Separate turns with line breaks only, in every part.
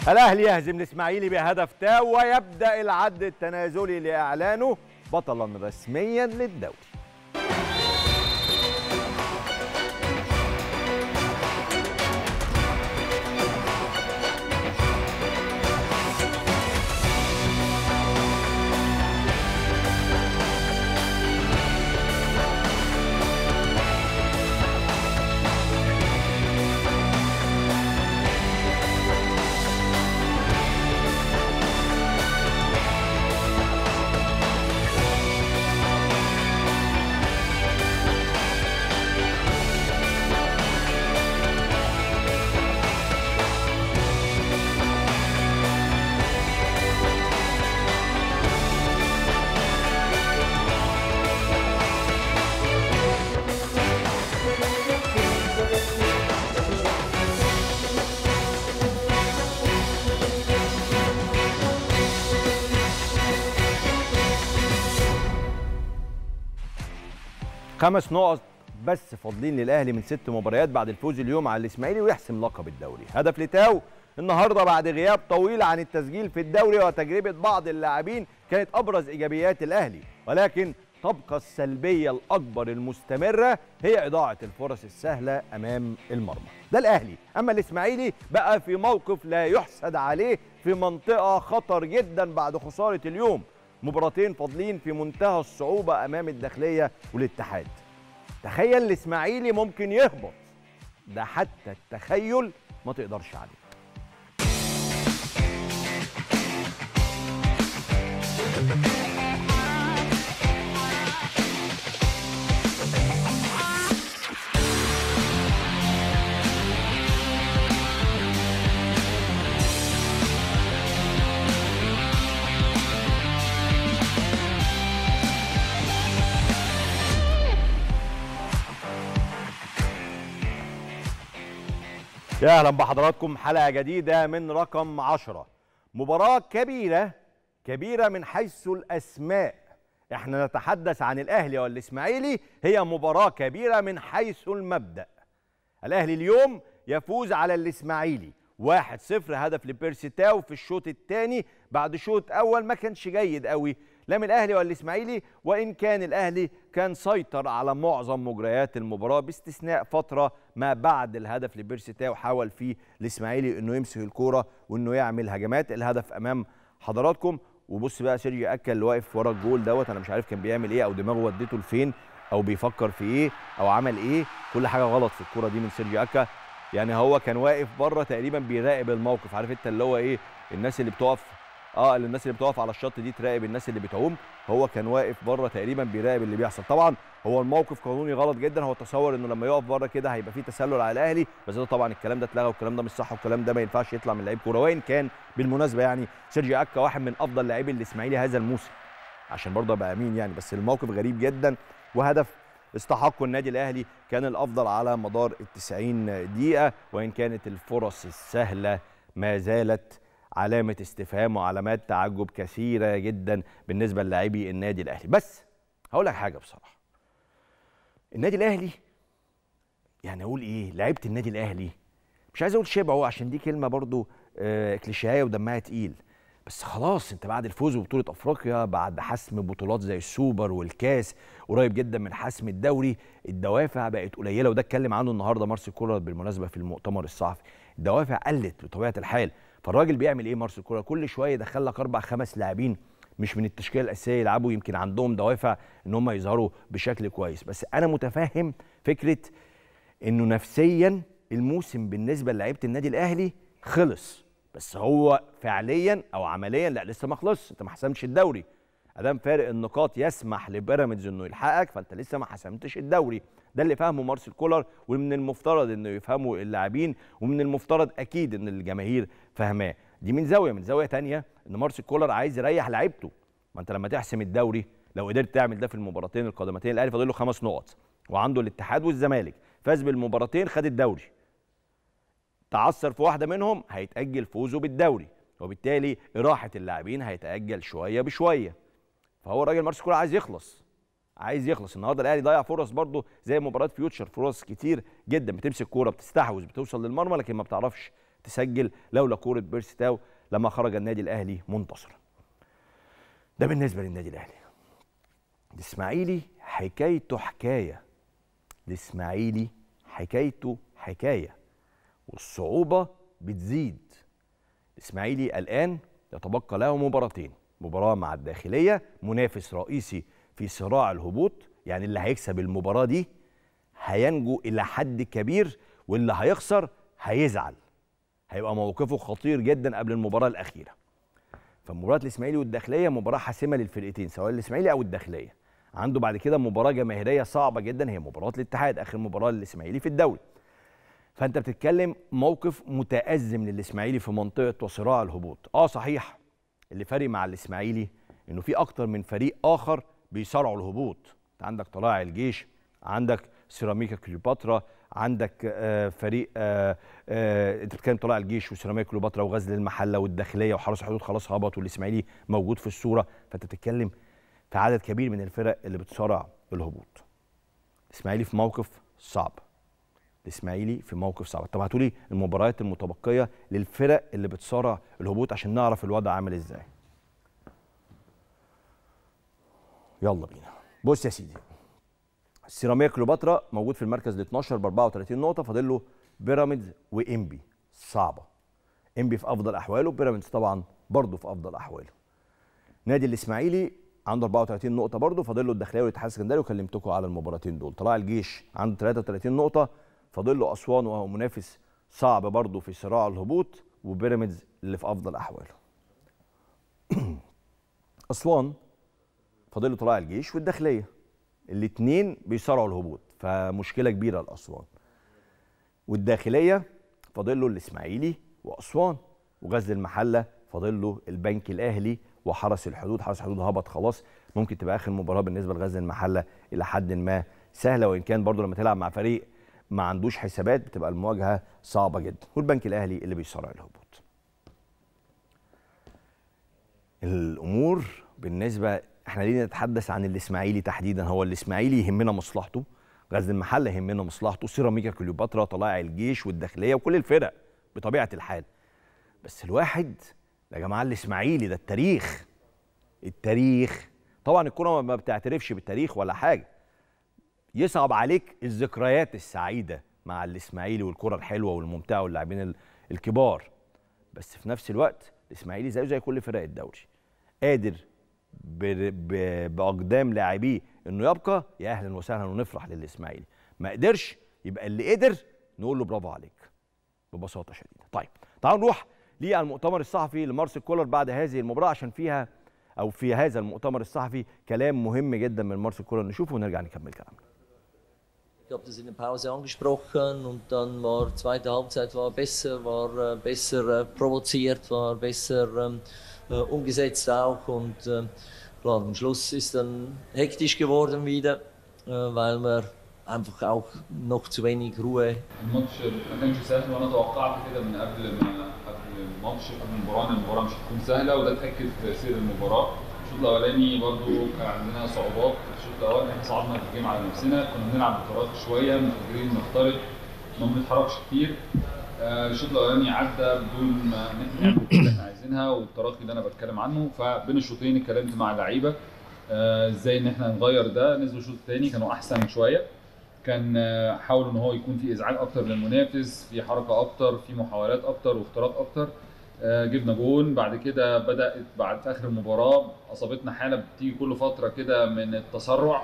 الاهلي يهزم الاسماعيلي بهدف تاو ويبدا العد التنازلي لاعلانه بطلا رسميا للدوري خمس نقط بس فاضلين للاهلي من ست مباريات بعد الفوز اليوم على الاسماعيلي ويحسم لقب الدوري هدف لتاو النهارده بعد غياب طويل عن التسجيل في الدوري وتجربه بعض اللاعبين كانت ابرز ايجابيات الاهلي ولكن تبقى السلبيه الاكبر المستمره هي اضاعه الفرص السهله امام المرمى ده الاهلي اما الاسماعيلي بقى في موقف لا يحسد عليه في منطقه خطر جدا بعد خساره اليوم مباراتين فاضلين في منتهى الصعوبه امام الداخليه والاتحاد تخيل الاسماعيلي ممكن يهبط ده حتى التخيل ما تقدرش عليه يا اهلا بحضراتكم حلقه جديده من رقم 10 مباراه كبيره كبيره من حيث الاسماء احنا نتحدث عن الاهلي والاسماعيلي هي مباراه كبيره من حيث المبدا الاهلي اليوم يفوز على الاسماعيلي 1-0 هدف لبيرسي تاو في الشوط الثاني بعد شوط اول ما كانش جيد قوي لا من الاهلي ولا الاسماعيلي وان كان الاهلي كان سيطر على معظم مجريات المباراه باستثناء فتره ما بعد الهدف لبيرسي تاو حاول فيه الاسماعيلي انه يمسك الكوره وانه يعمل هجمات الهدف امام حضراتكم وبص بقى سيرجي اكا اللي واقف ورا الجول دوت انا مش عارف كان بيعمل ايه او دماغه ودته لفين او بيفكر في ايه او عمل ايه كل حاجه غلط في الكوره دي من سيرجي اكا يعني هو كان واقف بره تقريبا بيراقب الموقف عارف انت اللي هو ايه الناس اللي بتقف اه اللي الناس اللي بتقف على الشط دي تراقب الناس اللي بتعوم هو كان واقف بره تقريبا بيراقب اللي بيحصل طبعا هو الموقف قانوني غلط جدا هو تصور انه لما يقف بره كده هيبقى فيه تسلل على الاهلي بس ده طبعا الكلام ده اتلغى والكلام ده مش صح والكلام ده ما ينفعش يطلع من لعيب كوره وان كان بالمناسبه يعني سيرجي اكا واحد من افضل لاعبي الاسماعيلي هذا الموسم عشان برضه ابقى امين يعني بس الموقف غريب جدا وهدف استحقه النادي الاهلي كان الافضل على مدار ال 90 دقيقه وان كانت الفرص السهله ما زالت علامه استفهام وعلامات تعجب كثيره جدا بالنسبه للاعبي النادي الاهلي بس هقول لك حاجه بصراحه النادي الاهلي يعني اقول ايه لعيبه النادي الاهلي مش عايز اقول شبعوا عشان دي كلمه برضو آه كليشيهيه ودمها تقيل بس خلاص انت بعد الفوز ببطوله افريقيا بعد حسم بطولات زي السوبر والكاس قريب جدا من حسم الدوري الدوافع بقت قليله وده اتكلم عنه النهارده مارسيل كولر بالمناسبه في المؤتمر الصحفي الدوافع قلت بطبيعه الحال فالراجل بيعمل ايه مارسيل كولر كل شويه يدخل لك اربع خمس لاعبين مش من التشكيله الاساسيه يلعبوا يمكن عندهم دوافع ان هم يظهروا بشكل كويس بس انا متفهم فكره انه نفسيا الموسم بالنسبه للعيبه النادي الاهلي خلص بس هو فعليا او عمليا لا لسه ما خلصش انت ما حسمتش الدوري ادام فارق النقاط يسمح لبيراميدز انه يلحقك فانت لسه ما حسمتش الدوري ده اللي فهمه مارسيل كولر ومن المفترض انه يفهمه اللاعبين ومن المفترض اكيد ان الجماهير فاهماه دي من زاويه من زاويه تانية ان مارسيل كولر عايز يريح لعيبته ما انت لما تحسم الدوري لو قدرت تعمل ده في المباراتين القادمتين الاهلي فاضل له خمس نقط وعنده الاتحاد والزمالك فاز بالمباراتين خد الدوري تعثر في واحده منهم هيتاجل فوزه بالدوري وبالتالي راحه اللاعبين هيتاجل شويه بشويه فهو الراجل مارسيل كولر عايز يخلص عايز يخلص النهارده الاهلي ضيع فرص برضه زي مباراه فيوتشر فرص كتير جدا بتمسك كوره بتستحوذ بتوصل للمرمى لكن ما بتعرفش تسجل لولا كوره بيرسي تاو لما خرج النادي الاهلي منتصرا ده بالنسبه للنادي الاهلي الاسماعيلي حكايته حكايه الاسماعيلي حكايته حكايه والصعوبه بتزيد الاسماعيلي الان يتبقى له مباراتين مباراه مع الداخليه منافس رئيسي في صراع الهبوط يعني اللي هيكسب المباراه دي هينجو الى حد كبير واللي هيخسر هيزعل هيبقى موقفه خطير جدا قبل المباراه الاخيره فمباراه الاسماعيلي والداخليه مباراه حاسمه للفرقتين سواء الاسماعيلي او الداخليه عنده بعد كده مباراه جماهيريه صعبه جدا هي مباراه الاتحاد اخر مباراه للاسماعيلي في الدوري فانت بتتكلم موقف متازم للاسماعيلي في منطقه وصراع الهبوط اه صحيح اللي فارق مع الاسماعيلي انه في اكتر من فريق اخر بيصارعوا الهبوط انت عندك طلائع الجيش عندك سيراميكا كليوباترا عندك آه فريق آه آه انت بتتكلم طلائع الجيش وسيراميكا كليوباترا وغزل المحله والداخليه وحرس الحدود خلاص هبط والاسماعيلي موجود في الصوره فانت بتتكلم في عدد كبير من الفرق اللي بتصارع الهبوط الاسماعيلي في موقف صعب الاسماعيلي في موقف صعب طب هاتولي المباريات المتبقيه للفرق اللي بتصارع الهبوط عشان نعرف الوضع عامل ازاي يلا بينا بص يا سيدي السيراميكا كليوباترا موجود في المركز ال 12 ب 34 نقطه فاضل له بيراميدز وانبي صعبه انبي في افضل احواله بيراميدز طبعا برضه في افضل احواله نادي الاسماعيلي عنده 34 نقطه برضه فاضل له الداخليه والاتحاد السكندري وكلمتكم على المباراتين دول طلائع الجيش عنده 33 نقطه فاضل له اسوان وهو منافس صعب برضه في صراع الهبوط وبيراميدز اللي في افضل احواله اسوان فاضل له طلائع الجيش والداخليه الاثنين بيصارعوا الهبوط فمشكله كبيره لاسوان والداخليه فاضل له الاسماعيلي واسوان وغزل المحله فاضل له البنك الاهلي وحرس الحدود حرس الحدود هبط خلاص ممكن تبقى اخر مباراه بالنسبه لغزل المحله الى حد ما سهله وان كان برضه لما تلعب مع فريق ما عندوش حسابات بتبقى المواجهه صعبه جدا والبنك الاهلي اللي بيصارع الهبوط الامور بالنسبه احنا ليه نتحدث عن الاسماعيلي تحديدا هو الاسماعيلي يهمنا مصلحته غزل المحله يهمنا مصلحته سيراميكا كليوباترا طلائع الجيش والداخليه وكل الفرق بطبيعه الحال بس الواحد يا جماعه الاسماعيلي ده التاريخ التاريخ طبعا الكره ما بتعترفش بالتاريخ ولا حاجه يصعب عليك الذكريات السعيده مع الاسماعيلي والكره الحلوه والممتعه واللاعبين الكبار بس في نفس الوقت الاسماعيلي زيه زي كل فرق الدوري قادر باقدام لاعبيه انه يبقى يا اهلا وسهلا ونفرح للاسماعيلي ما قدرش يبقى اللي قدر نقول له برافو عليك ببساطه شديده طيب تعالوا نروح للمؤتمر الصحفي لمارسيل كولر بعد هذه المباراه عشان فيها او في هذا المؤتمر الصحفي كلام مهم جدا من مارسيل كولر نشوفه ونرجع نكمل كلامنا
Ich habe das in der Pause angesprochen und dann war zweite Halbzeit war besser, war äh, besser äh, provoziert, war besser ähm, äh, umgesetzt auch und äh, klar, am Schluss ist dann hektisch geworden wieder, äh, weil wir einfach auch noch zu wenig Ruhe.
الماتش ما كانش سهل وانا توقعت كده من قبل ما قبل الماتش قبل المباراه ان المباراه مش هتكون سهله وده اتاكد في سير المباراه الشوط الاولاني برضو كان عندنا صعوبات الشوط الاول احنا صعدنا في الجيم على نفسنا كنا بنلعب بطريقه شويه مش قادرين نخترق ما بنتحركش كتير آه، الشوط الاولاني عدى بدون ما نعمل كل اللي احنا عايزينها والتراخي اللي انا بتكلم عنه فبين الشوطين اتكلمت مع اللعيبه آه، ازاي ان احنا نغير ده نزلوا الشوط الثاني كانوا احسن شويه كان آه، حاول ان هو يكون في ازعاج اكتر للمنافس في حركه اكتر في محاولات اكتر واختراق اكتر آه، جبنا جون بعد كده بدات بعد في اخر المباراه اصابتنا حاله بتيجي كل فتره كده من التسرع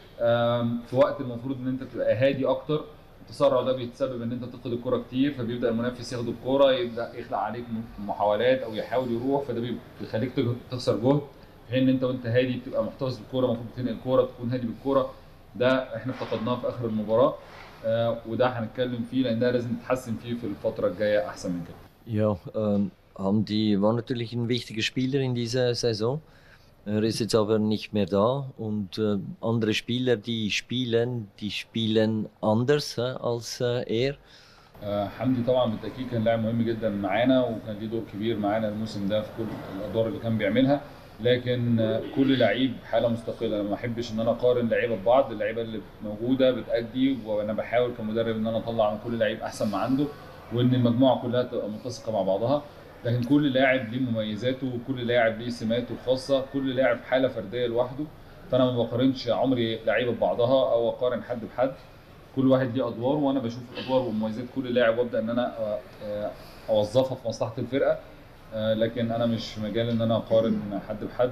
آم، في وقت المفروض ان انت تبقى هادي اكتر التسرع ده بيتسبب ان انت تفقد الكره كتير فبيبدا المنافس ياخد الكره يبدا يخلق عليك محاولات او يحاول يروح فده بي- بيخليك تج- تخسر جهد في حين ان انت وانت هادي بتبقى محتفظ بالكوره المفروض تنقل الكوره تكون هادي بالكوره ده احنا فقدناه في اخر المباراه آه، وده هنتكلم فيه لان ده لازم نتحسن فيه في الفتره الجايه احسن من كده
Ja, ähm, haben die, war natürlich ein wichtiger Spieler in dieser Saison. Er ist jetzt aber nicht mehr da und äh, andere Spieler, die spielen, die spielen anders äh, als äh, er.
آه، حمدي طبعا بالتاكيد كان لاعب مهم جدا معانا وكان ليه دور كبير معانا الموسم ده في كل الادوار اللي كان بيعملها لكن آه، كل لعيب حاله مستقله انا ما احبش ان انا اقارن لعيبه ببعض اللعيبه اللي موجوده بتادي وانا بحاول كمدرب ان انا اطلع من كل لعيب احسن ما عنده وان المجموعه كلها تبقى متسقه مع بعضها لكن كل لاعب ليه مميزاته وكل لاعب ليه سماته الخاصه كل لاعب حاله فرديه لوحده فانا ما بقارنش عمري لعيبه ببعضها او اقارن حد بحد كل واحد ليه ادوار وانا بشوف الادوار ومميزات كل لاعب وابدا ان انا آه، آه، اوظفها في مصلحه الفرقه آه، لكن انا مش مجال ان انا اقارن حد بحد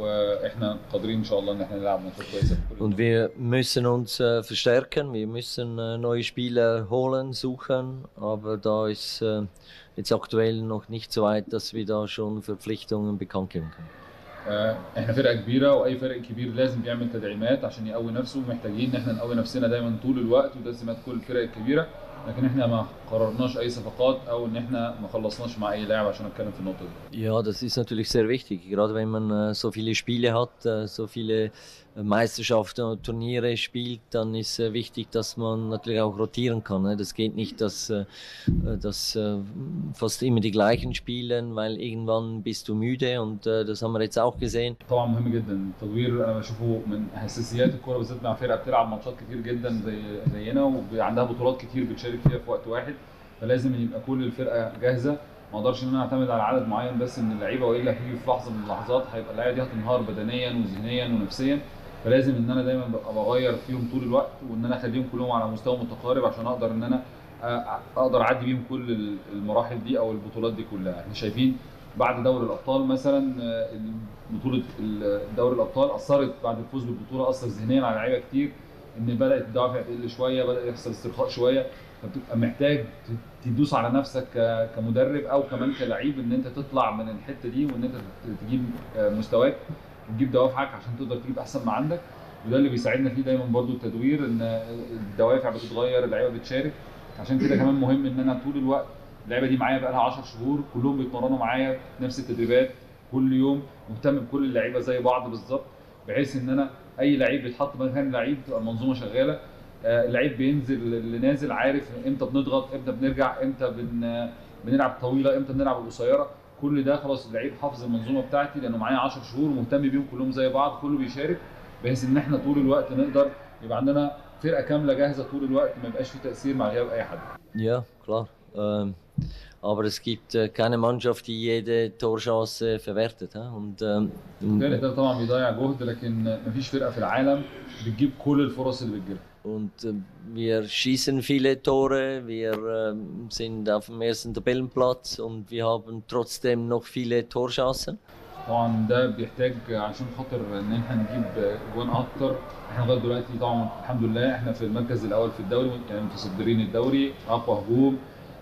واحنا قادرين ان شاء الله ان احنا نلعب ماتشات كويسه في كل
Und wir müssen uns äh, verstärken, wir müssen äh, neue Spieler holen, suchen, aber da ist äh, jetzt aktuell noch nicht so weit, dass wir da schon Verpflichtungen bekannt geben können.
آه، احنا فرقه كبيره واي فرق كبير لازم بيعمل تدعيمات عشان يقوي نفسه محتاجين ان احنا نقوي نفسنا دايما طول الوقت وده سمات كل الفرق الكبيره لكن احنا ما قررناش اي صفقات او ان احنا ما خلصناش مع اي لاعب عشان اتكلم في النقطه دي
Ja, das ist natürlich sehr wichtig, gerade wenn man äh, so viele Spiele hat, äh, so viele äh, Meisterschaften und Turniere spielt, dann ist äh, wichtig, dass man natürlich auch rotieren kann. Ne? Das geht nicht, dass, äh, äh, dass äh, fast immer die gleichen spielen, weil irgendwann bist du müde und äh, das haben wir jetzt auch gesehen.
طبعا مهم جدا التدوير انا بشوفه من حساسيات الكوره بالذات مع فرقه بتلعب ماتشات كتير جدا زي زينا وعندها بطولات كتير بتشارك فيها في وقت واحد فلازم يبقى كل الفرقه جاهزه ما اقدرش ان انا اعتمد على عدد معين بس من اللعيبه والا هيجي في لحظه من اللحظات هيبقى اللعيبه دي هتنهار بدنيا وذهنيا ونفسيا فلازم ان انا دايما ببقى بغير فيهم طول الوقت وان انا اخليهم كلهم على مستوى متقارب عشان اقدر ان انا أ- اقدر اعدي بيهم كل المراحل دي او البطولات دي كلها احنا شايفين بعد دوري الابطال مثلا آه، بطوله دوري الابطال اثرت بعد الفوز بالبطوله اثر ذهنيا على لعيبه كتير ان بدات الدوافع تقل شويه بدا يحصل استرخاء شويه فبتبقى محتاج ت- تدوس على نفسك ك- كمدرب او كمان كلعيب ان انت تطلع من الحته دي وان انت ت- تجيب آه، مستواك وتجيب دوافعك عشان تقدر تجيب احسن ما عندك وده اللي بيساعدنا فيه دايما برضو التدوير ان الدوافع بتتغير اللعيبه بتشارك عشان كده كمان مهم ان انا طول الوقت اللعيبه دي معايا بقى لها 10 شهور كلهم بيتمرنوا معايا نفس التدريبات كل يوم مهتم بكل اللعيبه زي بعض بالظبط بحيث ان انا اي لعيب بيتحط مكان لعيب تبقى المنظومه شغاله آه، اللعيب بينزل اللي نازل عارف امتى بنضغط امتى بنرجع امتى بن بنلعب طويله امتى بنلعب القصيره كل ده خلاص اللعيب حافظ المنظومه بتاعتي لانه معايا 10 شهور ومهتم بيهم كلهم زي بعض كله بيشارك بحيث ان احنا طول الوقت نقدر يبقى عندنا فرقه كامله جاهزه طول الوقت ما يبقاش في تاثير مع غياب اي حد
Ja, klar. Ähm, aber es gibt äh, keine Mannschaft, die jede Torchance verwertet. Hä? Und, ähm,
ده
und,
ده طبعا بيضيع جهد لكن مفيش فرقه في العالم بتجيب كل الفرص اللي بتجيلها
und äh, wir schießen viele Tore, wir ähm, sind auf dem ersten Tabellenplatz und wir haben trotzdem noch viele Torchancen.
طبعا ده بيحتاج عشان خاطر ان احنا نجيب جوان اكتر احنا لغايه دلوقتي طبعا الحمد لله احنا في المركز الاول في الدوري يعني متصدرين الدوري اقوى هجوم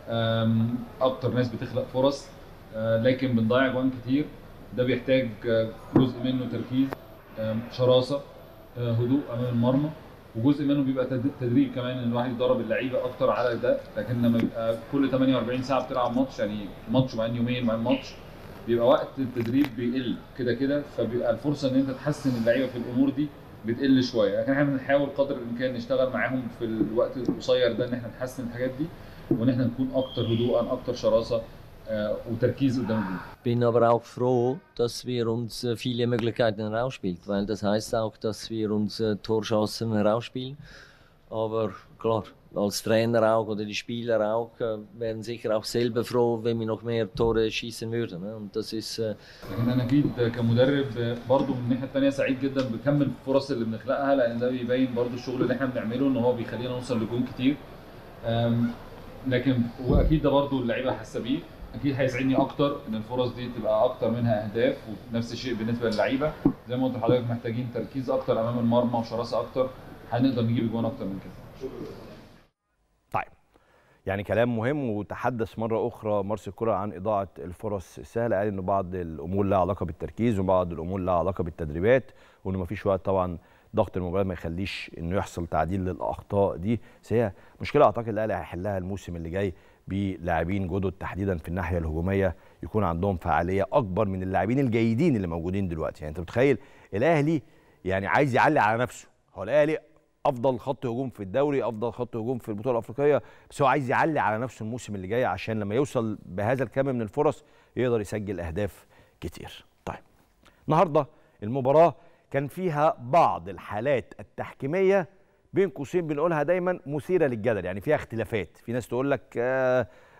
أم، اكتر ناس بتخلق فرص أه، لكن بنضيع جوان كتير ده بيحتاج أه، جزء منه تركيز أم، شراسه أه، هدوء امام المرمى وجزء منه بيبقى تد- تدريب كمان ان الواحد يدرب اللعيبه اكتر على ده لكن لما يبقى كل 48 ساعه بتلعب ماتش يعني ماتش وبعدين يومين وبعدين ماتش بيبقى وقت التدريب بيقل كده كده فبيبقى الفرصه ان انت تحسن اللعيبه في الامور دي بتقل شويه لكن احنا بنحاول قدر الامكان نشتغل معاهم في الوقت القصير ده ان احنا نحسن الحاجات دي وان احنا نكون اكتر هدوءا اكتر شراسه آه، وتركيز قدام الجول
Bin aber auch froh, dass wir uns äh, viele Möglichkeiten herausspielen, weil das heißt auch, dass wir uns äh, Torchancen herausspielen. Aber klar, als Trainer auch oder die Spieler auch äh, wären sicher auch selber froh, wenn wir noch mehr Tore schießen würden. Ne? Und das ist äh,
لكن انا اكيد كمدرب برضو من الناحيه الثانيه سعيد جدا بكم الفرص اللي بنخلقها لان ده بيبين برضو الشغل اللي احنا بنعمله ان هو بيخلينا نوصل لجون كتير أم، لكن واكيد ده برضو اللعيبه حاسه بيه اكيد هيسعدني اكتر ان الفرص دي تبقى اكتر منها اهداف ونفس الشيء بالنسبه للعيبه زي ما قلت لحضرتك محتاجين تركيز اكتر امام المرمى وشراسه اكتر هنقدر نجيب اجوان اكتر من كده
طيب يعني كلام مهم وتحدث مره اخرى مارسيل كولر عن اضاعه الفرص السهله قال انه بعض الامور لها علاقه بالتركيز وبعض الامور لها علاقه بالتدريبات وانه ما فيش وقت طبعا ضغط المباراه ما يخليش انه يحصل تعديل للاخطاء دي بس هي مشكله اعتقد الاهلي هيحلها الموسم اللي جاي بلاعبين جدد تحديدا في الناحيه الهجوميه يكون عندهم فعاليه اكبر من اللاعبين الجيدين اللي موجودين دلوقتي يعني انت متخيل الاهلي يعني عايز يعلي على نفسه هو الاهلي افضل خط هجوم في الدوري افضل خط هجوم في البطوله الافريقيه بس هو عايز يعلي على نفسه الموسم اللي جاي عشان لما يوصل بهذا الكم من الفرص يقدر يسجل اهداف كتير طيب النهارده المباراه كان فيها بعض الحالات التحكيميه بين قوسين بنقولها دايما مثيره للجدل يعني فيها اختلافات في ناس تقول لك آه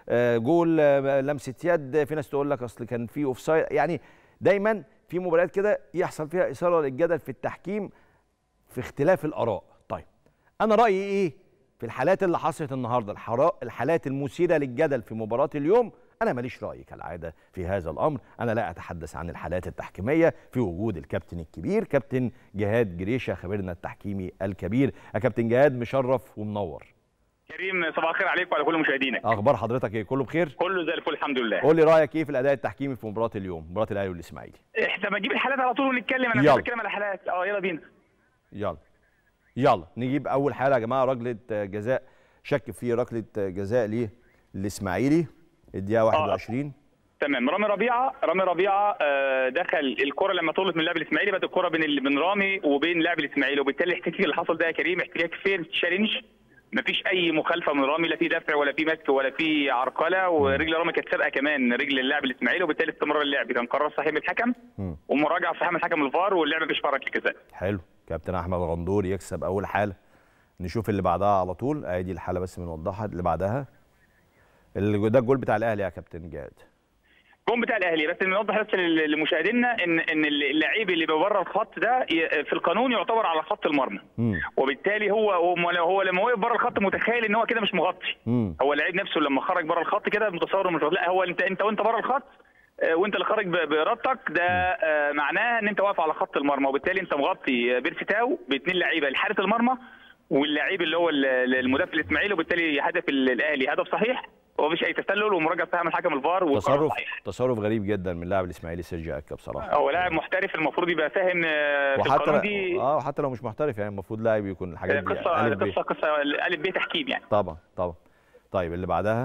آه، جول آه، لمسه يد في ناس تقول لك اصل كان في اوفسايد يعني دايما في مباريات كده يحصل فيها اثاره للجدل في التحكيم في اختلاف الاراء طيب انا رايي ايه في الحالات اللي حصلت النهارده الحرا- الحالات المثيره للجدل في مباراه اليوم انا ماليش راي كالعاده في هذا الامر انا لا اتحدث عن الحالات التحكيميه في وجود الكابتن الكبير كابتن جهاد جريشه خبيرنا التحكيمي الكبير يا كابتن جهاد مشرف ومنور
كريم صباح الخير عليك وعلى كل مشاهدينك
اخبار حضرتك ايه كله بخير
كله زي الفل الحمد لله
قول لي رايك ايه في الاداء التحكيمي في مباراه اليوم مباراه الاهلي والاسماعيلي
احنا بنجيب الحالات على طول ونتكلم انا
يلا.
مش بتكلم على حالات اه يلا بينا
يلا يلا نجيب اول حاله يا جماعه ركله جزاء شك في ركله جزاء ليه الاسماعيلي الدقيقه 21
تمام رامي ربيعه رامي ربيعه آه، دخل الكره لما طولت من اللاعب الاسماعيلي بقت الكره بين ال- بين رامي وبين اللاعب الاسماعيلي وبالتالي الاحتكاك اللي حصل ده يا كريم احتكاك فير تشالنج مفيش اي مخالفه من رامي لا في دفع ولا في مسك ولا في عرقله ورجل رامي كانت سابقه كمان رجل اللاعب الاسماعيلي وبالتالي استمرار اللعب كان قرار صحيح من الحكم
مم.
ومراجعه صحيح من الحكم الفار واللعبه مفيش فرق الجزاء
حلو كابتن احمد غندور يكسب اول حاله نشوف اللي بعدها على طول ادي الحاله بس بنوضحها اللي بعدها اللي ده الجول بتاع الاهلي يا كابتن جهاد
الجون بتاع الاهلي بس نوضح بس لل- لمشاهدينا ان ان اللعيب اللي بره الخط ده ي- في القانون يعتبر على خط المرمى
مم.
وبالتالي هو هو هو لما وقف بره الخط متخيل ان هو كده مش مغطي
مم.
هو اللعيب نفسه لما خرج بره الخط كده متصور إنه مش مغطي. لا هو انت انت وانت بره الخط آه، وانت اللي خارج ب- بارادتك ده آه، معناه ان انت واقف على خط المرمى وبالتالي انت مغطي آه، بيرسي تاو باثنين لعيبه لحارس المرمى واللعيب اللي هو ال- ال- المدافع الاسماعيلي وبالتالي هدف ال- الاهلي هدف صحيح ومفيش اي تسلل ومراجعه صحيحه من حكم الفار والقرار
تصرف
صحيح
تصرف غريب جدا من اللاعب الاسماعيلي سيرجي اكا بصراحه
هو لاعب محترف المفروض يبقى فاهم آه، في
وحتى
القانون دي
اه وحتى لو مش محترف يعني المفروض لاعب يكون الحاجات دي
قصه
ألف ب.
قصه قصه الف ب تحكيم يعني
طبعا طبعا طيب اللي بعدها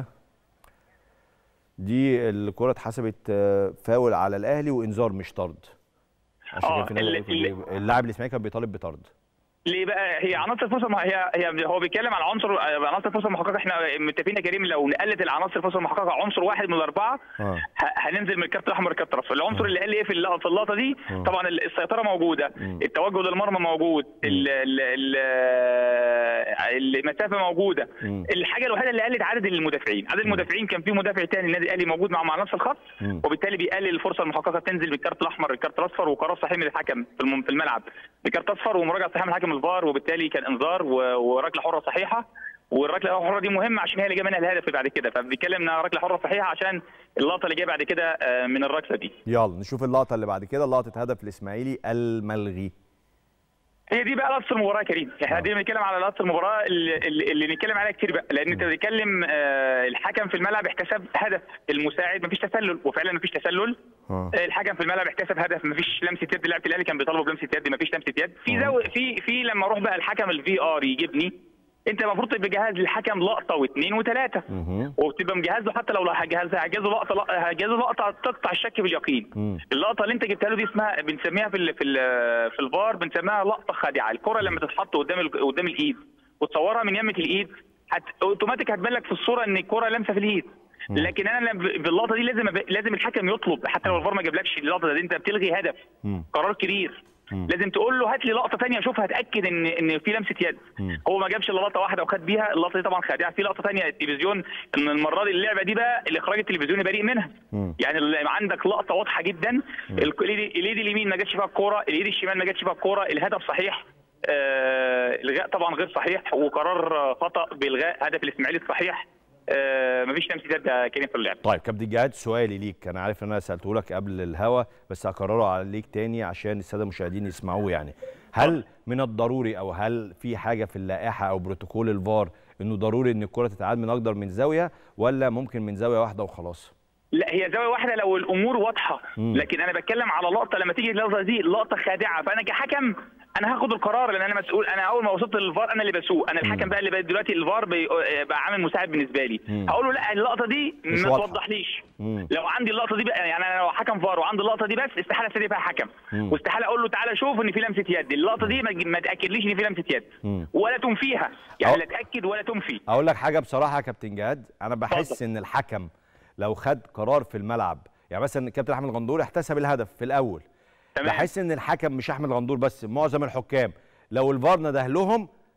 دي الكرة اتحسبت آه، فاول على الاهلي وانذار مش طرد عشان
آه،
كان في ناس
اللي-
بتقول
اللي-
ليه- اللاعب الاسماعيلي كان بيطالب بطرد
ليه بقى هي عناصر الفرصه ما هي هي هو بيتكلم على عنصر عناصر الفرصه المحققه احنا متفقين يا كريم لو نقلت العناصر الفرصه المحققه عنصر واحد من الاربعه
اه
ه- هننزل من الكارت الاحمر الكارت الاصفر العنصر اللي قال ايه في اللقطه في اللقطه دي
مم.
طبعا ال- السيطره موجوده
مم.
التوجه للمرمى موجود ال- ال- ال- المسافه موجوده
مم.
الحاجه الوحيده اللي قلت عدد المدافعين عدد المدافعين كان في مدافع تاني النادي الاهلي موجود مع مع نفس الخط
مم.
وبالتالي بيقلل الفرصه المحققه تنزل بالكارت الاحمر الكارت الاصفر وقرار صحيح من الحكم في الم- في الملعب بكارت اصفر ومراجعه صحيحه من حكم الفار وبالتالي كان انذار و- وركله حره صحيحه والركله الحره دي مهمه عشان هي اللي جاب منها الهدف اللي بعد كده فبنتكلم انها ركله حره صحيحه عشان اللقطه اللي جايه بعد كده آه، من الركله دي
يلا نشوف اللقطة اللي بعد كده لقطة هدف الاسماعيلي الملغي
هي دي بقى لقطه المباراه يا كريم احنا دي بنتكلم على لقطه المباراه اللي, اللي اللي نتكلم عليها كتير بقى لان انت بتتكلم آه، الحكم في الملعب احتسب هدف المساعد مفيش تسلل وفعلا مفيش تسلل
اه
آه، الحكم في الملعب احتسب هدف مفيش لمسه يد لعبه الاهلي كان بيطالبوا بلمسه يد مفيش لمسه يد في زو... في في لما اروح بقى الحكم الفي ار يجيبني انت المفروض تبقى جهاز للحكم لقطه واثنين وثلاثه
مهم.
وبتبقى مجهز له حتى لو هجهز هجهزه لقطه لا- هجهزه لقطه تقطع الشك باليقين
مم.
اللقطه اللي انت جبتها له دي اسمها بنسميها في ال في ال في الفار بنسميها لقطه خادعه الكره لما تتحط قدام ال- قدام الايد وتصورها من يمه الايد هت... اوتوماتيك هتبان لك في الصوره ان الكره لامسه في الايد لكن انا لما- في اللقطه دي لازم أب... لازم الحكم يطلب حتى لو الفار ما جابلكش اللقطه دي انت بتلغي هدف
مم.
قرار كبير
مم.
لازم تقول له هات لي لقطه ثانيه اشوفها اتاكد ان ان في لمسه يد
مم.
هو ما جابش الا لقطه واحده وخد بيها اللقطه دي طبعا خادعه في لقطه ثانيه التلفزيون ان المره دي اللعبه دي بقى الاخراج التلفزيوني بريء منها
مم.
يعني ال- عندك لقطه واضحه جدا الك- اليد اليد اليمين ما جاتش فيها الكوره اليد الشمال ما جاتش فيها الكوره الهدف صحيح آه، الغاء طبعا غير صحيح وقرار آه، خطا بالغاء هدف الاسماعيلي الصحيح آه، مفيش لمسه يد يا كريم في اللعب
طيب كابتن جهاد سؤالي ليك انا عارف ان انا سالته لك قبل الهوا بس هكرره عليك تاني عشان الساده المشاهدين يسمعوه يعني هل من الضروري او هل في حاجه في اللائحه او بروتوكول الفار انه ضروري ان الكره تتعاد من اكتر من زاويه ولا ممكن من زاويه واحده وخلاص
لا هي زاويه واحده لو الامور واضحه
مم.
لكن انا بتكلم على لقطه لما تيجي اللقطه دي لقطه خادعه فانا كحكم انا هاخد القرار لان انا مسؤول انا اول ما وصلت للفار انا اللي بسوق انا الحكم بقى اللي بقى دلوقتي الفار بي- بقى عامل مساعد بالنسبه لي
مم.
هقول له لا اللقطه دي
مش
ما
واضحة.
توضحليش
مم.
لو عندي اللقطه دي بقى يعني انا لو حكم فار وعندي اللقطه دي بس استحاله استدعي فيها حكم
مم.
واستحاله اقول له تعالى شوف ان في لمسه يد اللقطه دي ما ما تاكدليش ان في لمسه يد
مم.
ولا تنفيها يعني
أو-
لا تاكد ولا تنفي
اقول لك حاجه بصراحه يا كابتن جهاد انا بحس
اتفضل.
ان الحكم لو خد قرار في الملعب يعني مثلا الكابتن احمد غندور احتسب الهدف في الاول
تمام.
بحس ان الحكم مش احمد غندور بس معظم الحكام لو الفار نده لهم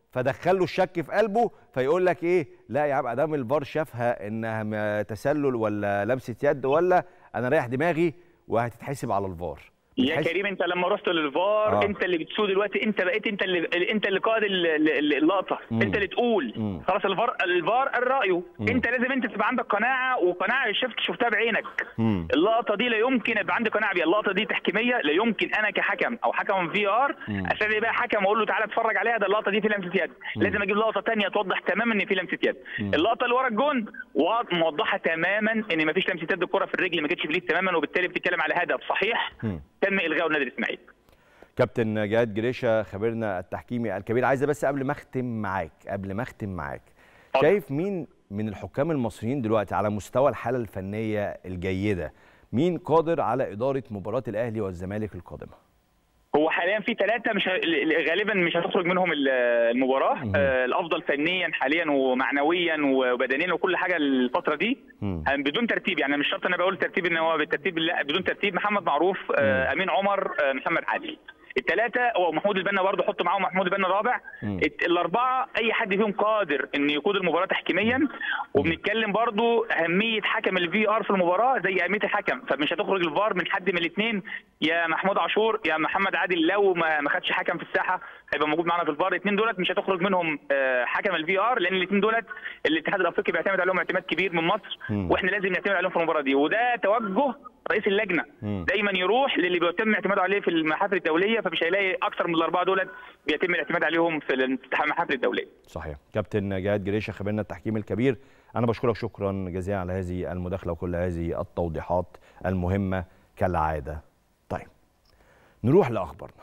فدخل له الشك في قلبه فيقول لك ايه لا يا عم ادام الفار شافها انها م- تسلل ولا لمسه يد ولا انا رايح دماغي وهتتحسب على الفار
يا
بتحس-
كريم انت لما رحت للفار
آه.
انت اللي بتسوق دلوقتي انت بقيت انت اللي انت اللي قائد ال- ال- اللقطه
مم.
انت اللي تقول
مم.
خلاص الفار الفار قال رايه
مم.
انت لازم انت تبقى عندك قناعه وقناعه شفت شفتها بعينك
مم.
اللقطه دي لا يمكن يبقى عندي قناعه بيها اللقطه دي تحكيميه لا يمكن انا كحكم او حكم في ار
مم.
استدعي بقى حكم واقول له تعالى اتفرج عليها ده اللقطه دي في لمسه يد لازم اجيب لقطه ثانيه توضح تماما ان في لمسه يد
مم.
اللقطه اللي ورا الجون وا- موضحه تماما ان ما فيش لمسه يد الكره في الرجل ما جتش في اليد تماما وبالتالي بتتكلم على هدف صحيح
مم.
تم الغاء النادي الاسماعيلي
كابتن جهاد جريشه خبيرنا التحكيمي الكبير عايزه بس قبل ما اختم معاك قبل ما اختم معاك
اتفضل.
شايف مين من الحكام المصريين دلوقتي على مستوى الحاله الفنيه الجيده مين قادر على اداره مباراه الاهلي والزمالك القادمه
هو حاليا في ثلاثة مش ه- غالبا مش هتخرج منهم ال- المباراة
مم.
آه، الأفضل فنيا حاليا ومعنويا وبدنيا وكل حاجة الفترة دي
مم.
آه، بدون ترتيب يعني مش شرط أنا بقول ترتيب إن هو بالترتيب لا بدون ترتيب محمد معروف آه، أمين عمر آه، محمد عادل الثلاثة ومحمود البنا برضه حط معاهم محمود البنا رابع
مم.
الت- الأربعة أي حد فيهم قادر إن يقود المباراة تحكيميا وبنتكلم برضه أهمية حكم الفي ار في المباراة زي أهمية الحكم فمش هتخرج الفار من حد من الاثنين يا محمود عاشور يا محمد عادل لو ما ما خدش حكم في الساحة هيبقى موجود معانا في الفار الاثنين دولت مش هتخرج منهم آه، حكم الفي ار لأن الاثنين دولت الاتحاد الأفريقي بيعتمد عليهم اعتماد كبير من مصر
مم.
واحنا لازم نعتمد عليهم في المباراة دي وده توجه رئيس اللجنة
مم.
دايما يروح للي بيتم اعتماده عليه في المحافل الدوليه فمش هيلاقي اكثر من الاربعه دولت بيتم الاعتماد عليهم في المحافل الدوليه
صحيح كابتن جهاد جريشه خبيرنا التحكيم الكبير انا بشكرك شكرا جزيلا على هذه المداخله وكل هذه التوضيحات المهمه كالعاده طيب نروح لاخبارنا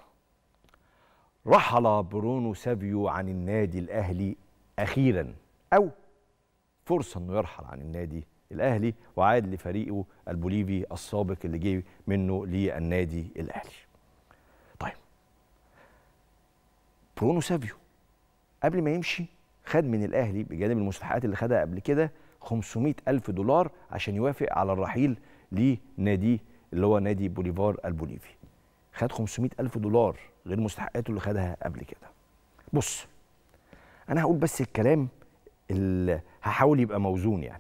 رحل برونو سافيو عن النادي الاهلي اخيرا او فرصه انه يرحل عن النادي الاهلي وعاد لفريقه البوليفي السابق اللي جه منه للنادي الاهلي طيب برونو سافيو قبل ما يمشي خد من الاهلي بجانب المستحقات اللي خدها قبل كده 500 الف دولار عشان يوافق على الرحيل لناديه اللي هو نادي بوليفار البوليفي خد 500 الف دولار غير مستحقاته اللي خدها قبل كده بص انا هقول بس الكلام اللي هحاول يبقى موزون يعني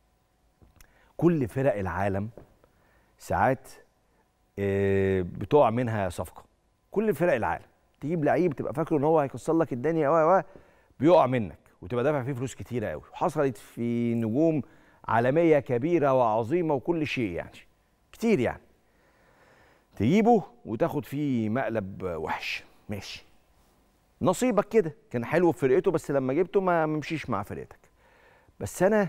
كل فرق العالم ساعات آه، بتقع منها صفقه كل فرق العالم تجيب لعيب تبقى فاكره ان هو هيكسر لك الدنيا و و بيقع منك وتبقى دافع فيه فلوس كتيره قوي وحصلت في نجوم عالميه كبيره وعظيمه وكل شيء يعني كتير يعني تجيبه وتاخد فيه مقلب وحش ماشي نصيبك كده كان حلو في فرقته بس لما جبته ما ممشيش مع فرقتك بس انا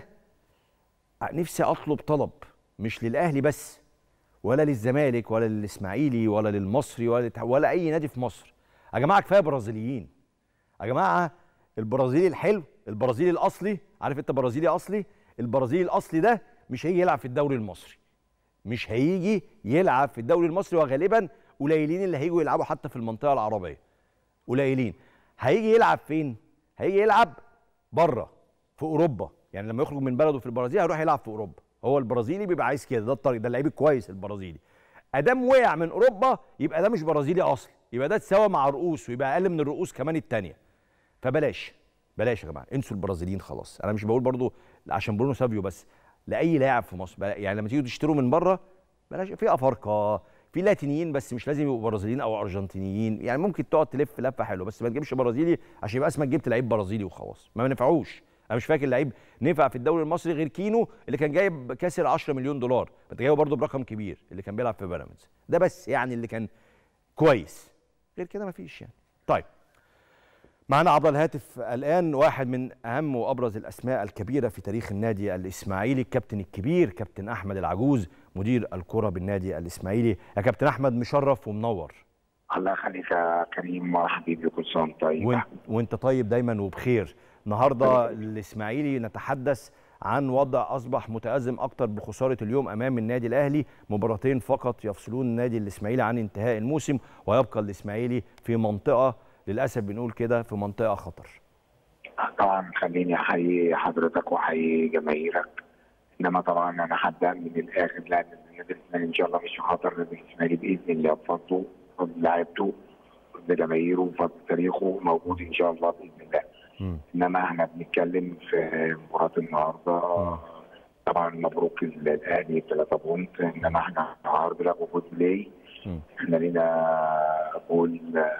نفسي اطلب طلب مش للاهلي بس ولا للزمالك ولا للاسماعيلي ولا للمصري ولا للاتحاد- ولا اي نادي في مصر يا جماعه كفايه برازيليين يا جماعه البرازيلي الحلو البرازيلي الاصلي عارف انت برازيلي اصلي البرازيلي الاصلي ده مش هيجي يلعب في الدوري المصري مش هيجي يلعب في الدوري المصري وغالبا قليلين اللي هيجوا يلعبوا حتى في المنطقه العربيه قليلين هيجي يلعب فين هيجي يلعب بره في اوروبا يعني لما يخرج من بلده في البرازيل هيروح يلعب في اوروبا هو البرازيلي بيبقى عايز كده ده الطريق ده اللعيب الكويس البرازيلي ادام وقع من اوروبا يبقى ده مش برازيلي اصلي يبقى ده اتساوى مع رؤوس ويبقى اقل من الرؤوس كمان التانية فبلاش بلاش يا جماعه انسوا البرازيليين خلاص انا مش بقول برضو عشان برونو سافيو بس لاي لاعب في مصر بلا- يعني لما تيجوا تشتروا من بره بلاش في افارقه في لاتينيين بس مش لازم يبقوا برازيليين او ارجنتينيين يعني ممكن تقعد تلف لفه حلوه بس ما تجيبش برازيلي عشان يبقى اسمك جبت لعيب برازيلي وخلاص ما نفعوش انا مش فاكر لعيب نفع في الدوري المصري غير كينو اللي كان جايب كاسر 10 مليون دولار انت جايبه برضه برقم كبير اللي كان بيلعب في بيراميدز ده بس يعني اللي كان كويس غير كده مفيش يعني طيب معنا عبر الهاتف الان واحد من اهم وابرز الاسماء الكبيره في تاريخ النادي الاسماعيلي الكابتن الكبير كابتن احمد العجوز مدير الكره بالنادي الاسماعيلي يا كابتن احمد مشرف ومنور
الله يخليك يا كريم حبيبي كل سنه وانت طيب
وانت, وانت طيب دايما وبخير النهارده الاسماعيلي نتحدث عن وضع اصبح متازم اكتر بخساره اليوم امام النادي الاهلي مباراتين فقط يفصلون النادي الاسماعيلي عن انتهاء الموسم ويبقى الاسماعيلي في منطقه للاسف بنقول كده في منطقه خطر
طبعا خليني احيي حضرتك واحيي جماهيرك انما طبعا انا هبدا من الاخر لان النادي الاسماعيلي ان شاء الله مش في خطر النادي الاسماعيلي باذن الله بفضله بلاعيبته فضل جماهيره وفضل تاريخه موجود ان شاء الله باذن الله
مم.
انما احنا بنتكلم في مباراه النهارده طبعا مبروك الاهلي 3 بونت انما احنا عرض لعبوا جول بلاي
مم.
احنا لينا جول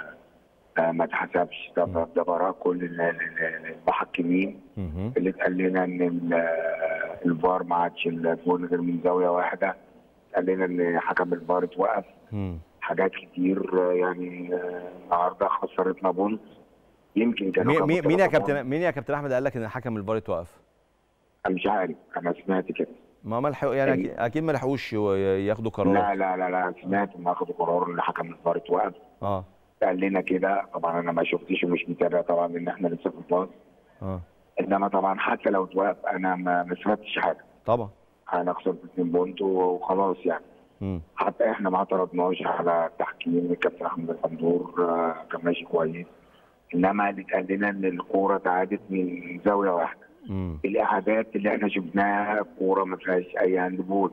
آه، ما اتحسبش ده ده براء كل ال- ال- المحكمين
مهم.
اللي اتقال لنا ان ال- آه، الفار ما عادش الجول غير من زاويه واحده قال لنا ان حكم الفار اتوقف
مم.
حاجات كتير آه، يعني آه، النهارده خسرتنا بونت يمكن كانوا
مين
كانوا
مين مين يا
ثلاثة
كابتن
بونت.
مين يا كابتن احمد قال لك ان حكم الفار اتوقف؟
انا مش عارف انا سمعت كده
ما ما لحقوا يعني أكيد- اكيد ما لحقوش يو- ياخدوا
لا
قرار
لا لا لا سمعت ان اخدوا قرار ان حكم الفار اتوقف
اه
قال لنا كده طبعا انا ما شفتش ومش متابع طبعا ان احنا لسه في الباص
اه
انما طبعا حتى لو اتوقف انا ما ما سمعتش حاجه
طبعا
انا خسرت 2 بونت وخلاص يعني
مم.
حتى احنا ما اعترضناش على تحكيم الكابتن احمد الغندور آه، كان ماشي كويس انما اللي اتقال لنا ان الكوره اتعادت من زاويه واحده
مم.
الاعادات اللي احنا شفناها كوره ما فيهاش اي هاند بول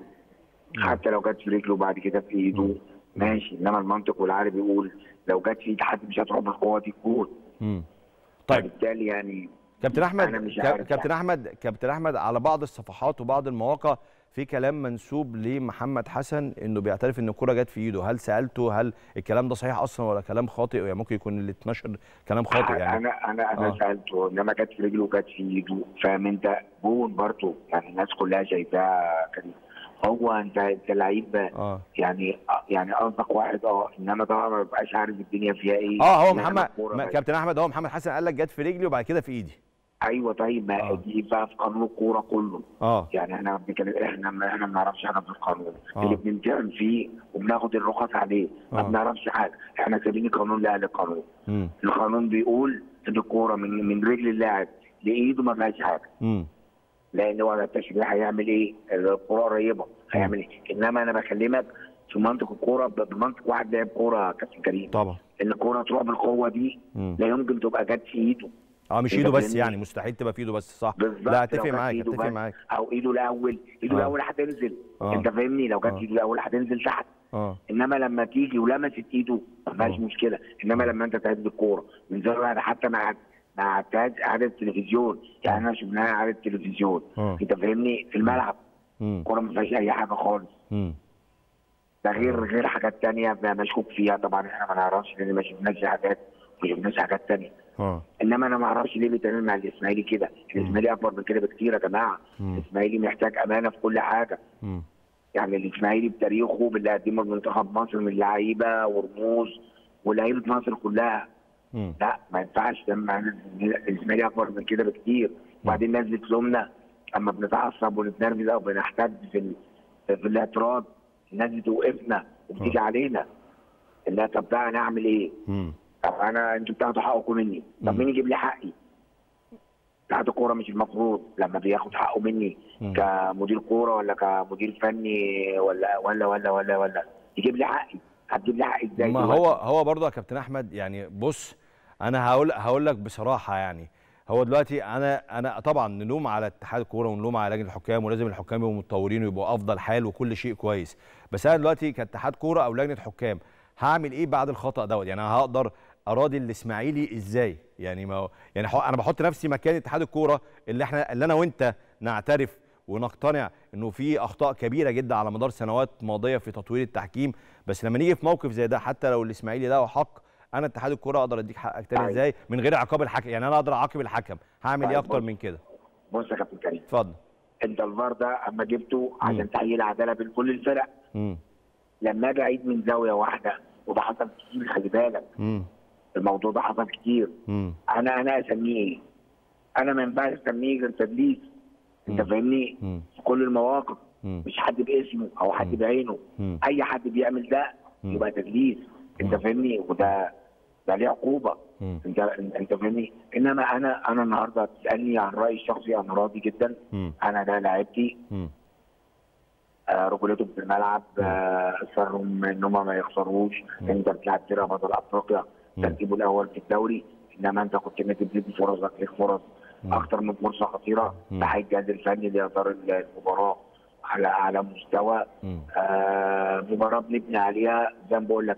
حتى لو جت في رجله بعد كده في ايده ماشي انما المنطق والعقل بيقول لو جت في ايد حد مش هتروح بالقوه دي الجول
مم. طيب
فبالتالي يعني
كابتن احمد
أنا مش
كاب-
عارف
كابتن
يعني.
احمد كابتن احمد على بعض الصفحات وبعض المواقع في كلام منسوب لمحمد حسن انه بيعترف ان الكره جت في ايده هل سالته هل الكلام ده صحيح اصلا ولا كلام خاطئ يعني ممكن يكون اللي اتنشر كلام خاطئ يعني
انا انا انا
آه.
سالته انما جت في رجله وجت في ايده فاهم انت جون برضه يعني الناس كلها شايفاها كريم هو انت انت لعيب
اه
يعني يعني قصدك واحد اه انما طبعا ما ببقاش عارف الدنيا فيها ايه
اه هو
إنما
محمد
الكورة
ما-
بقت-
كابتن احمد هو محمد حسن قال لك جت في رجلي وبعد كده في ايدي
ايوه طيب ما
آه.
دي بقى في قانون الكوره كله
اه
يعني احنا بنتكلم احنا ما احنا ما بنعرفش حاجه في القانون
آه.
اللي بنمتحن فيه وبناخد الرخص عليه ما
آه.
بنعرفش حاجه احنا سايبين القانون لاهل القانون
امم
القانون بيقول ان الكوره من من رجل اللاعب لايده ما فيهاش حاجه
امم
لان هو التشبيه هيعمل ايه؟ الكوره قريبه هيعمل ايه؟ انما انا بكلمك في منطق الكوره ب- بمنطق واحد لعب كوره يا كابتن كريم
طبعا
ان الكوره تروح بالقوه دي
مم.
لا يمكن تبقى جت في ايده
اه مش
أنت
ايده بس
فاهمني؟
يعني مستحيل تبقى في ايده بس صح
بالظبط
لا
لو
اتفق
جت
معاك
إيده
اتفق
بس
معاك
او ايده الاول ايده
آه.
الاول هتنزل
آه.
انت فاهمني لو جت
آه.
ايده الاول هتنزل تحت
اه
انما لما تيجي ولمست ايده ما فيهاش
آه.
مشكله انما لما انت تعد الكوره من زاويه واحدة حتى مع مع إعادة- اعاده التلفزيون يعني احنا شفناها اعاده التلفزيون
آه.
انت فاهمني في الملعب
امم
الكوره ما فيهاش اي حاجه خالص
امم
ده غير غير حاجات تانية بقى مشكوك فيها طبعا احنا ما نعرفش لان ما شفناش حاجات ما شفناش حاجات تانية
اه
انما انا ما اعرفش ليه بيتعامل مع الاسماعيلي كده الاسماعيلي اكبر من كده بكتير يا جماعه
مم.
الاسماعيلي محتاج امانه في كل حاجه
امم
يعني الاسماعيلي بتاريخه باللي قدمه لمنتخب مصر من لعيبه ورموز ولاعيبه مصر كلها
امم
لا ما ينفعش ده معناه إن الاسماعيلي اكبر من كده بكتير وبعدين الناس بتلومنا اما بنتعصب ونتنرفز او بنحتد في ال... في الاعتراض الناس بتوقفنا وبتيجي علينا لا طب ده انا اعمل ايه؟
امم
طب انا انتوا بتاخدوا حقكم مني طب
مم.
مين يجيب لي حقي؟ اتحاد الكوره مش المفروض لما بياخد حقه مني
مم.
كمدير كوره ولا كمدير فني ولا ولا ولا ولا ولا يجيب لي حقي هتجيب لي حقي ازاي
ما
دلوقتي؟
هو هو برضه يا كابتن احمد يعني بص انا هقول هقول لك بصراحه يعني هو دلوقتي انا انا طبعا نلوم على اتحاد الكوره ونلوم على لجنه الحكام ولازم الحكام يبقوا متطورين ويبقوا افضل حال وكل شيء كويس بس انا دلوقتي كاتحاد كوره او لجنه حكام هعمل ايه بعد الخطا دوت يعني انا هقدر اراضي الاسماعيلي ازاي يعني ما هو- يعني حو- انا بحط نفسي مكان اتحاد الكوره اللي احنا اللي انا وانت نعترف ونقتنع انه في اخطاء كبيره جدا على مدار سنوات ماضيه في تطوير التحكيم بس لما نيجي في موقف زي ده حتى لو الاسماعيلي له حق انا اتحاد الكوره اقدر اديك حقك تاني
أيوة.
ازاي من غير عقاب الحكم يعني انا اقدر اعاقب الحكم هعمل ايه
طيب
اكتر
بص.
من كده
بص يا كابتن كريم
اتفضل
انت الفار ده اما جبته عشان تحقيق العداله بين كل الفرق
امم
لما اجي اعيد من زاويه واحده وده حصل كتير خلي بالك
امم
الموضوع ده حصل كتير
امم
انا انا اسميه ايه؟ انا ما ينفعش اسميه غير تدليس انت
مم.
فاهمني؟
مم.
في كل المواقف
مم.
مش حد باسمه او حد
مم.
بعينه
مم.
اي حد بيعمل ده
مم.
يبقى تدليس انت
مم.
فاهمني وده ده ليه عقوبه
مم.
انت انت فاهمني انما انا انا النهارده تسالني عن رايي الشخصي انا راضي جدا
مم.
انا ده لعيبتي
مم.
آه، رجولتهم في الملعب آه، اصرارهم ان هم ما يخسروش
مم.
انت بتلعب فرقه بطل افريقيا
مم.
ترتيبه الاول في الدوري انما انت كنت بتدي فرصك ليك فرص
مم.
اكتر من فرصه خطيره
مم.
تحيي الجهاز الفني لاداره المباراه على اعلى مستوى
مم.
آه مباراه بنبني عليها زي ما بقول لك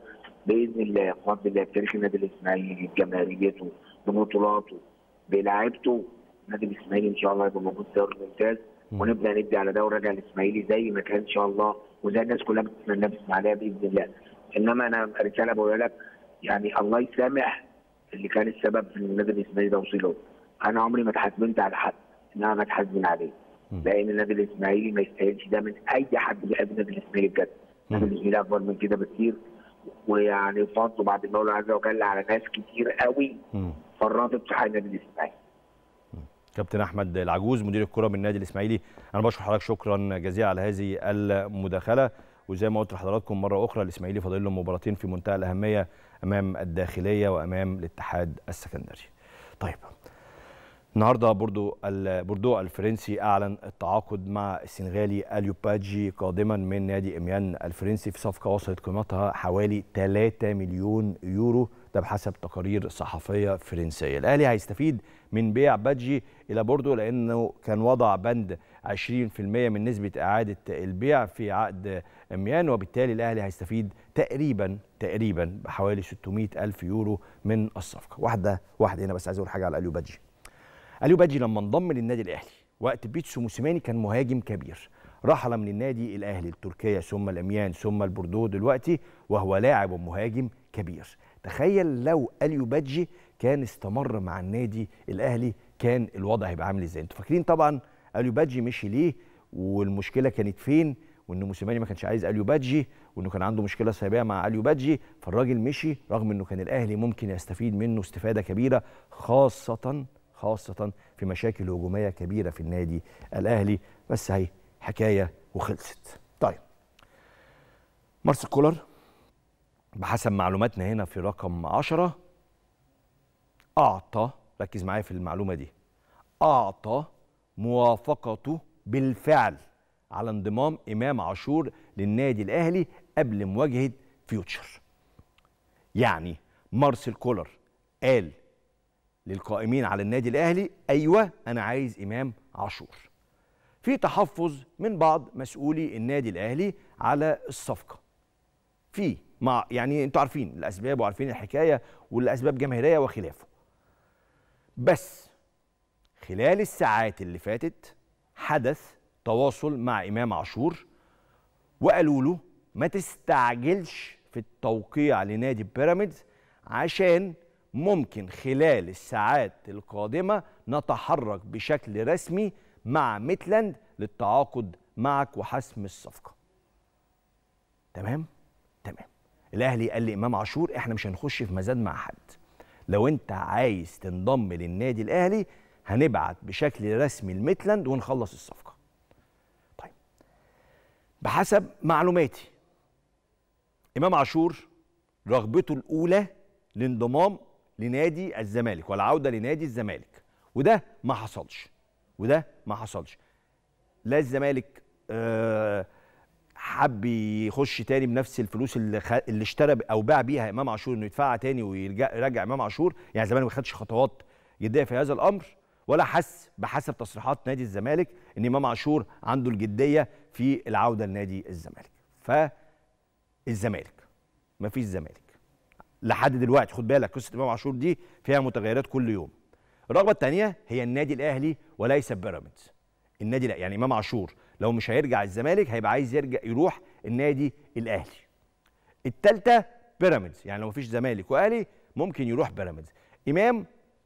باذن الله بفضل الله بتاريخ النادي الاسماعيلي بجماهيريته ببطولاته بلاعيبته النادي الاسماعيلي ان شاء الله يبقى موجود في الدوري الممتاز ونبدا ندي على ده ونرجع الاسماعيلي زي ما كان ان شاء الله وزي الناس كلها بتتمناه في الاسماعيليه باذن الله انما انا رساله بقولها لك يعني الله يسامح اللي كان السبب في النادي الاسماعيلي ده وصوله انا عمري ما اتحاسبنت على حد انما ما اتحاسبين عليه لان النادي الاسماعيلي ما يستاهلش ده من اي حد بيحب النادي الاسماعيلي بجد النادي الاسماعيلي اكبر من كده بكتير ويعني فضله بعد المولى عز وجل على ناس كتير قوي
مم.
فرطت في حال النادي الاسماعيلي
كابتن احمد العجوز مدير الكره من النادي الاسماعيلي انا بشكر حضرتك شكرا جزيلا على هذه المداخله وزي ما قلت لحضراتكم مره اخرى الاسماعيلي فاضل له مباراتين في منتهى الاهميه امام الداخليه وامام الاتحاد السكندري طيب النهارده بوردو البوردو الفرنسي اعلن التعاقد مع السنغالي اليو باجي قادما من نادي اميان الفرنسي في صفقه وصلت قيمتها حوالي 3 مليون يورو ده بحسب تقارير صحفيه فرنسيه الاهلي هيستفيد من بيع باجي الى بوردو لانه كان وضع بند 20% من نسبه اعاده البيع في عقد اميان وبالتالي الاهلي هيستفيد تقريبا تقريبا بحوالي 600 الف يورو من الصفقه واحده واحده هنا بس عايز اقول حاجه على اليو باجي اليو باجي لما انضم للنادي الاهلي وقت بيتسو موسيماني كان مهاجم كبير رحل من النادي الاهلي لتركيا ثم الاميان ثم البوردو دلوقتي وهو لاعب ومهاجم كبير تخيل لو اليو باجي كان استمر مع النادي الاهلي كان الوضع هيبقى عامل ازاي انتوا فاكرين طبعا اليو باجي مشي ليه والمشكله كانت فين وان موسيماني ما كانش عايز اليو باجي وانه كان عنده مشكله سابقه مع اليو باجي فالراجل مشي رغم انه كان الاهلي ممكن يستفيد منه استفاده كبيره خاصه خاصة في مشاكل هجومية كبيرة في النادي الأهلي بس هي حكاية وخلصت طيب مارسيل كولر بحسب معلوماتنا هنا في رقم عشرة أعطى ركز معايا في المعلومة دي أعطى موافقته بالفعل على انضمام إمام عاشور للنادي الأهلي قبل مواجهة فيوتشر يعني مارسيل كولر قال للقائمين على النادي الاهلي ايوه انا عايز امام عاشور في تحفظ من بعض مسؤولي النادي الاهلي على الصفقه في مع يعني انتوا عارفين الاسباب وعارفين الحكايه والاسباب جماهيريه وخلافه بس خلال الساعات اللي فاتت حدث تواصل مع امام عاشور وقالوا له ما تستعجلش في التوقيع لنادي بيراميدز عشان ممكن خلال الساعات القادمة نتحرك بشكل رسمي مع ميتلاند للتعاقد معك وحسم الصفقة تمام؟ تمام الأهلي قال لإمام عاشور إحنا مش هنخش في مزاد مع حد لو أنت عايز تنضم للنادي الأهلي هنبعت بشكل رسمي لميتلاند ونخلص الصفقة طيب بحسب معلوماتي إمام عاشور رغبته الأولى لانضمام لنادي الزمالك والعوده لنادي الزمالك وده ما حصلش وده ما حصلش لا الزمالك آه حب يخش تاني بنفس الفلوس اللي, خ... اللي اشترى او باع بيها امام عاشور انه يدفعها تاني ويرجع يرجع امام عاشور يعني الزمالك ما خدش خطوات جديه في هذا الامر ولا حس بحسب تصريحات نادي الزمالك ان امام عاشور عنده الجديه في العوده لنادي الزمالك فالزمالك ما فيش زمالك لحد دلوقتي خد بالك قصه امام عاشور دي فيها متغيرات كل يوم الرغبه الثانيه هي النادي الاهلي وليس بيراميدز النادي لا يعني امام عاشور لو مش هيرجع الزمالك هيبقى عايز يرجع يروح النادي الاهلي الثالثه بيراميدز يعني لو مفيش زمالك واهلي ممكن يروح بيراميدز امام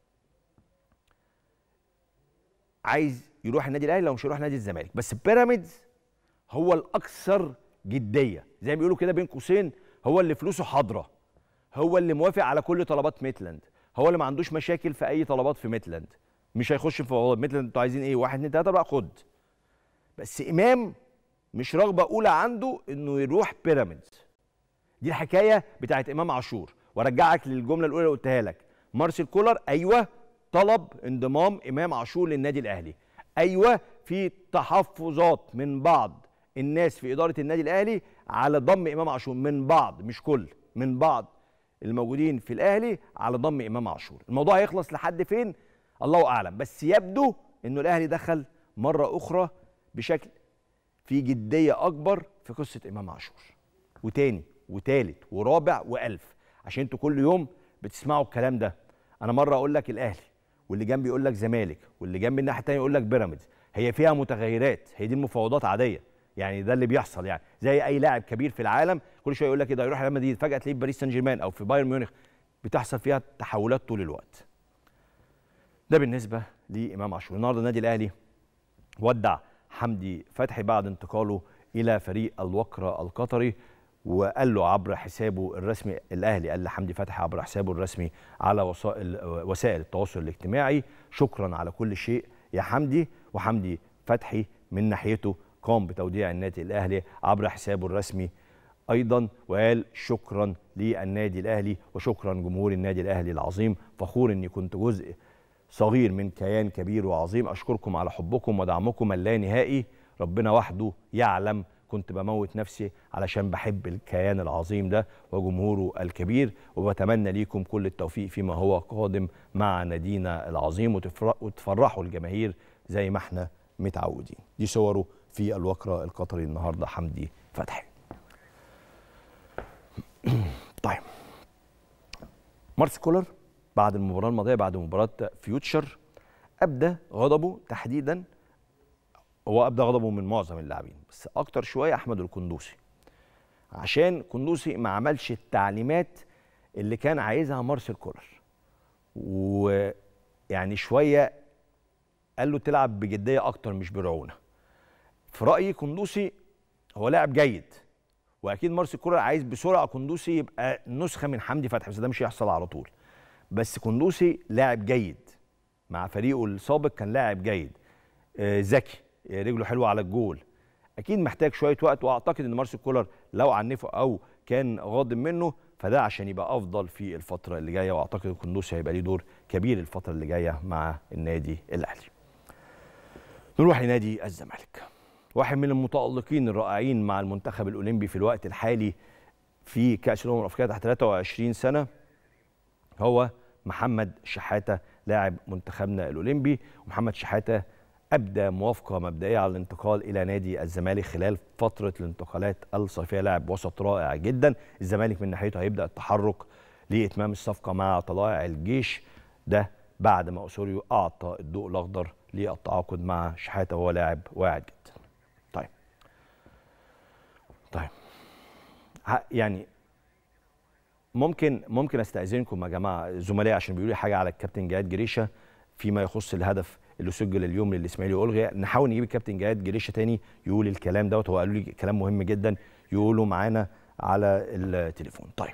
عايز يروح النادي الاهلي لو مش هيروح نادي الزمالك بس بيراميدز هو الاكثر جديه زي ما بيقولوا كده بين قوسين هو اللي فلوسه حاضره هو اللي موافق على كل طلبات ميتلاند هو اللي ما عندوش مشاكل في اي طلبات في ميتلاند مش هيخش في فوضى ميتلاند انتوا عايزين ايه واحد اتنين تلاته بقى خد بس امام مش رغبه اولى عنده انه يروح بيراميدز دي الحكايه بتاعت امام عاشور وارجعك للجمله الاولى اللي قلتها لك مارسيل كولر ايوه طلب انضمام امام عاشور للنادي الاهلي ايوه في تحفظات من بعض الناس في اداره النادي الاهلي على ضم امام عاشور من بعض مش كل من بعض الموجودين في الاهلي على ضم امام عاشور الموضوع هيخلص لحد فين الله اعلم بس يبدو انه الاهلي دخل مره اخرى بشكل في جديه اكبر في قصه امام عاشور وتاني وتالت ورابع والف عشان انتوا كل يوم بتسمعوا الكلام ده انا مره اقول لك الاهلي واللي جنبي يقول لك زمالك واللي جنبي الناحيه الثانيه يقول لك بيراميدز هي فيها متغيرات هي دي المفاوضات عاديه يعني ده اللي بيحصل يعني زي اي لاعب كبير في العالم كل شويه يقول لك ايه ده يروح ريال مدريد فجاه تلاقيه في باريس سان جيرمان او في بايرن ميونخ بتحصل فيها تحولات طول الوقت ده بالنسبه لامام عاشور النهارده النادي الاهلي ودع حمدي فتحي بعد انتقاله الى فريق الوكره القطري وقال له عبر حسابه الرسمي الاهلي قال لحمدي فتحي عبر حسابه الرسمي على وسائل وسائل التواصل الاجتماعي شكرا على كل شيء يا حمدي وحمدي فتحي من ناحيته قام بتوديع النادي الاهلي عبر حسابه الرسمي ايضا وقال شكرا للنادي الاهلي وشكرا جمهور النادي الاهلي العظيم فخور اني كنت جزء صغير من كيان كبير وعظيم اشكركم على حبكم ودعمكم اللانهائي ربنا وحده يعلم كنت بموت نفسي علشان بحب الكيان العظيم ده وجمهوره الكبير وبتمنى ليكم كل التوفيق فيما هو قادم مع نادينا العظيم وتفرحوا الجماهير زي ما احنا متعودين دي صوره في الوكرة القطري النهارده حمدي فتحي طيب مارس كولر بعد المباراه الماضيه بعد مباراه فيوتشر ابدى غضبه تحديدا هو ابدى غضبه من معظم اللاعبين بس اكتر شويه احمد القندوسي عشان قندوسي ما عملش التعليمات اللي كان عايزها مارسيل كولر ويعني شويه قال له تلعب بجديه اكتر مش برعونه في رايي قندوسي هو لاعب جيد واكيد مارسيل كولر عايز بسرعه قندوسي يبقى نسخه من حمدي فتحي بس ده مش هيحصل على طول بس قندوسي لاعب جيد مع فريقه السابق كان لاعب جيد آه ذكي آه رجله حلوه على الجول اكيد محتاج شويه وقت واعتقد ان مارسيل كولر لو عنفه او كان غاضب منه فده عشان يبقى افضل في الفتره اللي جايه واعتقد القندوسي هيبقى ليه دور كبير الفتره اللي جايه مع النادي الاهلي نروح لنادي الزمالك واحد من المتألقين الرائعين مع المنتخب الأولمبي في الوقت الحالي في كأس الأمم الأفريقية تحت 23 سنة هو محمد شحاتة لاعب منتخبنا الأولمبي ومحمد شحاتة أبدى موافقة مبدئية على الانتقال إلى نادي الزمالك خلال فترة الانتقالات الصيفية لاعب وسط رائع جدا الزمالك من ناحيته هيبدأ التحرك لإتمام الصفقة مع طلائع الجيش ده بعد ما أوسوريو أعطى الضوء الأخضر للتعاقد مع شحاتة وهو لاعب واعد جدا طيب طيب يعني ممكن ممكن استاذنكم يا جماعه زملائي عشان بيقولوا لي حاجه على الكابتن جهاد جريشه فيما يخص الهدف اللي سجل اليوم للاسماعيلي والغي نحاول نجيب الكابتن جهاد جريشه تاني يقول الكلام دوت هو قالوا لي كلام مهم جدا يقولوا معانا على التليفون طيب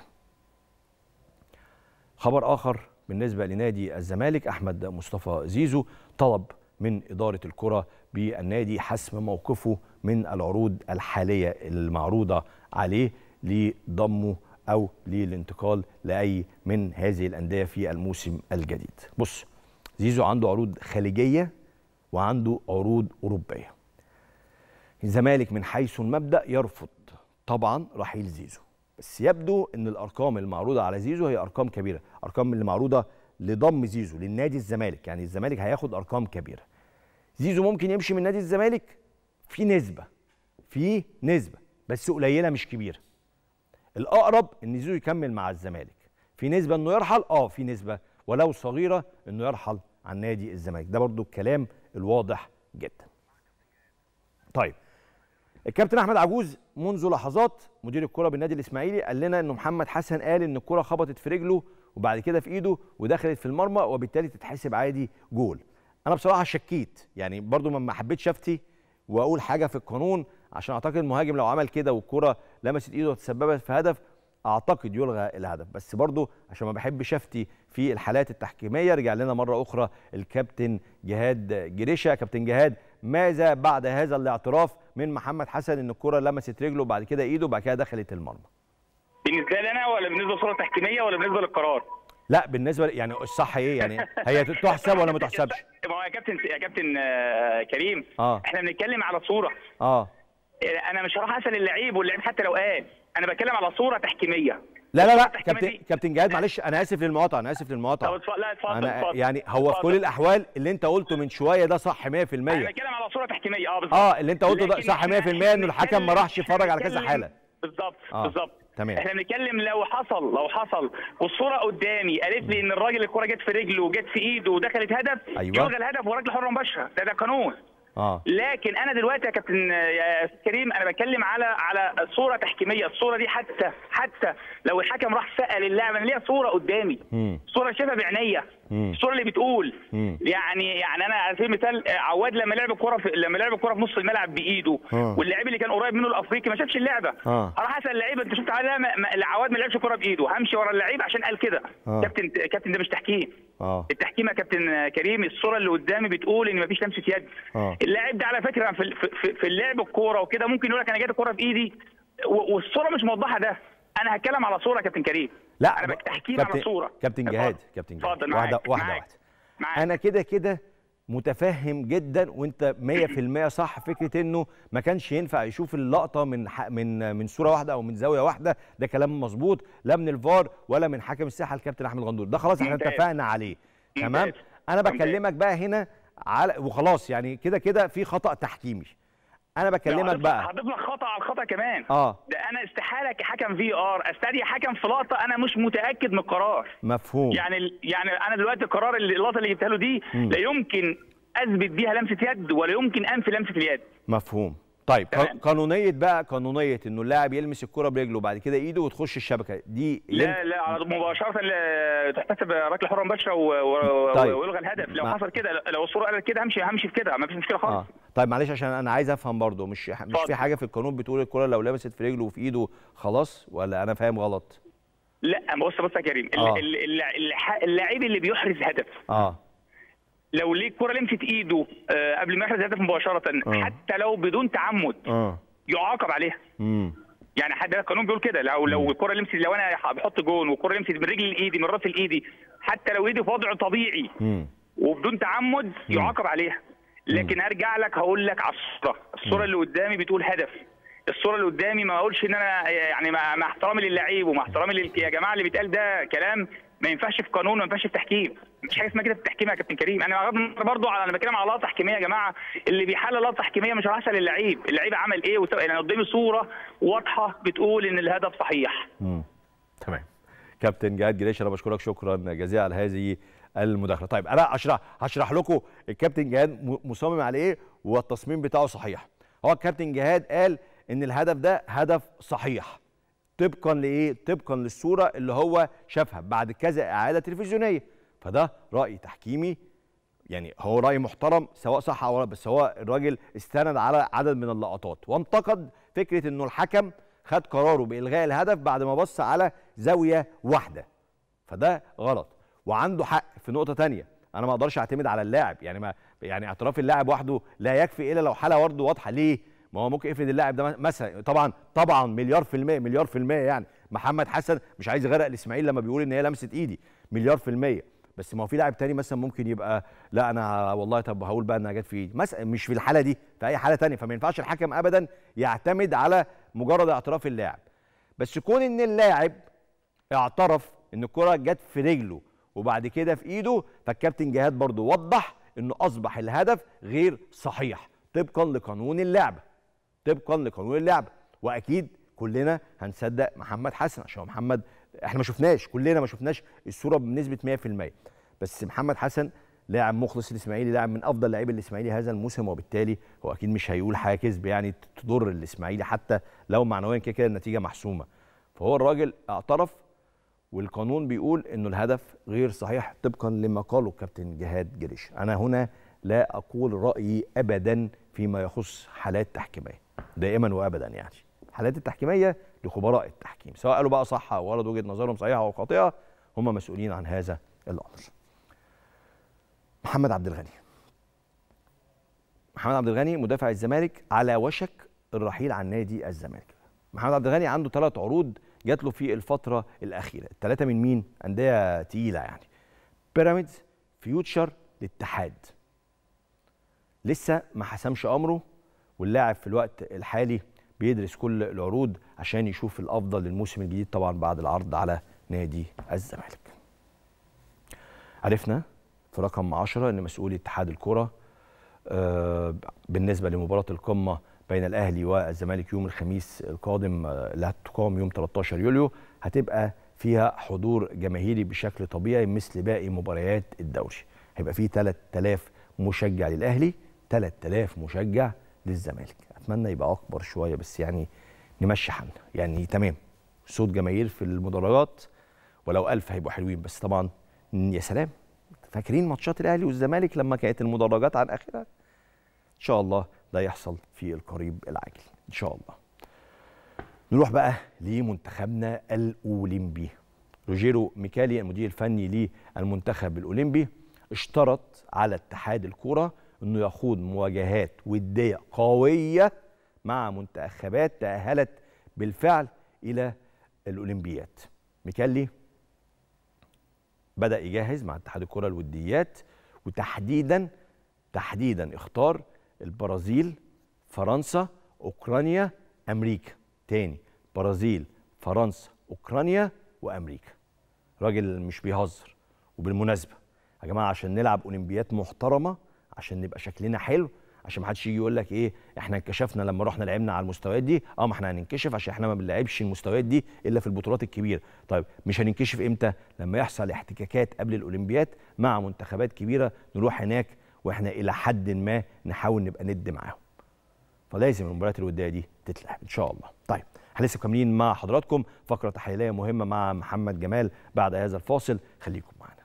خبر اخر بالنسبه لنادي الزمالك احمد مصطفى زيزو طلب من اداره الكره بالنادي حسم موقفه من العروض الحاليه المعروضه عليه لضمه او للانتقال لاي من هذه الانديه في الموسم الجديد. بص زيزو عنده عروض خليجيه وعنده عروض اوروبيه. الزمالك من حيث المبدا يرفض طبعا رحيل زيزو بس يبدو ان الارقام المعروضه على زيزو هي ارقام كبيره، ارقام اللي معروضه لضم زيزو للنادي الزمالك، يعني الزمالك هياخد ارقام كبيره. زيزو ممكن يمشي من نادي الزمالك في نسبه في نسبه بس قليله مش كبيره. الاقرب ان زيزو يكمل مع الزمالك في نسبه انه يرحل اه في نسبه ولو صغيره انه يرحل عن نادي الزمالك ده برضو الكلام الواضح جدا طيب الكابتن احمد عجوز منذ لحظات مدير الكره بالنادي الاسماعيلي قال لنا انه محمد حسن قال ان الكره خبطت في رجله وبعد كده في ايده ودخلت في المرمى وبالتالي تتحسب عادي جول انا بصراحه شكيت يعني برضو ما حبيتش افتي واقول حاجه في القانون عشان اعتقد المهاجم لو عمل كده والكره لمست ايده وتسببت في هدف اعتقد يلغى الهدف بس برضو عشان ما بحبش افتي في الحالات التحكيميه رجع لنا مره اخرى الكابتن جهاد جريشه كابتن جهاد ماذا بعد هذا الاعتراف من محمد حسن ان الكره لمست رجله وبعد كده ايده وبعد كده دخلت المرمى
بالنسبه لي انا ولا بالنسبه للصوره التحكيميه ولا بالنسبه للقرار
لا بالنسبه يعني الصح ايه يعني هي تحسب ولا ما تحسبش
ما هو يا كابتن يا كابتن آه كريم
اه
احنا بنتكلم على صوره
اه
انا مش هروح اسال اللعيب واللعيب حتى لو قال انا بتكلم على صوره تحكيميه
لا لا لا كابتن كابتن جهاد معلش انا اسف للمقاطعه انا اسف للمقاطعه
طب اتفضل لا اتفضل
انا
اتفضل
يعني هو في كل الاحوال اللي انت قلته من شويه ده صح 100%
انا بتكلم على صوره تحكيميه اه بالظبط
اه اللي انت قلته ده
لكن
صح 100%
إحنا
انه الحكم ما راحش
بنتكلم-
يتفرج على كذا
بنتكلم-
حاله
بالظبط
آه.
بالظبط
تمام.
احنا بنتكلم لو حصل لو حصل والصوره قدامي قالت لي ان الراجل الكره جت في رجله وجت في ايده ودخلت هدف
أيوة.
يلغى الهدف ورجل حره مباشره ده ده قانون
اه
لكن انا دلوقتي يا كابتن يا أستاذ كريم انا بتكلم على على صوره تحكيميه الصوره دي حتى حتى لو الحكم راح سال اللاعب انا ليا صوره قدامي
مم.
صوره شايفها بعينيا
مم.
الصوره اللي بتقول
مم.
يعني يعني انا على سبيل المثال آه، عواد لما لعب الكره في لما لعب الكره في نص الملعب بايده
آه.
واللاعب اللي كان قريب منه الافريقي ما شافش اللعبه
آه.
راح اسال اللعيبه انت شفت عواد لا، ما- ما- عواد ما لعبش الكره بايده همشي ورا اللعيب عشان قال كده
آه.
كابتن كابتن ده مش تحكيم
اه
التحكيم يا كابتن كريم الصوره اللي قدامي بتقول ان مفيش لمسه يد
آه.
اللاعب ده على فكره في في, في اللعب الكوره وكده ممكن يقول لك انا جايب الكوره بايدي و- والصوره مش موضحه ده انا هتكلم على صوره يا كابتن كريم
لا
انا بتحكيم
كابتن-
على صوره
كابتن
اتفضل.
جهاد كابتن جهاد
اتفضل
واحده
معاك،
واحده
معاك،
واحده
معاك.
انا كده كده متفهم جدا وانت 100% صح فكره انه ما كانش ينفع يشوف اللقطه من ح... من من صوره واحده او من زاويه واحده ده كلام مظبوط لا من الفار ولا من حكم الساحه الكابتن احمد غندور ده خلاص احنا
ممتاز.
اتفقنا عليه تمام
ممتاز.
انا
ممتاز.
بكلمك بقى هنا على وخلاص يعني كده كده في خطا تحكيمي انا
لا،
بكلمك
هضيف لك-
بقى
هضيف لك خطا على الخطا كمان
اه
ده انا استحاله كحكم في ار استدعي حكم في لقطه انا مش متاكد من القرار
مفهوم
يعني ال- يعني انا دلوقتي القرار اللي اللقطه اللي جبتها له دي
مم.
لا يمكن اثبت بيها لمسه يد ولا يمكن انفي لمسه اليد
مفهوم طيب
تمام.
قا- قانونيه بقى قانونيه انه اللاعب يلمس الكره برجله وبعد كده ايده وتخش الشبكه دي
لا لا على طول مباشره ل- تحتسب ركله حره مباشره و- و-
طيب.
ويلغى الهدف لو
ما-
حصل كده لو الصوره قالت كده همشي همشي في كده ما فيش مشكله خالص
اه طيب معلش عشان انا عايز افهم برضو مش مش في
اتفضل.
حاجه في القانون بتقول الكره لو لمست في رجله وفي ايده خلاص ولا انا فاهم غلط
لا بص بص يا كريم ال-
آه.
ال- ال- الح- اللاعب اللي بيحرز هدف
اه
لو ليه الكره لمست ايده آه، قبل ما يحرز هدف مباشره
آه.
حتى لو بدون تعمد
اه
يعاقب عليها
امم
يعني حد القانون بيقول كده لو لو الكره لمست لو انا بحط جون والكره لمست من رجل لايدي من راس لايدي حتى لو ايدي في وضع طبيعي
امم
وبدون تعمد يعاقب عليها لكن ارجع لك هقول لك على الصوره الصوره اللي قدامي بتقول هدف الصوره اللي قدامي ما اقولش ان انا يعني مع مع احترامي للعيب ومع احترامي لل... يا جماعه اللي بيتقال ده كلام ما ينفعش في قانون وما ينفعش في تحكيم مش حاجه اسمها كده في التحكيم يا كابتن كريم انا بغض النظر برضه على انا بتكلم على لقطه تحكيميه يا جماعه اللي بيحلل لقطه تحكيميه مش هيحصل للعيب اللعيب عمل ايه وسوى انا قدامي صوره واضحه بتقول ان الهدف صحيح
امم تمام كابتن جهاد جريش انا بشكرك شكرا جزيلا على هذه المداخله طيب انا هشرح هشرح لكم الكابتن جهاد م- مصمم على ايه والتصميم بتاعه صحيح هو الكابتن جهاد قال ان الهدف ده هدف صحيح طبقا لايه طبقا للصوره اللي هو شافها بعد كذا اعاده تلفزيونيه فده راي تحكيمي يعني هو راي محترم سواء صح او لا بس هو الراجل استند على عدد من اللقطات وانتقد فكره انه الحكم خد قراره بالغاء الهدف بعد ما بص على زاويه واحده فده غلط وعنده حق في نقطه تانية انا ما اقدرش اعتمد على اللاعب يعني ما يعني اعتراف اللاعب وحده لا يكفي الا لو حاله برضه واضحه ليه ما هو ممكن افرض اللاعب ده مثلا طبعا طبعا مليار في المية مليار في المية يعني محمد حسن مش عايز يغرق الاسماعيلي لما بيقول ان هي لمسه ايدي مليار في المية بس ما هو في لاعب تاني مثلا ممكن يبقى لا انا والله طب هقول بقى انها جت في ايدي مثلا مش في الحاله دي في اي حاله تانية فما ينفعش الحكم ابدا يعتمد على مجرد اعتراف اللاعب بس كون ان اللاعب اعترف ان الكره جت في رجله وبعد كده في ايده فالكابتن جهاد برضو وضح انه اصبح الهدف غير صحيح طبقا لقانون اللعبه طبقا لقانون اللعبه واكيد كلنا هنصدق محمد حسن عشان هو محمد احنا ما شفناش كلنا ما شفناش الصوره بنسبه 100% بس محمد حسن لاعب مخلص الاسماعيلي لاعب من افضل لاعبي الاسماعيلي هذا الموسم وبالتالي هو اكيد مش هيقول حاجه كذب يعني تضر الاسماعيلي حتى لو معنويا كده كده النتيجه محسومه فهو الراجل اعترف والقانون بيقول انه الهدف غير صحيح طبقا لما قاله الكابتن جهاد جريش انا هنا لا اقول رايي ابدا فيما يخص حالات تحكيميه دائما وابدا يعني الحالات التحكيميه لخبراء التحكيم سواء قالوا بقى صح او غلط وجهه نظرهم صحيحه او خاطئه هم مسؤولين عن هذا الامر محمد عبد الغني محمد عبد الغني مدافع الزمالك على وشك الرحيل عن نادي الزمالك محمد عبد الغني عنده ثلاث عروض جات له في الفتره الاخيره الثلاثه من مين انديه تقيله يعني بيراميدز فيوتشر الاتحاد لسه ما حسمش امره واللاعب في الوقت الحالي بيدرس كل العروض عشان يشوف الافضل للموسم الجديد طبعا بعد العرض على نادي الزمالك عرفنا في رقم 10 ان مسؤول اتحاد الكره آه، بالنسبه لمباراه القمه بين بين الاهلي والزمالك يوم الخميس القادم آه، اللي هتقام يوم 13 يوليو هتبقى فيها حضور جماهيري بشكل طبيعي مثل باقي مباريات الدوري هيبقى فيه 3000 مشجع للاهلي 3000 مشجع للزمالك اتمنى يبقى اكبر شويه بس يعني نمشي حالنا يعني تمام صوت جماهير في المدرجات ولو ألف هيبقوا حلوين بس طبعا يا سلام فاكرين ماتشات الاهلي والزمالك لما كانت المدرجات عن اخرها ان شاء الله ده يحصل في القريب العاجل ان شاء الله نروح بقى لمنتخبنا الاولمبي روجيرو ميكالي المدير الفني للمنتخب الاولمبي اشترط على اتحاد الكوره انه يخوض مواجهات وديه قويه مع منتخبات تاهلت بالفعل الى الاولمبيات ميكالي بدا يجهز مع اتحاد الكره الوديات وتحديدا تحديدا اختار البرازيل فرنسا اوكرانيا امريكا تاني برازيل فرنسا اوكرانيا وامريكا راجل مش بيهزر وبالمناسبه يا جماعه عشان نلعب اولمبيات محترمه عشان نبقى شكلنا حلو عشان ما حدش يجي يقول لك ايه احنا انكشفنا لما رحنا لعبنا على المستويات دي اه ما احنا هننكشف عشان احنا ما بنلعبش المستويات دي الا في البطولات الكبيره طيب مش هننكشف امتى لما يحصل احتكاكات قبل الاولمبيات مع منتخبات كبيره نروح هناك واحنا الى حد ما نحاول نبقى ند معاهم فلازم المباريات الوديه دي تتلعب ان شاء الله طيب احنا لسه مكملين مع حضراتكم فقره تحليليه مهمه مع محمد جمال بعد هذا الفاصل خليكم معانا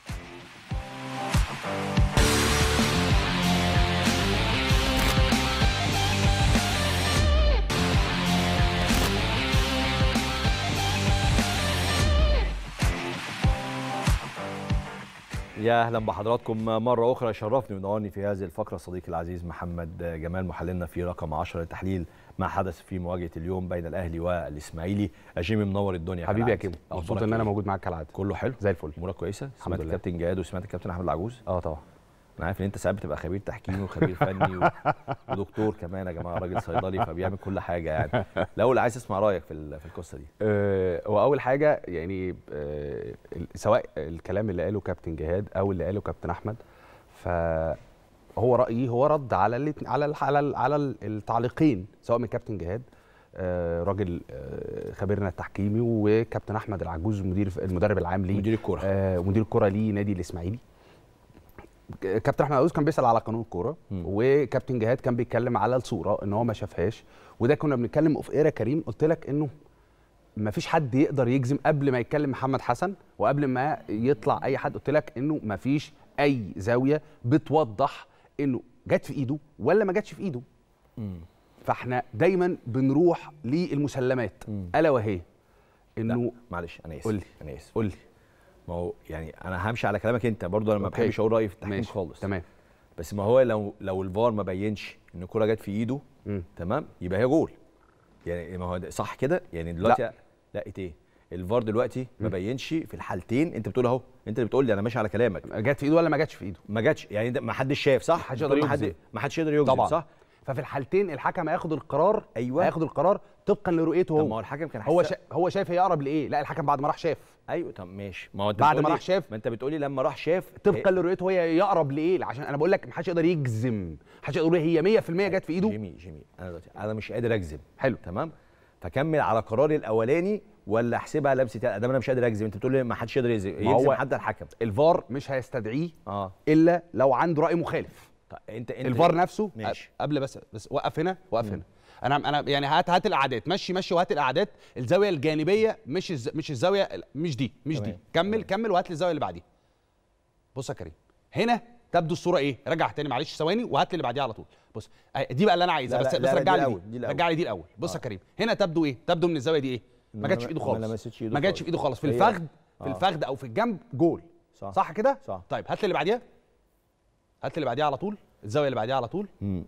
يا اهلا بحضراتكم مره اخرى يشرفني وينورني في هذه الفقره صديقي العزيز محمد جمال محللنا في رقم 10 للتحليل ما حدث في مواجهه اليوم بين الاهلي والاسماعيلي يا جيمي منور الدنيا
حبيبي يا
كالعادة.
كيمو مبسوط
أخبارك
ان انا
إيه؟
موجود معاك كالعاده
كله حلو
زي الفل
امورك كويسه
الحمد
سمعت
لله.
الكابتن جهاد وسمعت الكابتن احمد العجوز
اه طبعا
انا عارف ان انت ساعات بتبقى خبير تحكيمي وخبير فني و... ودكتور كمان يا جماعه راجل صيدلي فبيعمل كل حاجه يعني الاول عايز اسمع رايك في ال- في القصه دي
آه، هو اول حاجه يعني آه، ال- سواء الكلام اللي قاله كابتن جهاد او اللي قاله كابتن احمد فهو رايي هو رد على الاتنين- على ال- على ال- على ال- التعليقين سواء من كابتن جهاد آه، راجل آه، خبيرنا التحكيمي وكابتن احمد العجوز مدير المدرب العام ليه
مدير الكرة.
آه، مدير الكره ليه نادي الاسماعيلي كابتن احمد عاوز كان بيسال على قانون الكوره وكابتن جهاد كان بيتكلم على الصوره ان هو ما شافهاش وده كنا بنتكلم اوف اير يا كريم قلت لك انه ما فيش حد يقدر يجزم قبل ما يتكلم محمد حسن وقبل ما يطلع اي حد قلت لك انه ما فيش اي زاويه بتوضح انه جت في ايده ولا ما جاتش في ايده فاحنا دايما بنروح للمسلمات الا وهي انه
معلش انا اسف
قول لي.
انا اسف
قول لي
ما هو يعني انا همشي على كلامك انت برضه انا ما
أوكي.
بحبش اقول رايي في التحكيم
ماشي
خالص
تمام
بس ما هو لو لو الفار ما بينش ان الكره جت في ايده
مم.
تمام يبقى هي جول يعني ما هو ده صح كده يعني دلوقتي
لا.
لا ايه الفار دلوقتي ما بينش في الحالتين انت بتقول اهو انت اللي بتقول لي انا ماشي على كلامك
جت في ايده ولا ما جاتش في ايده
ما جاتش يعني ده ما حدش شاف صح
محدش
بتقول
يقدر
ما حد
يجزم.
ما حدش يقدر يجزم
طبعا
صح
ففي الحالتين الحكم هياخد القرار
أيوة.
هياخد القرار طبقا لرؤيته
طب ما هو
هو
الحكم كان
هو
حاسس-
شا... هو شايف هي اقرب لايه لا الحكم بعد ما راح شاف
ايوه طب ماشي ما هو انت
بعد
بتقول
ما
لي-
راح شاف.
ما انت بتقولي لما راح شاف
طبقا لرؤيته هي يقرب لايه عشان انا بقول لك محدش يقدر يجزم محدش يقدر يقول هي 100% جت في ايده
جيمي جيمي انا دلوقتي انا مش قادر اجزم
حلو.
تمام فكمل على قراري الاولاني ولا احسبها لمسه ادام انا مش قادر اجزم انت بتقول لي ما حدش يقدر يجزم
ما هو-
يجزم حتى الحكم
الفار مش هيستدعيه
اه
الا لو عنده راي مخالف
طيب انت انت
الفار نفسه
ماشي.
قبل بس بس وقف هنا وقف هنا انا انا يعني هات هات الاعداد مشي مشي وهات الاعداد الزاويه الجانبيه مش الز... مش الزاويه مش دي مش
تمام.
دي كمل كمل وهات لي الزاويه اللي بعديها بص يا كريم هنا تبدو الصوره ايه رجع تاني معلش ثواني وهات لي اللي بعديها على طول بص أهي دي بقى اللي انا عايزها
لا،
بس
لا،
بس
لا،
رجع
دي
لي
الأول، دي
دي
الأول.
رجع لي دي الاول بص يا كريم هنا تبدو ايه تبدو من الزاويه دي ايه ما
ما
جاتش
لم-
في ايده
ما
خالص
لمستش إيده
ما جاتش
خالص.
في ايده خالص في
هي-
الفخذ في
آه.
الفخذ او في الجنب جول
صح.
صح كده
صح.
طيب هات لي اللي بعديها هات لي اللي بعديها على طول الزاويه اللي بعديها على طول
مم.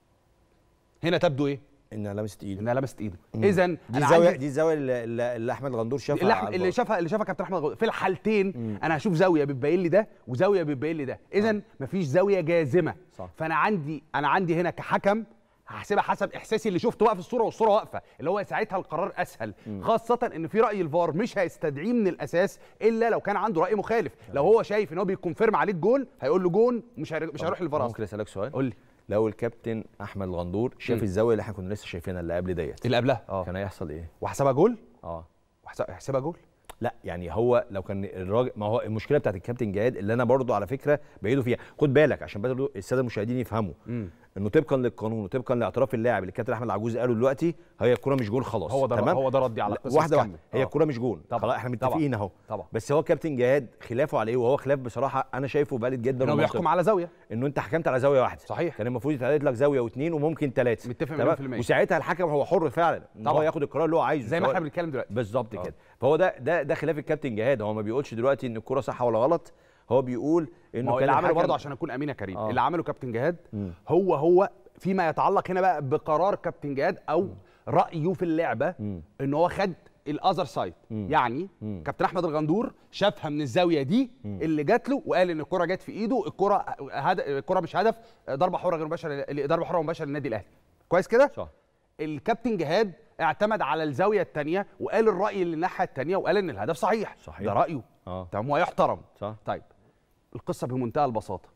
هنا تبدو ايه
انها لمست ايده
انها لمست ايده اذا
دي
انا
الزاويه
عندي
دي الزاويه اللي, اللي اللي احمد غندور شافها
اللي,
على
أحمد- اللي
الفار.
شافها اللي شافها كابتن احمد غض- في الحالتين انا هشوف زاويه بتبين لي ده وزاويه بتبين لي ده اذا مفيش زاويه جازمه
صح.
فانا عندي انا عندي هنا كحكم هحسبها حسب احساسي اللي شفته بقى في الصوره والصوره واقفه اللي هو ساعتها القرار اسهل خاصه ان في راي الفار مش هيستدعيه من الاساس الا لو كان عنده راي مخالف لو هو شايف ان هو بيكونفيرم عليه الجول هيقول له جون مش هير- مش هيروح للفار
ممكن
اصلا
اسالك سؤال
قول لي
لو الكابتن احمد الغندور شاف
مم.
الزاويه اللي احنا كنا لسه شايفينها اللي قبل ديت
اللي قبلها اه
كان هيحصل ايه
وحسبها جول
اه
وحسب- يحسبها جول
لا يعني هو لو كان الراجل ما هو المشكله بتاعت الكابتن جهاد اللي انا برضو على فكره بايده فيها خد بالك عشان برضو الساده المشاهدين يفهموا
مم.
انه طبقا للقانون وطبقا لاعتراف اللاعب اللي الكابتن احمد العجوز قاله دلوقتي هي الكره مش جول خلاص
هو ده
تمام
هو ده ردي على
لا،
القصه
واحده واحده
كمل.
هي
آه.
الكره مش جول
طبعا.
خلاص احنا
طبعا.
متفقين اهو
طبعا.
بس هو كابتن جهاد خلافه عليه وهو خلاف بصراحه انا شايفه بالد جدا
انه
ومنطقي.
بيحكم على زاويه
انه انت حكمت على زاويه واحده
صحيح.
كان المفروض يتعدد لك زاويه واثنين وممكن ثلاثه
متفق مليون في المية.
وساعتها الحكم هو حر فعلا ان هو
طبعا.
ياخد القرار اللي هو عايزه
زي ما
سواء-
احنا بنتكلم دلوقتي
بالظبط
آه.
كده فهو ده ده ده خلاف الكابتن جهاد هو ما بيقولش دلوقتي ان الكره صح ولا غلط هو بيقول
ما
انه
هو
كان
اللي عمله
الحكم-
برضه عشان اكون امين يا كريم
آه.
اللي عمله كابتن جهاد
مم.
هو هو فيما يتعلق هنا بقى بقرار كابتن جهاد او رايه في اللعبه
مم.
ان هو خد الاذر سايد يعني
مم.
كابتن احمد الغندور شافها من الزاويه دي اللي جات له وقال ان الكره جت في ايده الكره هد... الكره مش هدف ضربه حره غير مباشره ضربه حره مباشره للنادي الاهلي كويس كده
صح
الكابتن جهاد اعتمد على الزاويه الثانيه وقال الراي اللي الناحيه الثانيه وقال ان الهدف صحيح
صحيح.
ده رايه
اه
تمام ويحترم
صح
طيب القصه بمنتهى البساطه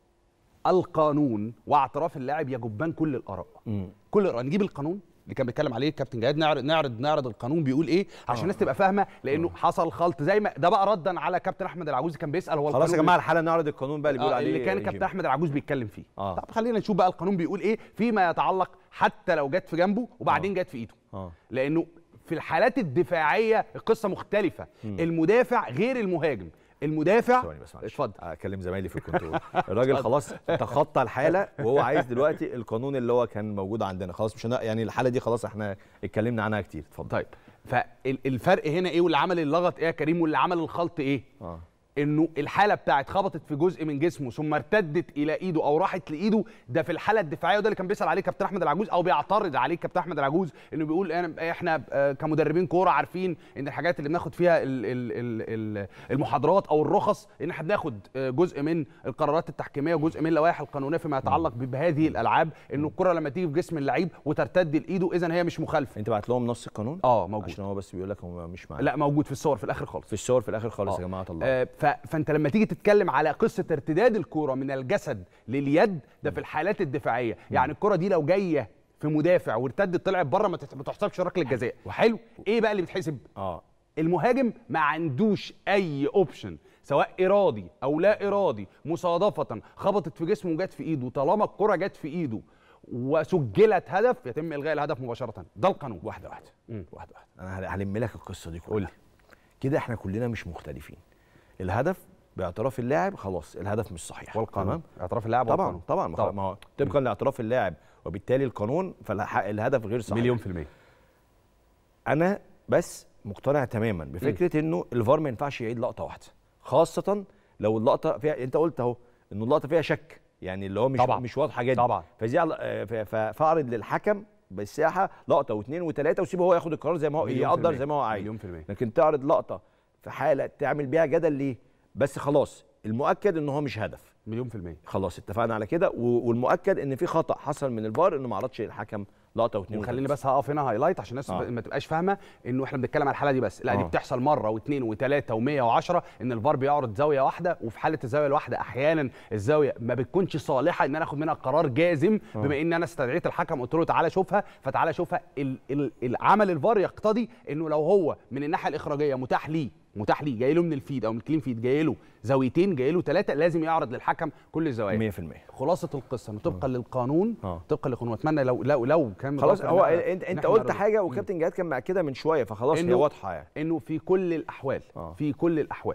القانون واعتراف اللاعب يجبان كل الاراء
مم.
كل الاراء نجيب القانون اللي كان بيتكلم عليه الكابتن جهاد نعرض نعرض نعرض القانون بيقول ايه عشان الناس تبقى فاهمه لانه حصل خلط زي ما ده بقى ردا على كابتن احمد العجوزي كان بيسال هو
خلاص يا
القانون
جماعه الحاله نعرض القانون بقى اللي بيقول
آه
عليه
اللي كان
جيمي.
كابتن احمد العجوز بيتكلم فيه
آه.
طب خلينا نشوف بقى القانون بيقول ايه فيما يتعلق حتى لو جت في جنبه وبعدين جت في ايده
اه
لانه في الحالات الدفاعيه القصه مختلفه المدافع غير المهاجم المدافع
ثواني بس معلش
اتفضل
اكلم زمايلي في الكنترول الراجل خلاص تخطى الحاله وهو عايز دلوقتي القانون اللي هو كان موجود عندنا خلاص مش هن- يعني الحاله دي خلاص احنا اتكلمنا عنها كتير اتفضل
طيب فالفرق هنا ايه واللي عمل اللغط ايه يا كريم واللي عمل الخلط ايه
اه
انه الحاله بتاعت خبطت في جزء من جسمه ثم ارتدت الى ايده او راحت لايده ده في الحاله الدفاعيه وده اللي كان بيسال عليه كابتن احمد العجوز او بيعترض عليه كابتن احمد العجوز انه بيقول أنا احنا آه، كمدربين كوره عارفين ان الحاجات اللي بناخد فيها ال ال ال ال المحاضرات او الرخص ان احنا بناخد آه، جزء من القرارات التحكيميه وجزء من اللوائح القانونيه فيما يتعلق بهذه الالعاب انه الكره لما تيجي في جسم اللعيب وترتد لايده اذا هي مش مخالفه
انت بعت لهم نص القانون
اه موجود
عشان هو بس بيقول لك هو مش معانا
لا موجود في الصور في الاخر خالص
في الصور في الاخر خالص
آه.
يا جماعه الله
آه، ف- فانت لما تيجي تتكلم على قصه ارتداد الكوره من الجسد لليد ده في الحالات الدفاعيه يعني الكوره دي لو جايه في مدافع وارتدت طلعت بره ما تت- ما تحسبش ركله جزاء وحلو ايه بقى اللي بيتحسب
اه
المهاجم ما عندوش اي اوبشن سواء ارادي او لا ارادي مصادفه خبطت في جسمه وجت في ايده طالما الكره جت في ايده وسجلت هدف يتم الغاء الهدف مباشره ده القانون
واحده واحده
مم.
واحده واحده انا هل- هلم لك القصه دي كلها
قول لي.
كده احنا كلنا مش مختلفين الهدف باعتراف اللاعب خلاص الهدف مش صحيح
والقانون
تمام؟
اعتراف اللاعب
طبعا
والقانون.
طبعا ما هو- ما هو طبقا لاعتراف اللاعب وبالتالي القانون فالهدف غير صحيح
مليون في المية
انا بس مقتنع تماما بفكره انه الفار ما ينفعش يعيد لقطه واحده خاصه لو اللقطه فيها انت قلت اهو انه اللقطه فيها شك يعني اللي هو مش
طبعا.
مش واضحه جدا
طبعا.
فزي فاعرض للحكم بالساحه لقطه واثنين وثلاثه وسيبه هو ياخد القرار زي ما هو
مليون في
يقدر
المية.
زي ما هو عايز
مليون في المية.
لكن تعرض لقطه في حاله تعمل بيها جدل ليه بس خلاص المؤكد ان هو مش هدف
مليون في المية
خلاص اتفقنا على كده و- والمؤكد ان في خطا حصل من الفار انه ما عرضش الحكم لقطه واثنين
وخليني
وثلاثة.
بس هقف هنا هايلايت عشان الناس
آه.
ما تبقاش فاهمه انه احنا بنتكلم على الحاله دي بس لا دي
آه.
بتحصل مره واثنين وثلاثه و110 ان الفار بيعرض زاويه واحده وفي حاله الزاويه الواحده احيانا الزاويه ما بتكونش صالحه ان انا اخد منها قرار جازم بما ان انا استدعيت الحكم قلت له تعالى شوفها فتعالى شوفها ال- ال- العمل الفار يقتضي انه لو هو من الناحيه الاخراجيه متاح ليه متاح ليه جاي له من الفيد او من الكلين فيد جاي له زاويتين جاي له ثلاثه لازم يعرض للحكم كل الزوايا
100%
خلاصه القصه انه طبقا للقانون
آه.
طبقا للقانون واتمنى لو لو لو كان
خلاص
متوفر
هو
إن إحنا-
انت
إن
انت
إحنا
قلت
نرد.
حاجه وكابتن جهاد كان مأكدها من شويه فخلاص هي
إنه-
واضحه يعني
انه في كل الاحوال
آه.
في كل الاحوال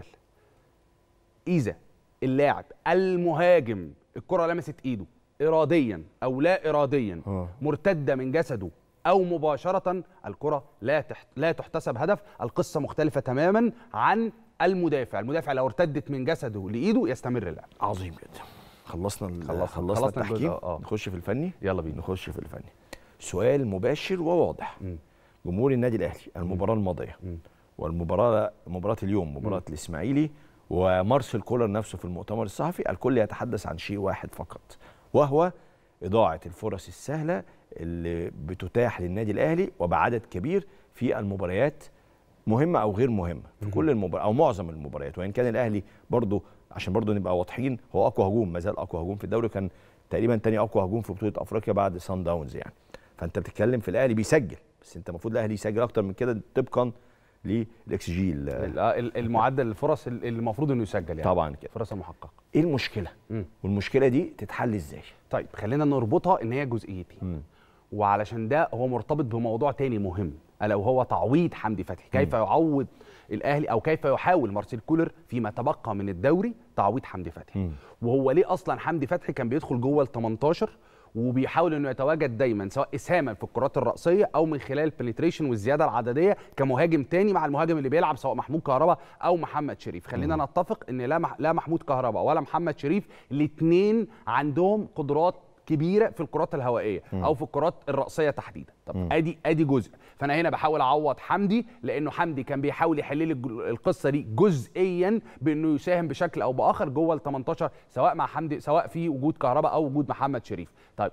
اذا اللاعب المهاجم الكره لمست ايده اراديا او لا اراديا
آه.
مرتده من جسده او مباشره الكره لا تحت لا تحتسب هدف القصه مختلفه تماما عن المدافع المدافع لو ارتدت من جسده لايده يستمر اللعب
عظيم جدا خلصنا ال-
خلصنا-
خلصنا,
خلصنا الجزء
التحكيم
ده، آه.
نخش في الفني
يلا بينا.
نخش في الفني سؤال مباشر وواضح جمهور النادي الاهلي المباراه الماضيه والمباراه مباراه اليوم مباراه الاسماعيلي ومارسيل كولر نفسه في المؤتمر الصحفي الكل يتحدث عن شيء واحد فقط وهو اضاعه الفرص السهله اللي بتتاح للنادي الاهلي وبعدد كبير في المباريات مهمه او غير مهمه في كل المباريات او معظم المباريات وان كان الاهلي برضو عشان برضو نبقى واضحين هو اقوى هجوم ما زال اقوى هجوم في الدوري كان تقريبا تاني اقوى هجوم في بطوله افريقيا بعد سان داونز يعني فانت بتتكلم في الاهلي بيسجل بس انت المفروض الاهلي يسجل اكتر من كده طبقا للاكس جي ال-
ال- آه، ال- المعدل الفرص اللي المفروض انه يسجل يعني
طبعا كده
فرص المحققه
ايه المشكله
مم.
والمشكله دي تتحل ازاي
طيب خلينا نربطها ان هي جزئيتين
مم.
وعلشان ده هو مرتبط بموضوع تاني مهم الا وهو تعويض حمدي فتحي كيف يعوض الاهلي او كيف يحاول مارسيل كولر فيما تبقى من الدوري تعويض حمدي فتحي
مم.
وهو ليه اصلا حمدي فتحي كان بيدخل جوه ال 18 وبيحاول انه يتواجد دايما سواء اسهاما في الكرات الراسيه او من خلال البنتريشن والزياده العدديه كمهاجم تاني مع المهاجم اللي بيلعب سواء محمود كهربا او محمد شريف خلينا نتفق ان لا مح... لا محمود كهربا ولا محمد شريف الاثنين عندهم قدرات كبيره في الكرات الهوائيه او في الكرات الراسيه تحديدا طب ادي ادي جزء فانا هنا بحاول اعوض حمدي لانه حمدي كان بيحاول يحل لي الج- القصه دي جزئيا بانه يساهم بشكل او باخر جوه ال 18 سواء مع حمدي سواء في وجود كهرباء او وجود محمد شريف طيب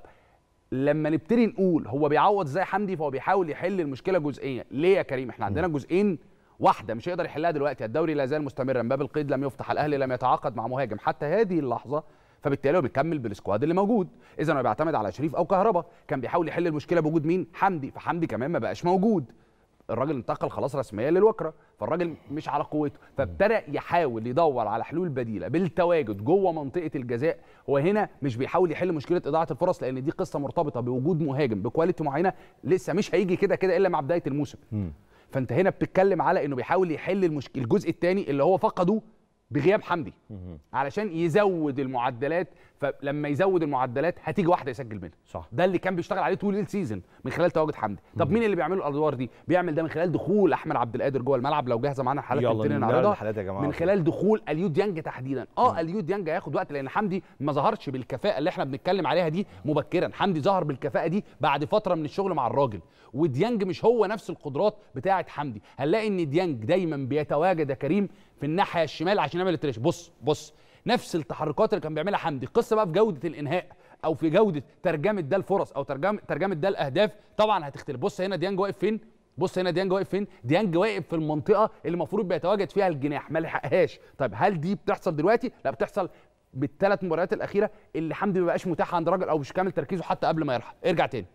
لما نبتدي نقول هو بيعوض ازاي حمدي فهو بيحاول يحل المشكله جزئيا ليه يا كريم احنا عندنا جزئين واحده مش هيقدر يحلها دلوقتي الدوري لا زال مستمرا باب القيد لم يفتح الاهلي لم يتعاقد مع مهاجم حتى هذه اللحظه فبالتالي هو بيكمل بالسكواد اللي موجود اذا هو بيعتمد على شريف او كهربا كان بيحاول يحل المشكله بوجود مين حمدي فحمدي كمان ما بقاش موجود الراجل انتقل خلاص رسميا للوكره فالراجل مش على قوته فابتدى يحاول يدور على حلول بديله بالتواجد جوه منطقه الجزاء هو هنا مش بيحاول يحل مشكله اضاعه الفرص لان دي قصه مرتبطه بوجود مهاجم بكواليتي معينه لسه مش هيجي كده كده الا مع بدايه الموسم فانت هنا بتتكلم على انه بيحاول يحل المشكله الجزء الثاني اللي هو فقده بغياب حمدي علشان يزود المعدلات فلما يزود المعدلات هتيجي واحده يسجل منها
صح.
ده اللي كان بيشتغل عليه طول السيزون من خلال تواجد حمدي طب مين اللي بيعمل الادوار دي بيعمل ده من خلال دخول احمد عبد القادر جوه الملعب لو جاهزه معانا الحالات
يلا
نبتدي
نعرض
نعرضها
الحالات يا جماعة.
من خلال دخول اليو ديانج تحديدا اه اليو ديانج هياخد وقت لان حمدي ما ظهرش بالكفاءه اللي احنا بنتكلم عليها دي مبكرا حمدي ظهر بالكفاءه دي بعد فتره من الشغل مع الراجل وديانج مش هو نفس القدرات بتاعه حمدي هنلاقي ان ديانج دايما بيتواجد يا كريم في الناحيه الشمال عشان يعمل التريش بص بص نفس التحركات اللي كان بيعملها حمدي القصه بقى في جوده الانهاء او في جوده ترجمه ده الفرص او ترجمه ترجمه ده الاهداف طبعا هتختلف بص هنا ديانج واقف فين بص هنا ديانج واقف فين ديانج واقف في المنطقه اللي المفروض بيتواجد فيها الجناح ما لحقهاش طيب هل دي بتحصل دلوقتي لا بتحصل بالثلاث مباريات الاخيره اللي حمدي ما بقاش متاح عند راجل او مش كامل تركيزه حتى قبل ما يرحل ارجع تاني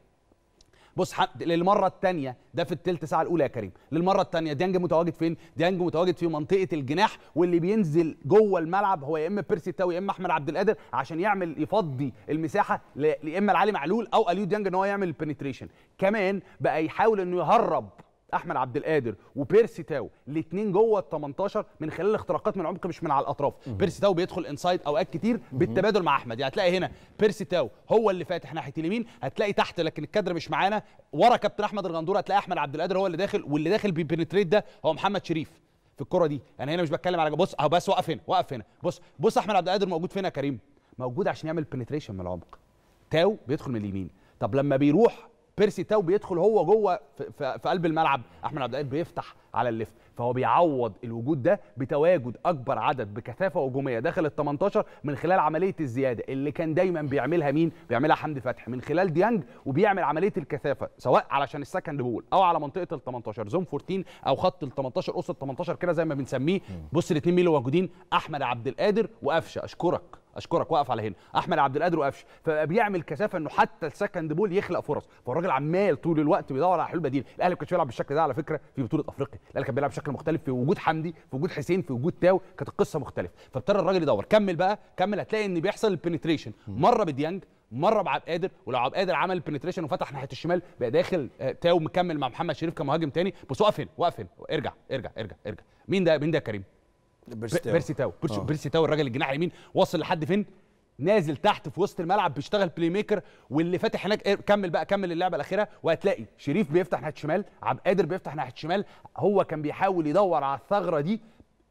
بص حد للمره الثانيه ده في الثلث ساعه الاولى يا كريم للمره الثانيه ديانج متواجد فين ديانج متواجد في منطقه الجناح واللي بينزل جوه الملعب هو يا اما بيرسي تاو يا اما احمد عبد القادر عشان يعمل يفضي المساحه ل- يا اما لعلي معلول او اليو ديانج ان هو يعمل البنتريشن كمان بقى يحاول انه يهرب احمد عبد القادر وبيرسي تاو الاثنين جوه ال 18 من خلال الاختراقات من العمق مش من على الاطراف بيرسي تاو بيدخل انسايد اوقات كتير بالتبادل مع احمد يعني هتلاقي هنا بيرسي تاو هو اللي فاتح ناحيه اليمين هتلاقي تحت لكن الكادر مش معانا ورا كابتن احمد الغندور هتلاقي احمد عبد القادر هو اللي داخل واللي داخل بيبنتريت ده هو محمد شريف في الكره دي انا هنا مش بتكلم على بص اهو بس وقف هنا وقف هنا بص بص احمد عبد القادر موجود فين يا كريم موجود عشان يعمل بنتريشن من العمق تاو بيدخل من اليمين طب لما بيروح بيرسي تاو بيدخل هو جوه في, في, في قلب الملعب احمد عبد القادر بيفتح على الليفت فهو بيعوض الوجود ده بتواجد اكبر عدد بكثافه هجوميه داخل ال 18 من خلال عمليه الزياده اللي كان دايما بيعملها مين بيعملها حمدي فتحي من خلال ديانج وبيعمل عمليه الكثافه سواء علشان السكند بول او على منطقه ال 18 زون 14 او خط ال 18 قص ال 18 كده زي ما بنسميه بص الاثنين مين اللي موجودين احمد عبد القادر وقفشه اشكرك اشكرك واقف على هنا احمد عبد القادر وقفشه فبقى بيعمل كثافه انه حتى السكند بول يخلق فرص فالراجل عمال طول الوقت بيدور على حلول بديله الاهلي ما كانش بيلعب بالشكل ده على فكره في بطوله افريقيا الاهلي كان بيلعب بشكل مختلف في وجود حمدي في وجود حسين في وجود تاو كانت القصه مختلفه فابتدى الراجل يدور كمل بقى كمل هتلاقي ان بيحصل البنتريشن مره بديانج مره بعبد قادر ولو عبد قادر عمل البنتريشن وفتح ناحيه الشمال بقى داخل آه، تاو مكمل مع محمد شريف كمهاجم تاني بس وقف هنا وقف هنا ارجع ارجع ارجع ارجع مين ده مين ده يا كريم
بيرستاو.
بيرسي تاو بيرسي, بيرسي تاو الراجل الجناح اليمين وصل لحد فين نازل تحت في وسط الملعب بيشتغل بلاي ميكر واللي فاتح هناك إيه، كمل بقى كمل اللعبه الاخيره وهتلاقي شريف بيفتح ناحيه الشمال عبد القادر بيفتح ناحيه الشمال هو كان بيحاول يدور على الثغره دي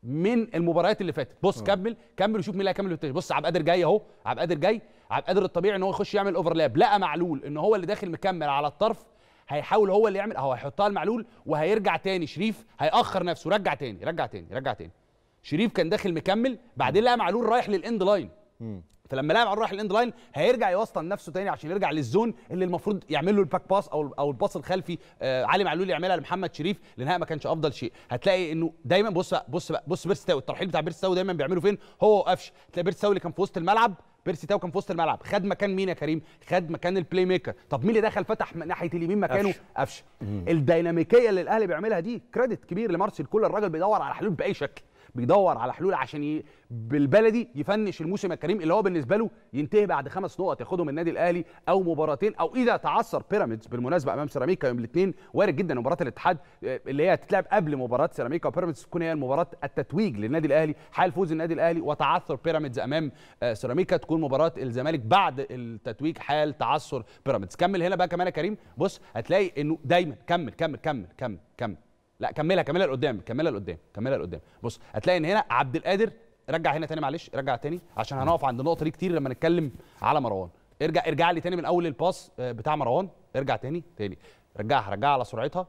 من المباريات اللي فاتت بص كمل كمل وشوف مين اللي هيكمل والتاني. بص عبد القادر جاي اهو عبد القادر جاي عبد القادر الطبيعي ان هو يخش يعمل اوفرلاب لقى معلول ان هو اللي داخل مكمل على الطرف هيحاول هو اللي يعمل اهو هيحطها لمعلول وهيرجع تاني شريف هيأخر نفسه رجع تاني رجع تاني رجع تاني شريف كان داخل مكمل بعدين لقى معلول رايح للاند لاين فلما لقى معلول رايح للاند لاين هيرجع يوصل نفسه تاني عشان يرجع للزون اللي المفروض يعمل له الباك باس او او الباص الخلفي آه علي معلول يعملها لمحمد شريف لانها ما كانش افضل شيء هتلاقي انه دايما بص بقى بص بقى بص بيرستاوي الترحيل بتاع بيرستاوي دايما بيعمله فين هو وقفش تلاقي بيرستاوي اللي كان في وسط الملعب بيرسي تاو كان في وسط الملعب خد مكان مين يا كريم خد مكان البلاي ميكر طب مين اللي دخل فتح من ناحيه اليمين مكانه
قفشة.
قفشه الديناميكيه اللي الاهلي بيعملها دي كريدت كبير لمارسيل كولر الراجل بيدور على حلول باي شكل بيدور على حلول عشان ي... بالبلدي يفنش الموسم الكريم اللي هو بالنسبه له ينتهي بعد خمس نقط ياخدهم النادي الاهلي او مباراتين او اذا تعثر بيراميدز بالمناسبه امام سيراميكا يوم الاثنين وارد جدا مباراه الاتحاد آه، اللي هي هتتلعب قبل مباراه سيراميكا وبيراميدز تكون هي المباراه التتويج للنادي الاهلي حال فوز النادي الاهلي وتعثر بيراميدز امام آه، سيراميكا تكون مباراه الزمالك بعد التتويج حال تعثر بيراميدز كمل هنا بقى كمان يا كريم بص هتلاقي انه دايما كمل كمل كمل كمل كمل لا كملها كملها لقدام كملها لقدام كملها لقدام بص هتلاقي ان هنا عبد القادر رجع هنا تاني معلش رجع تاني عشان هنقف عند النقطه دي كتير لما نتكلم على مروان ارجع ارجع لي تاني من اول الباس آه، بتاع مروان ارجع تاني تاني رجعها رجعها على سرعتها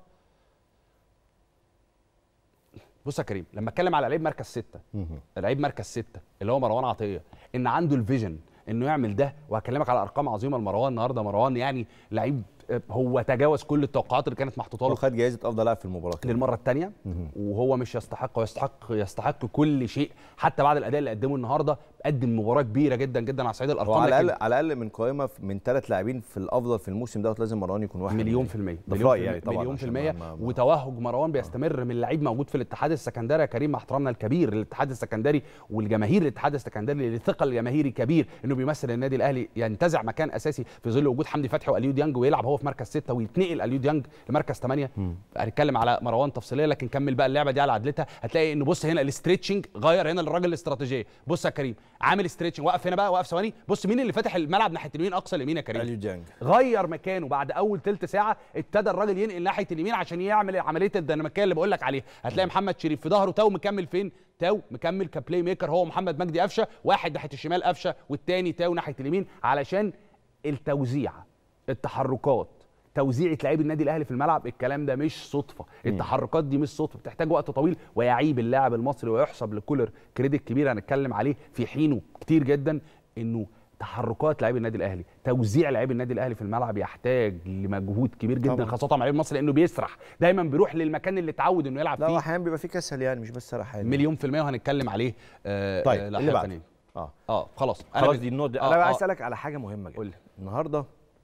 بص يا كريم لما اتكلم على لعيب مركز ستة لعيب مركز ستة اللي هو مروان عطيه ان عنده الفيجن انه يعمل ده وهكلمك على ارقام عظيمه لمروان النهارده مروان يعني لعيب آه، هو تجاوز كل التوقعات اللي كانت محطوطه له
وخد جائزه افضل لاعب في المباراه كده.
للمره الثانيه وهو مش يستحق ويستحق يستحق كل شيء حتى بعد الاداء اللي قدمه النهارده قدم مباراه كبيره جدا جدا على صعيد
هو
الارقام
على
لكن
الاقل على الاقل من قائمه في- من ثلاث لاعبين في الافضل في الموسم دوت لازم مروان يكون واحد
مليون
منهم.
في المية
ده في
مليون
رايي
في
يعني طبعا
مليون في
عشان
المية
ما- ما-
وتوهج مروان بيستمر من لعيب موجود في الاتحاد السكندري يا كريم مع احترامنا الكبير للاتحاد السكندري والجماهير الاتحاد السكندري اللي ثقل جماهيري كبير انه بيمثل النادي الاهلي ينتزع مكان اساسي في ظل وجود حمدي فتحي واليو ديانج ويلعب هو في مركز ستة ويتنقل اليو ديانج لمركز ثمانية هنتكلم على مروان تفصيليا لكن كمل بقى اللعبه دي على عدلتها هتلاقي انه بص هنا الاستريتشنج غير هنا للراجل الاستراتيجيه بص يا كريم عامل استريتشنج وقف هنا بقى وقف ثواني بص مين اللي فاتح الملعب ناحيه اليمين اقصى اليمين يا كريم
اليو ديانج
غير مكانه بعد اول تلت ساعه ابتدى الراجل ينقل ناحيه اليمين عشان يعمل عمليه الديناميكيه اللي بقول لك عليها هتلاقي محمد شريف في ظهره تاو مكمل فين تاو مكمل كبلاي ميكر هو محمد مجدي قفشه واحد ناحيه الشمال قفشه والتاني تاو ناحيه اليمين علشان التوزيع التحركات توزيعة لاعبي النادي الاهلي في الملعب الكلام ده مش صدفه التحركات دي مش صدفه بتحتاج وقت طويل ويعيب اللاعب المصري ويحسب لكولر كريدت كبير هنتكلم عليه في حينه كتير جدا انه تحركات لاعبي النادي الاهلي توزيع لاعبي النادي الاهلي في الملعب يحتاج لمجهود كبير جدا
طبعاً.
خاصه مع لعيب المصري لانه بيسرح دايما بيروح للمكان اللي اتعود انه يلعب
لا
فيه
احيانا بيبقى في كسل يعني مش بس سرحان
مليون في الميه وهنتكلم عليه آه
طيب
آه
اللي
لاحقاً
بعده
يعني.
اه
اه خلاص
خلاص
بت-
دي النقطه دي
آه،
انا بقى
آه.
عايز اسالك على حاجه مهمه
قول
جدا
لي.
النهارده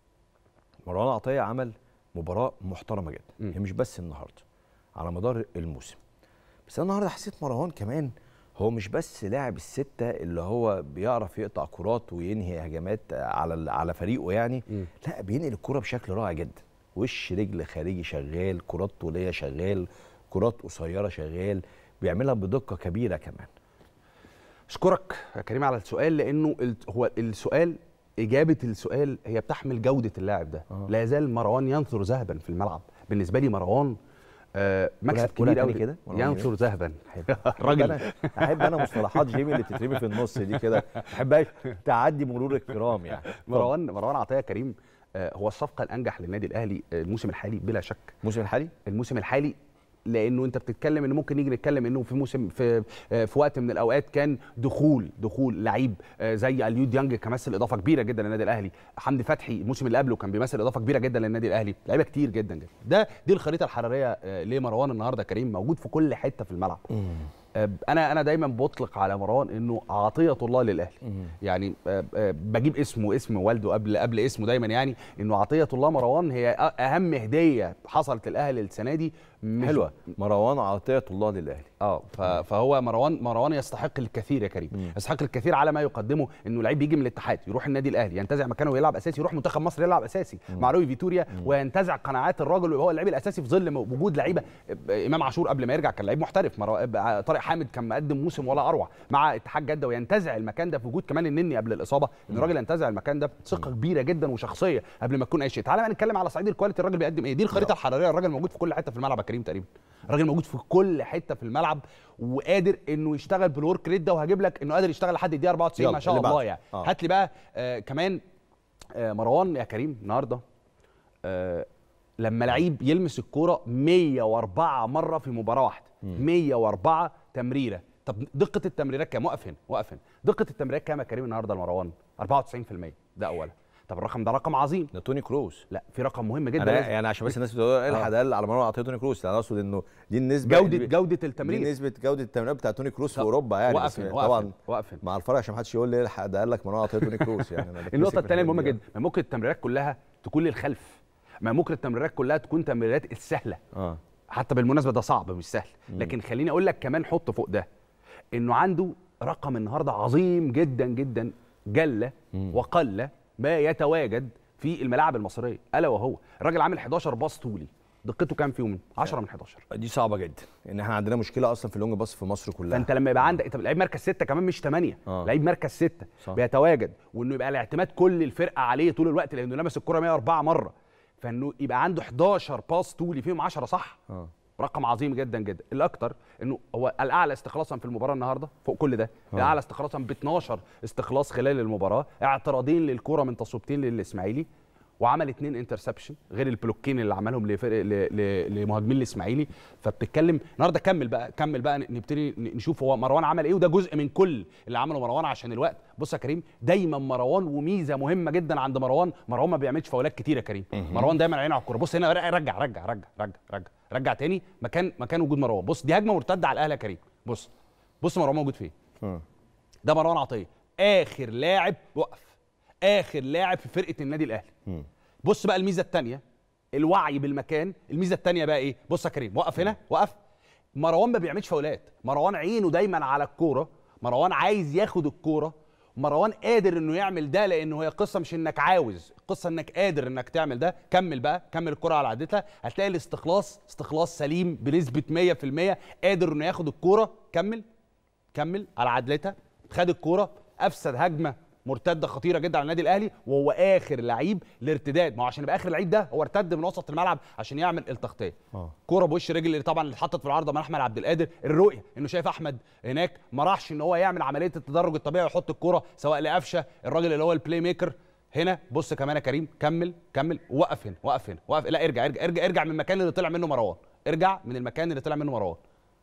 مروان عطيه عمل مباراه محترمه جدا
مم.
هي مش بس النهارده على مدار الموسم بس انا النهارده حسيت مروان كمان هو مش بس لاعب الستة اللي هو بيعرف يقطع كرات وينهي هجمات على ال- على فريقه يعني
مم.
لا بينقل الكرة بشكل رائع جدا وش رجل خارجي شغال كرات طولية شغال كرات قصيرة شغال بيعملها بدقة كبيرة كمان
اشكرك يا كريم على السؤال لانه ال- هو السؤال اجابه السؤال هي بتحمل جوده اللاعب ده
آه.
لا يزال مروان ينثر ذهبا في الملعب بالنسبه لي مروان آه مكسب
قولها
كبير
تاني
قوي
كده. مروان
ينثر ذهبا
احب
راجل
انا احب انا مصطلحات جيمي اللي بتترمي في النص دي كده ما احبهاش تعدي مرور الكرام يعني
مروان مروان عطيه كريم آه هو الصفقه الانجح للنادي الاهلي آه، الموسم الحالي بلا شك
الموسم الحالي
الموسم الحالي لانه انت بتتكلم ان ممكن نيجي نتكلم انه في موسم في آه، في وقت من الاوقات كان دخول دخول لعيب آه، زي اليو ديانج كمثل اضافه كبيره جدا للنادي الاهلي حمدي فتحي الموسم اللي قبله كان بيمثل اضافه كبيره جدا للنادي الاهلي لعيبه كتير جدا جدا ده دي الخريطه الحراريه آه، لمروان النهارده كريم موجود في كل حته في الملعب آه، انا انا دايما بطلق على مروان انه عطيه الله للاهلي يعني آه، آه، بجيب اسمه اسم والده قبل قبل اسمه دايما يعني انه عطيه الله مروان هي أ- اهم هديه حصلت الاهلي السنه دي مش-
حلوه مروان عطيه الله للاهلي
اه ف- فهو مروان مروان يستحق الكثير يا كريم يستحق الكثير على ما يقدمه انه لعيب يجي من الاتحاد يروح النادي الاهلي ينتزع مكانه ويلعب اساسي يروح منتخب مصر يلعب اساسي مع روي فيتوريا وينتزع قناعات الراجل ويبقى هو اللعيب الاساسي في ظل وجود لعيبه امام عاشور قبل ما يرجع كان لعيب محترف مرو... طارق حامد كان مقدم موسم ولا اروع مع اتحاد جده وينتزع المكان ده في وجود كمان النني قبل الاصابه ان الراجل ينتزع المكان ده ثقه كبيره جدا وشخصيه قبل ما تكون اي شيء تعالى بقى نتكلم على صعيد الكواليتي الراجل بيقدم ايه دي الخريطه الحراريه الراجل موجود في كل حته في الملعب يا كريم تقريبا الراجل موجود في كل حته في الملعب وقادر انه يشتغل بالورك ريت ده وهجيب لك انه قادر يشتغل لحد الدقيقه 94
يلا،
ما شاء
اللي
الله
بعده.
يعني
آه.
هات لي بقى آه كمان آه مروان يا كريم النهارده آه لما لعيب يلمس الكوره 104 مره في مباراه واحده 104 تمريره طب دقه التمريرات كام وقف هنا وقف هنا دقه التمريرات كام يا كريم النهارده لمروان 94% ده اولا طب الرقم ده رقم عظيم
ده توني كروس
لا في رقم مهم جدا
انا
لازم-
يعني عشان بس الناس بتقول ايه
آه.
الحد قال على مروان عطيه توني كروس انا اقصد انه دي النسبه
جوده
اللي-
جوده
دي
التمرين
نسبه جوده التمرينات بتاع توني كروس في
طب
اوروبا يعني
وقف
بس
هنا، وقف
طبعا
هنا، وقف هنا.
مع الفرق عشان ما حدش يقول لي الحق ده قال لك مروان عطيه توني كروس يعني أنا بتمسك
النقطه
من
الثانيه
الحاجات
المهمه
دي.
جدا ما ممكن التمريرات كلها تكون للخلف ما ممكن التمريرات كلها تكون تمريرات السهله
اه
حتى بالمناسبه ده صعب مش سهل لكن خليني اقول لك كمان حط فوق ده انه عنده رقم النهارده عظيم جدا جدا جل وقل ما يتواجد في الملاعب المصريه الا وهو الراجل عامل 11 باص طولي دقته كام فيهم 10 من 11
دي صعبه جدا ان احنا عندنا مشكله اصلا في اللونج باص في مصر كلها
فانت لما يبقى عندك انت لعيب مركز ستة كمان مش ثمانية
آه.
لعيب مركز ستة
صح.
بيتواجد وانه يبقى الاعتماد كل الفرقه عليه طول الوقت لانه لمس الكره 104 مره فانه يبقى عنده 11 باص طولي فيهم 10 صح
اه
رقم عظيم جدا جدا الاكتر انه هو الاعلى استخلاصا في المباراه النهارده فوق كل ده الاعلى استخلاصا ب 12 استخلاص خلال المباراه اعتراضين للكره من تصويبتين للاسماعيلي وعمل اتنين انترسبشن غير البلوكين اللي عملهم لفرق ل- ل- لمهاجمين الاسماعيلي فبتتكلم النهارده كمل بقى كمل بقى نبتدي ن- نشوف هو مروان عمل ايه وده جزء من كل اللي عمله مروان عشان الوقت بص يا كريم دايما مروان وميزه مهمه جدا عند مروان مروان ما بيعملش فاولات كتير يا كريم مروان دايما عينه على الكوره بص هنا رجع رجع رجع رجع رجع رجع, رجع تاني مكان مكان وجود مروان بص دي هجمه مرتده على الاهلي يا كريم بص بص مروان موجود فين
آه.
ده مروان عطيه اخر لاعب وقف اخر لاعب في فرقه النادي الاهلي بص بقى الميزه الثانيه الوعي بالمكان الميزه الثانيه بقى ايه بص يا كريم وقف هنا وقف مروان ما بيعملش فاولات مروان عينه دايما على الكوره مروان عايز ياخد الكوره مروان قادر انه يعمل ده لانه هي قصه مش انك عاوز القصه انك قادر انك تعمل ده كمل بقى كمل الكره على عادتها هتلاقي الاستخلاص استخلاص سليم بنسبه 100% قادر انه ياخد الكوره كمل كمل على عدلتها خد الكوره افسد هجمه مرتده خطيره جدا على النادي الاهلي وهو اخر لعيب الارتداد ما هو عشان يبقى اخر لعيب ده هو ارتد من وسط الملعب عشان يعمل التغطيه
آه.
كوره بوش رجل اللي طبعا اللي اتحطت في العارضه من احمد عبد القادر الرؤيه انه شايف احمد هناك ما راحش ان هو يعمل عمليه التدرج الطبيعي ويحط الكوره سواء لقفشه الراجل اللي هو البلاي ميكر هنا بص كمان يا كريم كمل كمل وقف هنا وقف هنا وقف لا ارجع ارجع ارجع ارجع من المكان اللي طلع منه مروان ارجع من المكان اللي طلع منه مروان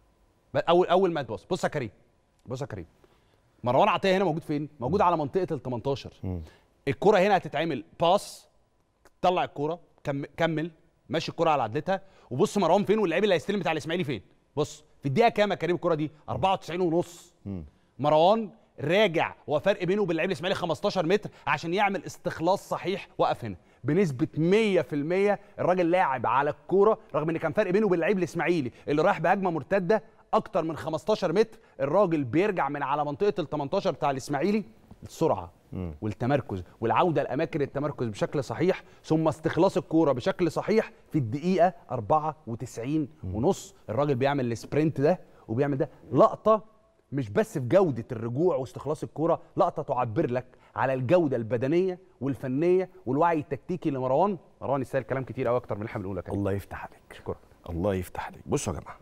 اول اول ما تبص بص يا كريم بص يا كريم مروان عطيه هنا موجود فين موجود على منطقه ال 18 الكره هنا هتتعمل باس طلع الكوره كم كمل ماشي الكوره على عدلتها وبص مروان فين واللعيب اللي هيستلم بتاع الاسماعيلي فين بص في الدقيقه كام يا كريم الكوره دي 94 ونص مروان راجع هو فرق بينه وبين اللعيب الاسماعيلي 15 متر عشان يعمل استخلاص صحيح وقف هنا بنسبه 100% الراجل لاعب على الكوره رغم ان كان فرق بينه وبين اللعيب الاسماعيلي اللي رايح بهجمه مرتده اكتر من 15 متر الراجل بيرجع من على منطقه ال 18 بتاع الاسماعيلي السرعه والتمركز والعوده لاماكن التمركز بشكل صحيح ثم استخلاص الكوره بشكل صحيح في الدقيقه 94 ونص الراجل بيعمل السبرنت ده وبيعمل ده لقطه مش بس في جوده الرجوع واستخلاص الكوره لقطه تعبر لك على الجوده البدنيه والفنيه والوعي التكتيكي لمروان مروان يستاهل كلام كتير قوي اكتر من اللي احنا بنقوله كده
الله يفتح عليك
اشكرك
الله يفتح عليك بصوا يا جماعه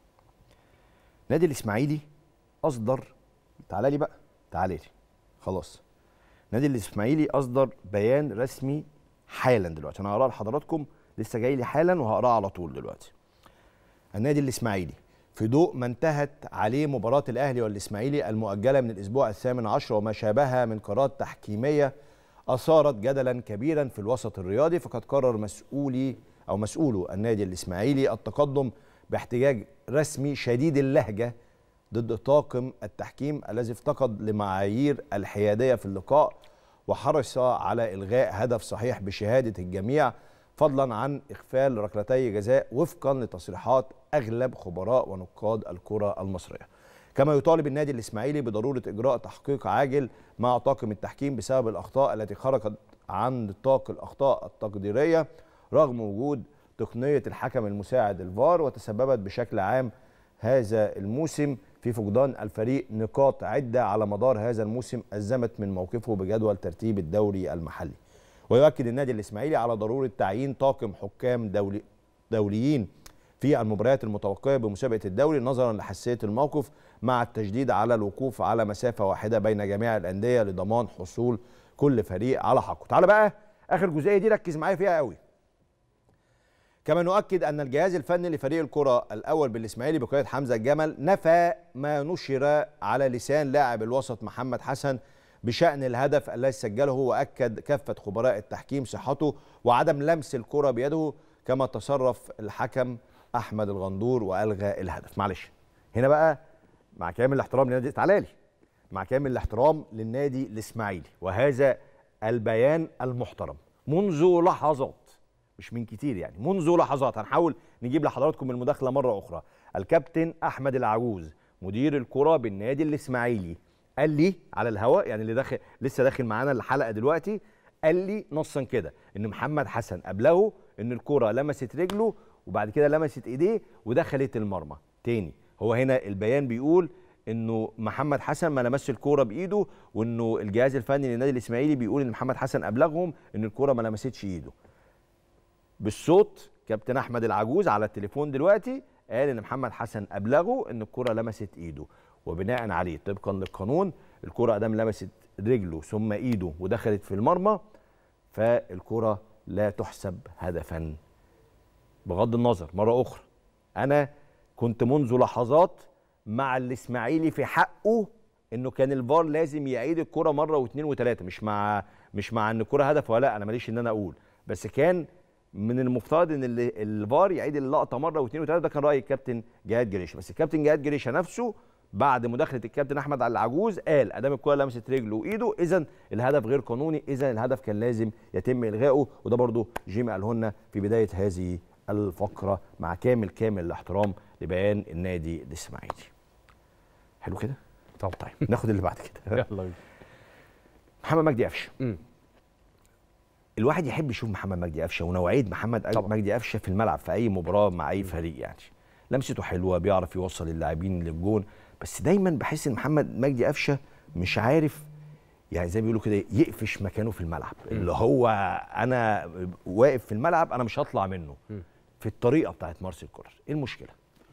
نادي الاسماعيلي اصدر تعالى لي بقى تعالى لي خلاص نادي الاسماعيلي اصدر بيان رسمي حالا دلوقتي انا هقراه لحضراتكم لسه جاي لي حالا وهقراه على طول دلوقتي النادي الاسماعيلي في ضوء ما انتهت عليه مباراة الأهلي والإسماعيلي المؤجلة من الأسبوع الثامن عشر وما شابهها من قرارات تحكيمية أثارت جدلا كبيرا في الوسط الرياضي فقد قرر مسؤولي أو مسؤولو النادي الإسماعيلي التقدم باحتجاج رسمي شديد اللهجة ضد طاقم التحكيم الذي افتقد لمعايير الحيادية في اللقاء وحرص على إلغاء هدف صحيح بشهادة الجميع فضلا عن إغفال ركلتي جزاء وفقا لتصريحات أغلب خبراء ونقاد الكرة المصرية كما يطالب النادي الإسماعيلي بضرورة إجراء تحقيق عاجل مع طاقم التحكيم بسبب الأخطاء التي خرجت عن نطاق الأخطاء التقديرية رغم وجود تقنية الحكم المساعد الفار وتسببت بشكل عام هذا الموسم في فقدان الفريق نقاط عدة على مدار هذا الموسم أزمت من موقفه بجدول ترتيب الدوري المحلي ويؤكد النادي الإسماعيلي على ضرورة تعيين طاقم حكام دولي دوليين في المباريات المتوقعة بمسابقة الدوري نظرا لحساسية الموقف مع التشديد على الوقوف على مسافة واحدة بين جميع الأندية لضمان حصول كل فريق على حقه تعال بقى آخر جزئية دي ركز معايا فيها قوي كما نؤكد أن الجهاز الفني لفريق الكرة الأول بالإسماعيلي بقيادة حمزة الجمل نفى ما نشر على لسان لاعب الوسط محمد حسن بشان الهدف الذي سجله واكد كافه خبراء التحكيم صحته وعدم لمس الكره بيده كما تصرف الحكم احمد الغندور والغى الهدف معلش هنا بقى مع كامل الاحترام لنادي تعالى لي مع كامل الاحترام للنادي الاسماعيلي وهذا البيان المحترم منذ لحظات مش من كتير يعني منذ لحظات هنحاول نجيب لحضراتكم المداخله مره اخرى الكابتن احمد العجوز مدير الكره بالنادي الاسماعيلي قال لي على الهواء يعني اللي داخل لسه داخل معانا الحلقه دلوقتي قال لي نصا كده ان محمد حسن ابلغه ان الكره لمست رجله وبعد كده لمست ايديه ودخلت المرمى تاني هو هنا البيان بيقول انه محمد حسن ما لمسش الكوره بايده وانه الجهاز الفني للنادي الاسماعيلي بيقول ان محمد حسن ابلغهم ان الكوره ما لمستش ايده بالصوت كابتن احمد العجوز على التليفون دلوقتي قال ان محمد حسن ابلغه ان الكره لمست ايده وبناء عليه طبقا للقانون الكره ادام لمست رجله ثم ايده ودخلت في المرمى فالكره لا تحسب هدفا بغض النظر مره اخرى انا كنت منذ لحظات مع الاسماعيلي في حقه انه كان الفار لازم يعيد الكره مره واثنين وثلاثه مش مع مش مع ان الكره هدف ولا لا انا ماليش ان انا اقول بس كان من المفترض ان ال- الفار يعيد اللقطه مره واثنين وثلاثه ده كان راي الكابتن جهاد جريشه بس الكابتن جهاد جريشه نفسه بعد مداخله الكابتن احمد على العجوز قال ادام الكره لمست رجله وايده اذا الهدف غير قانوني اذا الهدف كان لازم يتم الغائه وده برضو جيمي قاله لنا في بدايه هذه الفقره مع كامل كامل الاحترام لبيان النادي الاسماعيلي حلو كده
طب
طيب ناخد اللي بعد كده
يلا بينا
محمد مجدي قفشه
مم.
الواحد يحب يشوف محمد مجدي قفشه ونوعيه محمد
طبعا.
مجدي قفشه في الملعب في اي مباراه مع اي فريق يعني لمسته حلوه بيعرف يوصل اللاعبين للجون بس دايما بحس ان محمد مجدي قفشه مش عارف يعني زي ما بيقولوا كده يقفش مكانه في الملعب اللي هو انا واقف في الملعب انا مش هطلع منه في الطريقه بتاعت مارسيل كولر ايه المشكله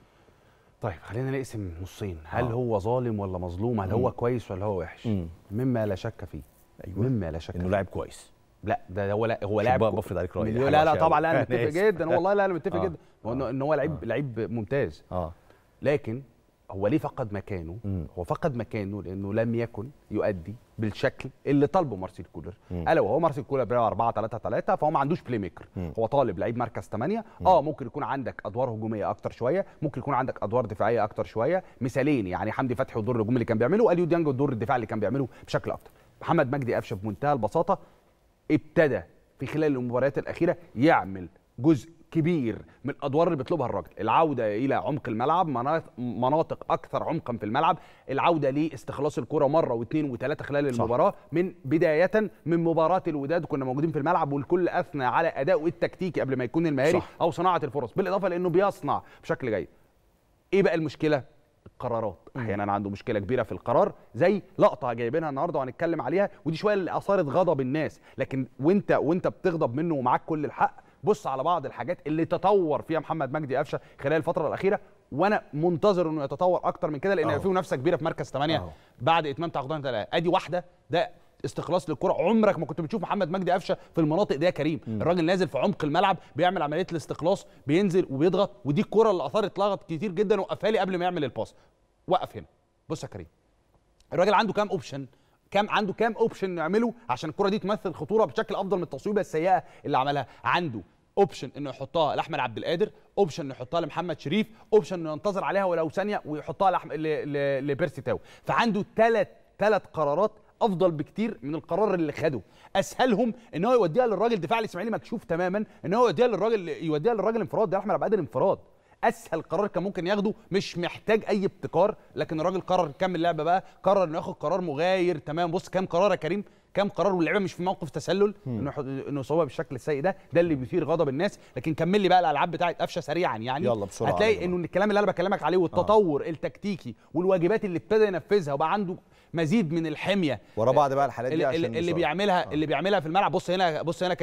طيب خلينا نقسم نصين هل
آه.
هو ظالم ولا مظلوم هل هو كويس ولا هو وحش
مم.
مما لا شك فيه
أيوة.
مما لا شك
انه
فيه
لاعب كويس
لا ده هو لا هو
شوف
لاعب
بقى
كو-
بفرض عليك رأيي،
مليون-
حاجة
لا لا
وحشة
طبعا
أوي.
لا انا
أنا
متفق
آسف.
جدا والله لا انا متفق
آه.
جدا هو إنه- ان هو لعيب لعيب ممتاز
اه
لكن هو ليه فقد مكانه
مم.
هو فقد مكانه لانه لم يكن يؤدي بالشكل اللي طالبه مارسيل كولر
مم.
الا وهو مارسيل كولر بيلعب 4 3 3 فهو ما عندوش بلاي ميكر
مم.
هو طالب لعيب مركز 8 اه ممكن يكون عندك ادوار هجوميه اكتر شويه ممكن يكون عندك ادوار دفاعيه اكتر شويه مثالين يعني حمدي فتحي والدور الهجومي اللي كان بيعمله واليو ديانج والدور الدفاعي اللي كان بيعمله بشكل اكتر محمد مجدي قفشه بمنتهى البساطه ابتدى في خلال المباريات الاخيره يعمل جزء كبير من الادوار اللي بيطلبها الراجل العوده الى عمق الملعب مناط- مناطق اكثر عمقا في الملعب العوده لاستخلاص الكره مره واثنين وثلاثه خلال
صح.
المباراه من بدايه من مباراه الوداد كنا موجودين في الملعب والكل اثنى على ادائه التكتيكي قبل ما يكون المهاري
صح.
او صناعه الفرص بالاضافه لانه بيصنع بشكل جيد ايه بقى المشكله القرارات احيانا عنده مشكله كبيره في القرار زي لقطه جايبينها النهارده وهنتكلم عليها ودي شويه اللي اثارت غضب الناس لكن وانت وانت بتغضب منه ومعاك كل الحق بص على بعض الحاجات اللي تطور فيها محمد مجدي قفشه خلال الفتره الاخيره وانا منتظر انه يتطور اكتر من كده لان
أهو.
في منافسه كبيره في مركز 8
أهو.
بعد اتمام تعاقدات ثلاثه ادي واحده ده استخلاص للكره عمرك ما كنت بتشوف محمد مجدي قفشه في المناطق دي يا كريم الراجل نازل في عمق الملعب بيعمل عمليه الاستخلاص بينزل وبيضغط ودي الكره اللي اثارت لغط كتير جدا وقفها لي قبل ما يعمل الباص وقف هنا بص يا كريم الراجل عنده كام اوبشن كام عنده كام اوبشن نعمله عشان الكره دي تمثل خطوره بشكل افضل من التصويبه السيئه اللي عملها عنده اوبشن انه يحطها لاحمد عبد القادر اوبشن انه يحطها لمحمد شريف اوبشن انه ينتظر عليها ولو ثانيه ويحطها لأحم... ل... ل... لبيرسي تاو فعنده ثلاث ثلاث قرارات افضل بكتير من القرار اللي خده اسهلهم ان هو يوديها للراجل دفاع الاسماعيلي مكشوف تماما ان هو يوديها للراجل يوديها للراجل انفراد ده احمد عبد القادر انفراد اسهل قرار كان ممكن ياخده مش محتاج اي ابتكار لكن الراجل قرر يكمل اللعبه بقى قرر انه ياخد قرار مغاير تمام بص كام قرار يا كريم كام قرار واللعيبه مش في موقف تسلل انه يحط- انه يصوب بالشكل السيء ده ده اللي بيثير غضب الناس لكن كمل لي بقى الالعاب بتاعت قفشه سريعا يعني
يلا بسرعة يا
هتلاقي
جماعة.
انه الكلام اللي انا بكلمك عليه والتطور التكتيكي والواجبات اللي ابتدى ينفذها وبقى عنده مزيد من الحميه
ورا بعض بقى الحالات دي
اللي,
عشان
اللي, اللي
نوصل.
بيعملها اللي بيعملها في الملعب بص هنا بص هنا يا كريم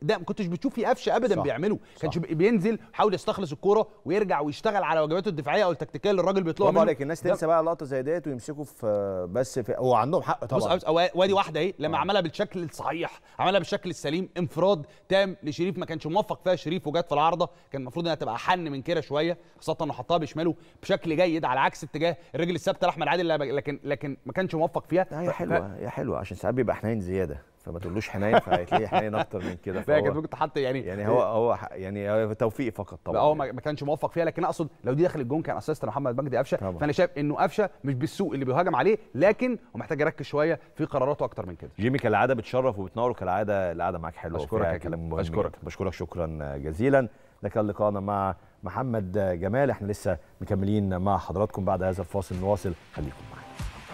ده ما كنتش بتشوف فيه قفشه ابدا
صح.
بيعمله كانش
صح.
بي- بينزل يحاول يستخلص الكوره ويرجع ويشتغل على واجباته الدفاعيه او التكتيكيه اللي الراجل بيطلبها
برافو
منه
عليك الناس
ده-
تنسى بقى لقطه زي ديت ويمسكوا في بس في هو عندهم حق
بص
طبعا
بص أو- وادي واحده اهي لما عملها بالشكل الصحيح عملها بالشكل السليم انفراد تام لشريف ما كانش موفق فيها شريف وجت في العارضه كان المفروض انها تبقى حن من كده شويه خاصه انه حطها بشماله بشكل جيد على عكس اتجاه الرجل الثابته لاحمد عادل لكن لكن ما كانش موفق فيها
لا، هي
ف-
حلوه هي حلوه عشان ساعات بيبقى حنين زياده فما تقولوش حنين فهتلاقيه حنين اكتر من كده
فهي كانت
فهو
ممكن تحط يعني
يعني هو هو ح- يعني هو توفيق فقط طبعا
اه ما ما كانش موفق فيها لكن اقصد لو دي دخل الجون كان اسيست محمد مجدي قفشه
طبعا.
فانا شايف انه قفشه مش بالسوء اللي بيهاجم عليه لكن هو محتاج يركز شويه في قراراته اكتر من كده
جيمي كالعاده بتشرف وبتنور وكالعاده القعده معاك حلوه
أشكرك
وفيها
يا كريم.
كلام مهم
أشكرك.
جداً. بشكرك شكرا جزيلا ده كان لقاءنا مع محمد جمال احنا لسه مكملين مع حضراتكم بعد هذا الفاصل نواصل خليكم معانا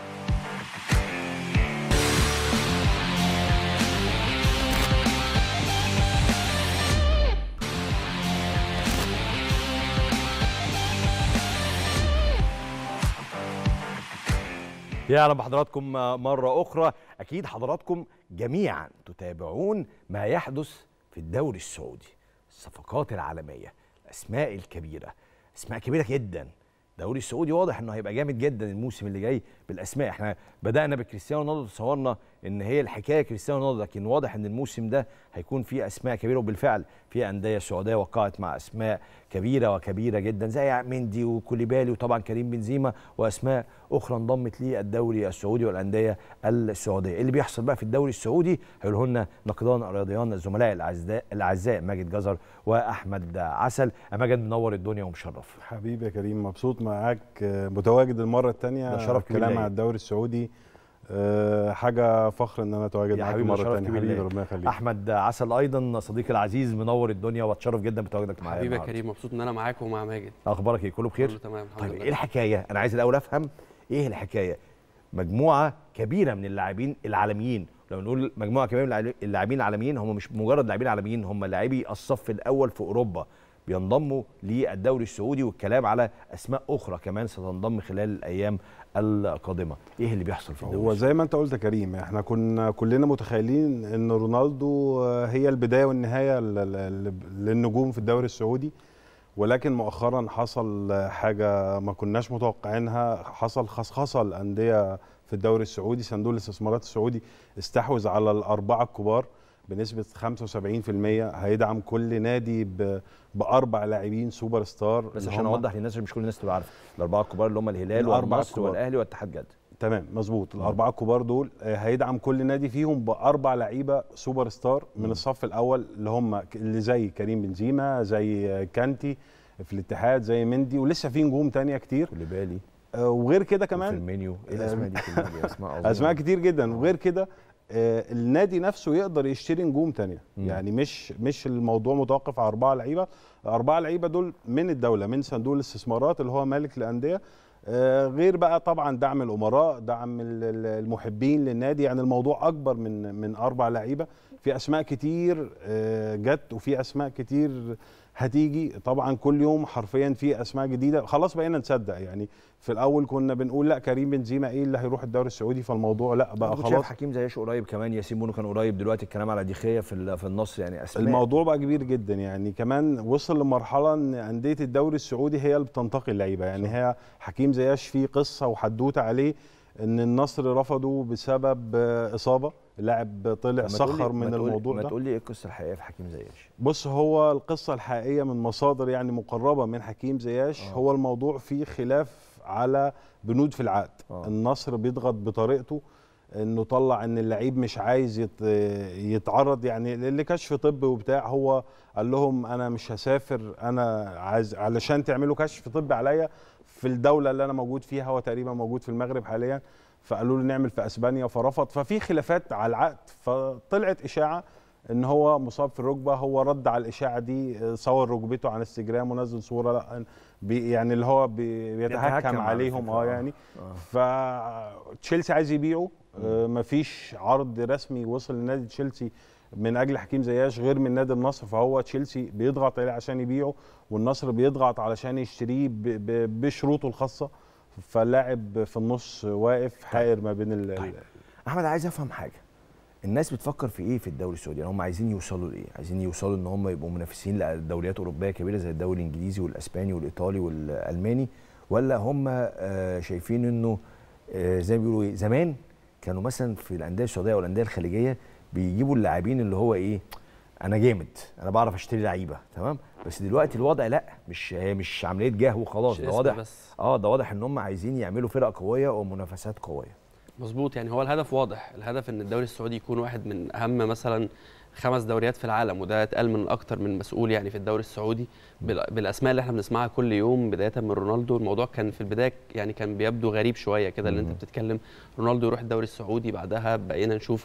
يا اهلا بحضراتكم مره اخرى اكيد حضراتكم جميعا تتابعون ما يحدث في الدوري السعودي الصفقات العالميه الاسماء الكبيره اسماء كبيره جدا الدوري السعودي واضح انه هيبقى جامد جدا الموسم اللي جاي بالاسماء احنا بدانا بكريستيانو رونالدو تصورنا ان هي الحكايه كريستيانو رونالدو لكن واضح ان الموسم ده هيكون فيه اسماء كبيره وبالفعل في انديه سعوديه وقعت مع اسماء كبيره وكبيره جدا زي مندي وكوليبالي وطبعا كريم بنزيما واسماء اخرى انضمت للدوري السعودي والانديه السعوديه إيه اللي بيحصل بقى في الدوري السعودي هيقوله لنا نقدان الرياضيان الزملاء الاعزاء الاعزاء ماجد جزر واحمد عسل ماجد منور الدنيا ومشرف
حبيبي يا كريم مبسوط معاك آه، متواجد المره الثانيه
ده شرف كبير
كلام
ليا.
على الدوري السعودي آه، حاجه فخر ان انا اتواجد
يا
معاك
حبيبي
مره
شرف
ثانيه
كبير
حبيبي
ليا.
ربنا يخليك
احمد عسل ايضا صديقي العزيز منور الدنيا واتشرف جدا بتواجدك معايا
حبيبي يا
النهاردة.
كريم مبسوط ان انا معاك ومع ماجد
اخبارك ايه كله بخير
كله تمام الحمد
طيب
لله
ايه الحكايه انا عايز الاول افهم ايه الحكايه مجموعه كبيره من اللاعبين العالميين لو نقول مجموعه كبيره من اللاعبين- اللاعبين العالميين هم مش مجرد لاعبين عالميين هم لاعبي الصف الاول في اوروبا بينضموا للدوري السعودي والكلام على اسماء اخرى كمان ستنضم خلال الايام القادمه ايه اللي بيحصل في الدوري
هو زي ما انت قلت يا كريم احنا كنا كلنا متخيلين ان رونالدو آه، هي البدايه والنهايه ل- ل- للنجوم في الدوري السعودي ولكن مؤخرا حصل آه، حاجه ما كناش متوقعينها حصل خصخصه الانديه في الدوري السعودي صندوق الاستثمارات السعودي استحوذ على الاربعه الكبار بنسبه 75% هيدعم كل نادي ب- باربع لاعبين سوبر ستار
بس
اللي
عشان
هم-
اوضح للناس عشان مش كل الناس تبقى عارفه الاربعه الكبار اللي هم الهلال
الأربعة
والنصر
الكبار.
والاهلي واتحاد جده
تمام مظبوط الاربعه الكبار دول آه، هيدعم كل نادي فيهم باربع لعيبه سوبر ستار من الصف الاول اللي هم ك- اللي زي كريم بنزيما زي آه، كانتي في الاتحاد زي مندي ولسه في نجوم تانية كتير
كوليبالي
آه، وغير كده
في
كمان
المنيو ايه الاسماء دي كلها دي اسماء عظيمه
اسماء كتير جدا وغير كده آه، النادي نفسه يقدر يشتري نجوم تانية
مم.
يعني مش مش الموضوع متوقف على اربعه لعيبه الاربعه لعيبه دول من الدوله من صندوق الاستثمارات اللي هو مالك الانديه آه، غير بقى طبعا دعم الامراء دعم ال- ال- المحبين للنادي يعني الموضوع اكبر من من اربع لعيبه في اسماء كتير آه، جت وفي اسماء كتير هتيجي طبعا كل يوم حرفيا في اسماء جديده خلاص بقينا نصدق يعني في الاول كنا بنقول لا كريم بنزيما ايه اللي هيروح الدوري السعودي فالموضوع لا بقى
كنت شايف
خلاص
حكيم زياش قريب كمان ياسين بونو كان قريب دلوقتي الكلام على ديخيه في ال- في النصر يعني اسماء
الموضوع بقى كبير جدا يعني كمان وصل لمرحله ان انديه الدوري السعودي هي اللي بتنتقي اللعيبه يعني هي حكيم زياش في قصه وحدوته عليه ان النصر رفضه بسبب آه، اصابه لاعب طلع
ما تقولي-
سخر
ما
من
تقولي-
الموضوع
ما
ده
تقول لي ايه القصه الحقيقيه في حكيم زياش
بص هو القصة الحقيقية من مصادر يعني مقربة من حكيم زياش
آه.
آه. هو الموضوع فيه خلاف على بنود في العقد
آه.
آه. النصر بيضغط بطريقته انه طلع ان اللعيب مش عايز يت يتعرض يعني لكشف طبي وبتاع هو قال لهم انا مش هسافر انا عايز علشان تعملوا كشف طبي عليا في الدولة اللي انا موجود فيها هو تقريبا موجود في المغرب حاليا فقالوا له نعمل في اسبانيا فرفض ففي خلافات على العقد فطلعت اشاعه ان هو مصاب في الركبه هو رد على الاشاعه دي آه، صور ركبته على انستجرام ونزل صوره لا بي يعني اللي هو بي
بيتهكم
بيتهكم
على
عليهم
فكرة،
اه
آه.
يعني
آه.
فتشيلسي عايز يبيعه آه مفيش عرض رسمي وصل لنادي تشيلسي من اجل حكيم زياش غير من نادي النصر فهو تشيلسي بيضغط عليه عشان يبيعه والنصر بيضغط علشان يشتريه ب- ب- بشروطه الخاصه فاللاعب في النص واقف حائر ما بين ال
طيب. احمد عايز افهم حاجه الناس بتفكر في ايه في الدوري السعودي يعني هم عايزين يوصلوا لايه عايزين يوصلوا ان هم يبقوا منافسين لدوريات اوروبيه كبيره زي الدوري الانجليزي والاسباني والايطالي والالماني ولا هم آه، شايفين انه آه، زي ما بيقولوا ايه زمان كانوا مثلا في الانديه السعوديه او الانديه الخليجيه بيجيبوا اللاعبين اللي هو ايه انا جامد انا بعرف اشتري لعيبه تمام بس دلوقتي الوضع لا مش هي مش عمليه جاه وخلاص
مش
ده
اسم
واضح
بس.
اه ده واضح ان هم عايزين يعملوا فرق قويه ومنافسات قويه
مظبوط يعني هو الهدف واضح الهدف ان الدوري السعودي يكون واحد من اهم مثلا خمس دوريات في العالم وده اتقال من اكتر من مسؤول يعني في الدوري السعودي بال- بالاسماء اللي احنا بنسمعها كل يوم بدايه من رونالدو الموضوع كان في البدايه يعني كان بيبدو غريب شويه كده اللي انت بتتكلم رونالدو يروح الدوري السعودي بعدها بقينا نشوف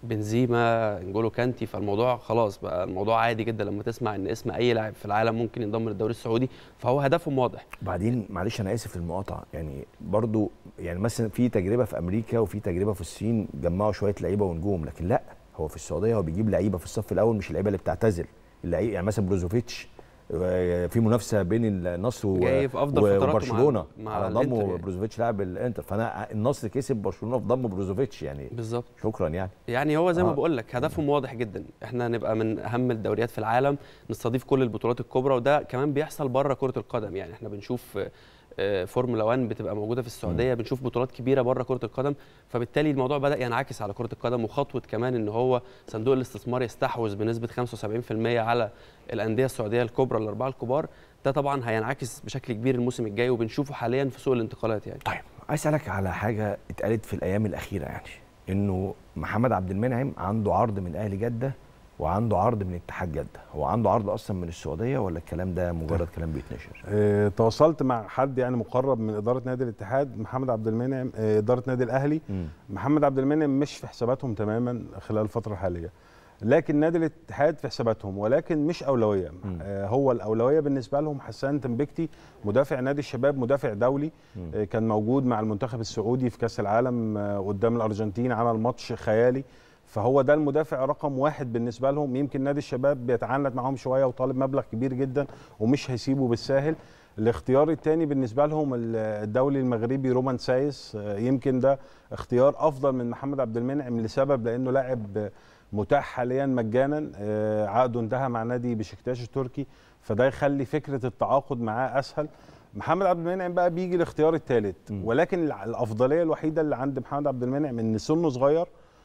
بنزيما انجولو كانتي فالموضوع خلاص بقى الموضوع عادي جدا لما تسمع ان اسم اي لاعب في العالم ممكن ينضم للدوري السعودي فهو هدفهم واضح
بعدين معلش انا اسف المقاطعه يعني برضو يعني مثلا في تجربه في امريكا وفي تجربه في الصين جمعوا شويه لعيبه ونجوم لكن لا هو في السعوديه هو بيجيب لعيبه في الصف الاول مش اللعيبه اللي بتعتزل اللعيبه يعني مثلا بروزوفيتش آه، في منافسه بين النصر و-
جاي في أفضل
و-
فتراته مع-
وبرشلونه
مع
على
الإنتر
ضمه
يعني.
بروزوفيتش لاعب الانتر فانا النصر كسب برشلونه في ضم بروزوفيتش يعني
بالظبط
شكرا يعني
يعني هو زي ما
آه.
بقول لك هدفهم واضح جدا احنا نبقى من اهم الدوريات في العالم نستضيف كل البطولات الكبرى وده كمان بيحصل بره كره القدم يعني احنا بنشوف آه، آه، فورمولا 1 بتبقى موجوده في السعوديه بنشوف بطولات كبيره بره كره القدم فبالتالي الموضوع بدا ينعكس على كره القدم وخطوه كمان ان هو صندوق الاستثمار يستحوذ بنسبه 75% على الانديه السعوديه الكبرى الاربعه الكبار ده طبعا هينعكس بشكل كبير الموسم الجاي وبنشوفه حاليا في سوق الانتقالات يعني
طيب عايز اسالك على حاجه اتقالت في الايام الاخيره يعني انه محمد عبد المنعم عنده عرض من اهلي جده وعنده عرض من اتحاد جده هو عنده عرض اصلا من السعوديه ولا الكلام ده مجرد كلام بيتنشر
آه، تواصلت مع حد يعني مقرب من اداره نادي الاتحاد محمد عبد المنعم آه، اداره نادي الاهلي
مم.
محمد عبد المنعم مش في حساباتهم تماما خلال الفتره الحاليه لكن نادي الاتحاد في حساباتهم ولكن مش اولويه آه هو الاولويه بالنسبه لهم حسان تنبكتي مدافع نادي الشباب مدافع دولي آه كان موجود مع المنتخب السعودي في كاس العالم آه قدام الارجنتين عمل ماتش خيالي فهو ده المدافع رقم واحد بالنسبه لهم يمكن نادي الشباب بيتعاند معاهم شويه وطالب مبلغ كبير جدا ومش هيسيبه بالساهل الاختيار الثاني بالنسبه لهم ال- الدولي المغربي رومان سايس آه، يمكن ده اختيار افضل من محمد عبد المنعم لسبب لانه لاعب آه، متاح حاليا مجانا آه، عقده انتهى مع نادي بشكتاش التركي فده يخلي فكره التعاقد معاه اسهل محمد عبد المنعم بقى بيجي الاختيار الثالث ولكن الع- الافضليه الوحيده اللي عند محمد عبد المنعم ان سنه صغير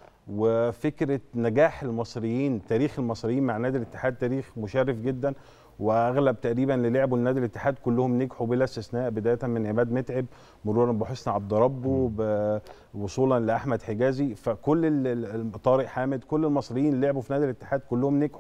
وفكره نجاح المصريين تاريخ المصريين مع نادي الاتحاد تاريخ مشرف جدا واغلب تقريبا اللي لعبوا النادي الاتحاد كلهم نجحوا بلا استثناء بدايه من عماد متعب مرورا بحسن عبد ربه ب- وصولا لاحمد حجازي فكل ال- ال- طارق حامد كل المصريين اللي لعبوا في نادي الاتحاد كلهم نجحوا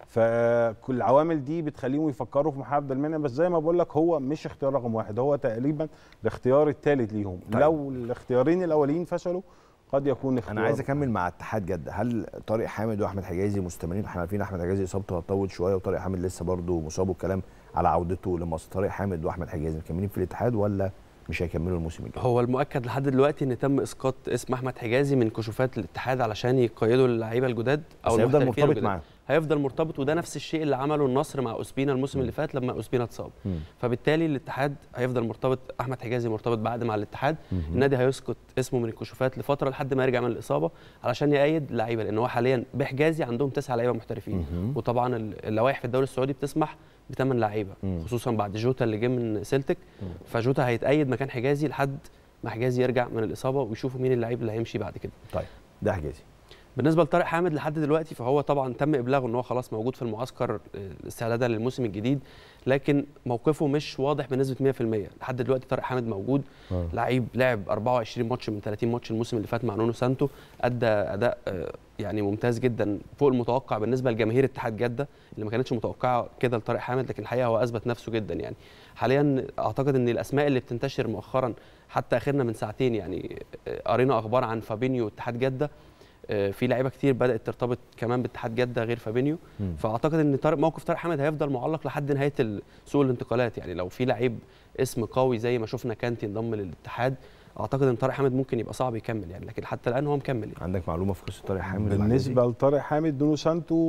فكل العوامل دي بتخليهم يفكروا في محمد عبد المنعم بس زي ما بقول لك هو مش اختيار رقم واحد هو تقريبا الاختيار الثالث ليهم
طيب.
لو الاختيارين الاولين فشلوا قد يكون اختيار
انا عايز اكمل مع اتحاد جده هل طارق حامد واحمد حجازي مستمرين احنا عارفين احمد حجازي اصابته هتطول شويه وطارق حامد لسه برضه مصاب والكلام على عودته لمصر طارق حامد واحمد حجازي مكملين في الاتحاد ولا مش هيكملوا الموسم الجاي
هو المؤكد لحد دلوقتي ان تم اسقاط اسم احمد حجازي من كشوفات الاتحاد علشان يقيدوا اللعيبه الجداد او
بس هيفضل
المحترفين
مرتبط
الجداد.
معاه.
هيفضل مرتبط وده نفس الشيء اللي عمله النصر مع اوسبينا الموسم اللي فات لما اوسبينا اتصاب فبالتالي الاتحاد هيفضل مرتبط احمد حجازي مرتبط بعد مع الاتحاد النادي هيسقط اسمه من الكشوفات لفتره لحد ما يرجع من الاصابه علشان يأيد لعيبه لان هو حاليا بحجازي عندهم تسعه لعيبه محترفين وطبعا ال- اللوائح في الدوري السعودي بتسمح بثمان لعيبه خصوصا بعد جوتا اللي جه من سيلتك فجوتا هيتأيد مكان حجازي لحد ما حجازي يرجع من الاصابه ويشوفوا مين اللعيب اللي هيمشي بعد كده
طيب ده حجازي
بالنسبه لطارق حامد لحد دلوقتي فهو طبعا تم ابلاغه ان هو خلاص موجود في المعسكر آه، استعدادا للموسم الجديد لكن موقفه مش واضح بنسبه 100% لحد دلوقتي طارق حامد موجود لعيب لعب 24 ماتش من 30 ماتش الموسم اللي فات مع نونو سانتو ادى اداء آه، يعني ممتاز جدا فوق المتوقع بالنسبه لجماهير اتحاد جده اللي ما كانتش متوقعه كده لطارق حامد لكن الحقيقه هو اثبت نفسه جدا يعني حاليا اعتقد ان الاسماء اللي بتنتشر مؤخرا حتى اخرنا من ساعتين يعني آه، قرينا اخبار عن فابينيو واتحاد جده آه، في لعيبه كتير بدات ترتبط كمان باتحاد جده غير فابينيو فاعتقد ان طارق موقف طارق حامد هيفضل معلق لحد نهايه ال- سوق الانتقالات يعني لو في لعيب اسم قوي زي ما شفنا كانتي انضم للاتحاد اعتقد ان طارق حامد ممكن يبقى صعب يكمل يعني لكن حتى الان هو مكمل يعني.
عندك معلومه في قصه طارق حامد
بالنسبه لطارق حامد دونو سانتو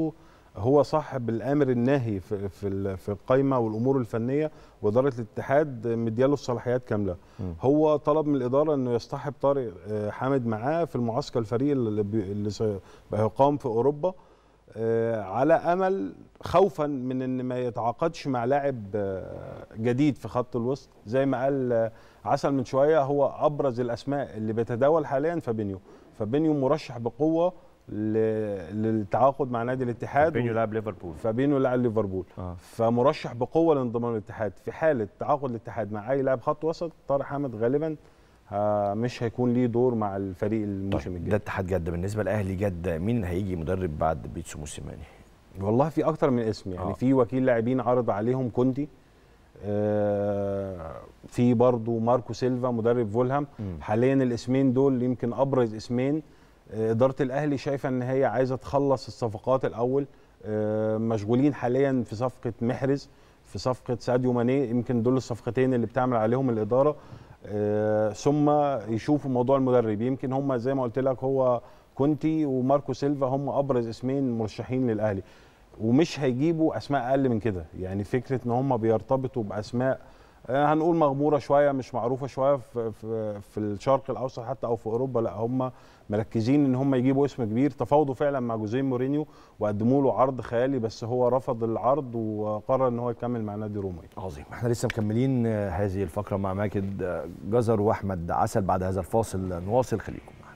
هو صاحب الامر الناهي في في ال- في القايمه والامور الفنيه واداره الاتحاد مدياله الصلاحيات كامله
مم.
هو طلب من الاداره انه يصطحب طارق آه، حامد معاه في المعسكر الفريق اللي بي- اللي سيقام في اوروبا آه، على امل خوفا من ان ما يتعاقدش مع لاعب آه، جديد في خط الوسط زي ما قال آه، عسل من شويه هو ابرز الاسماء اللي بيتداول حاليا فابينيو فابينيو مرشح بقوه ل- للتعاقد مع نادي الاتحاد
بينيو لاعب ليفربول
فابينو لاعب ليفربول
آه.
فمرشح بقوه لانضمام الاتحاد في حاله تعاقد الاتحاد مع اي لاعب خط وسط طارق حامد غالبا آه، مش هيكون ليه دور مع الفريق الموسم
طيب
الجاي
ده اتحاد جده بالنسبه لاهلي جده مين اللي هيجي مدرب بعد بيتسو موسيماني
والله في اكتر من اسم يعني
آه.
آه. في وكيل لاعبين عرض عليهم كوندي آه في برضو ماركو سيلفا مدرب فولهام
مم.
حاليا الاسمين دول يمكن ابرز اسمين آه، اداره الاهلي شايفه ان هي عايزه تخلص الصفقات الاول آه، مشغولين حاليا في صفقه محرز في صفقه ساديو ماني يمكن دول الصفقتين اللي بتعمل عليهم الاداره آه، ثم يشوفوا موضوع المدرب يمكن هم زي ما قلت لك هو كونتي وماركو سيلفا هم ابرز اسمين مرشحين للاهلي ومش هيجيبوا اسماء اقل من كده يعني فكره ان هم بيرتبطوا باسماء آه، هنقول مغموره شويه مش معروفه شويه في, في, في الشرق الاوسط حتى او في اوروبا لا هم مركزين ان هم يجيبوا اسم كبير تفاوضوا فعلا مع جوزيه مورينيو وقدموا له عرض خيالي بس هو رفض العرض وقرر ان هو يكمل مع نادي روما
عظيم احنا لسه مكملين آه، هذه الفقره مع ماجد آه، جزر واحمد عسل بعد هذا الفاصل آه، نواصل خليكم معنا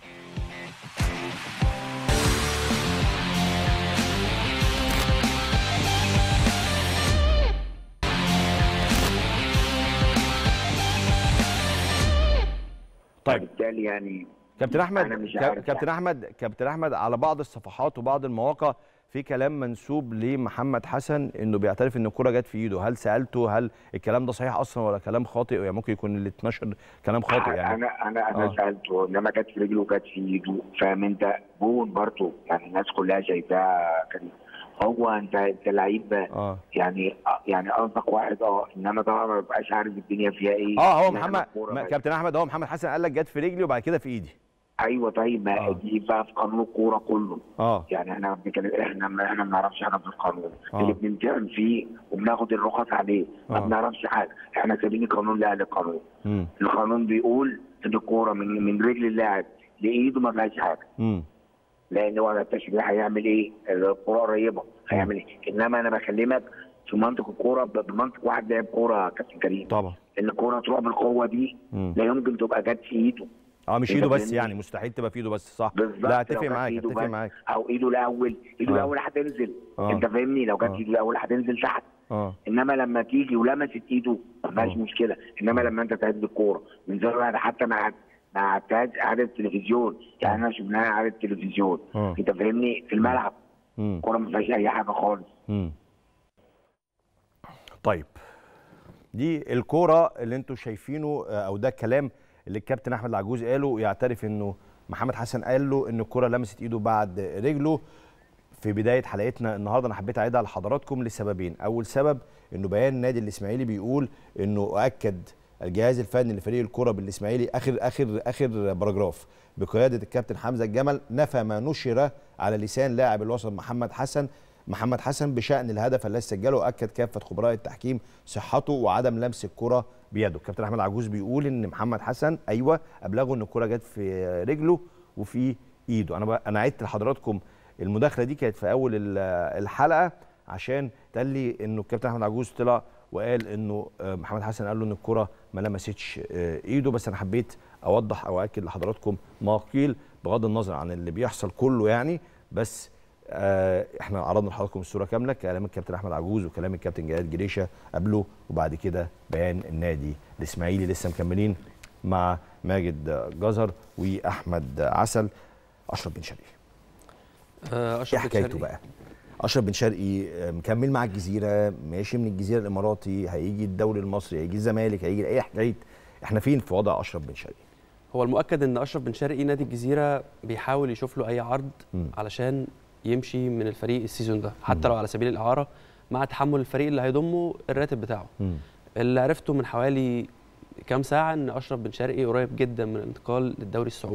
طيب
بالتالي يعني
كابتن احمد
أنا مش
كا-
عارف
كابتن احمد كابتن احمد على بعض الصفحات وبعض المواقع في كلام منسوب لمحمد حسن انه بيعترف ان الكره جت في ايده هل سالته هل الكلام ده صحيح اصلا ولا كلام خاطئ يعني ممكن يكون اللي اتنشر كلام خاطئ يعني
انا انا انا
آه.
سالته انما جت في رجله وجت في ايده فاهم انت جون برضه يعني الناس كلها شايفاها كان هو انت انت لعيب
اه
يعني يعني قصدك واحد اه انما طبعا ما ببقاش عارف الدنيا فيها ايه
اه هو
يعني
محمد
الكورة
ما-
بقت-
كابتن احمد هو محمد حسن قال لك جت في رجلي وبعد كده في ايدي
ايوه طيب ما
آه.
دي بقى في قانون الكوره كله
اه
يعني احنا بنتكلم احنا ما احنا ما نعرفش حاجه في القانون
آه.
اللي بنمتحن فيه وبناخد الرخص عليه ما
آه.
بنعرفش حاجه احنا سايبين القانون لاهل القانون
امم
القانون بيقول ان الكوره من من رجل اللاعب لايده ما فيهاش حاجه
امم
لان هو التشريع هيعمل ايه؟ الكوره قريبه هيعمل ايه؟ انما انا بكلمك في منطق الكوره ب- بمنطق واحد لاعب كوره يا كابتن كريم
طبعا
ان الكوره تروح بالقوه دي
مم.
لا يمكن تبقى جت في ايده
اه مش
أنت
ايده بس
فاهمني؟
يعني مستحيل تبقى في ايده بس صح
بالظبط
لا
لو
اتفق
كانت
معاك
إيده
اتفق
بس
معاك
او ايده الاول ايده
آه.
الاول هتنزل
آه.
انت فاهمني لو جت
آه.
ايده الاول هتنزل تحت
اه
انما لما تيجي ولمست ايده ما فيهاش
آه.
مشكله انما لما انت تعد الكوره من زاويه حتى مع مع اعتاد اعاده التلفزيون يعني احنا شفناها اعاده التلفزيون
آه.
انت فاهمني في الملعب
امم
الكوره ما فيهاش اي حاجه خالص
امم طيب دي الكوره اللي انتوا شايفينه آه، او ده الكلام اللي الكابتن احمد العجوز قاله يعترف انه محمد حسن قال له ان الكوره لمست ايده بعد رجله في بدايه حلقتنا النهارده انا حبيت اعيدها لحضراتكم لسببين اول سبب انه بيان النادي الاسماعيلي بيقول انه اكد الجهاز الفني لفريق الكره بالاسماعيلي اخر اخر اخر باراجراف بقياده الكابتن حمزه الجمل نفى ما نشر على لسان لاعب الوسط محمد حسن محمد حسن بشان الهدف الذي سجله واكد كافه خبراء التحكيم صحته وعدم لمس الكره بيده الكابتن احمد عجوز بيقول ان محمد حسن ايوه ابلغه ان الكره جت في رجله وفي ايده انا بقى انا عدت لحضراتكم المداخله دي كانت في اول ال- الحلقه عشان تقال لي انه الكابتن احمد عجوز طلع وقال انه آه، محمد حسن قال له ان الكره ما لمستش آه، ايده بس انا حبيت اوضح او اكد لحضراتكم ما قيل بغض النظر عن اللي بيحصل كله يعني بس آه، احنا عرضنا لحضراتكم الصوره كامله كلام الكابتن احمد عجوز وكلام الكابتن جهاد جريشه قبله وبعد كده بيان النادي الاسماعيلي لسه مكملين مع ماجد جزر واحمد عسل اشرف بن شرقي
آه،
ايه
اشرف بن
حكايته
شرقي.
بقى اشرف بن شرقي آه، مكمل مع الجزيره ماشي من الجزيره الاماراتي هيجي الدوري المصري هيجي الزمالك هيجي ايه حكايه احنا فين في وضع اشرف بن شرقي
هو المؤكد ان اشرف بن شرقي نادي الجزيره بيحاول يشوف له اي عرض
مم.
علشان يمشي من الفريق السيزون ده حتى لو على سبيل الاعاره مع تحمل الفريق اللي هيضمه الراتب بتاعه
مم.
اللي عرفته من حوالي كام ساعه ان اشرف بن شرقي قريب جدا من الانتقال للدوري السعودي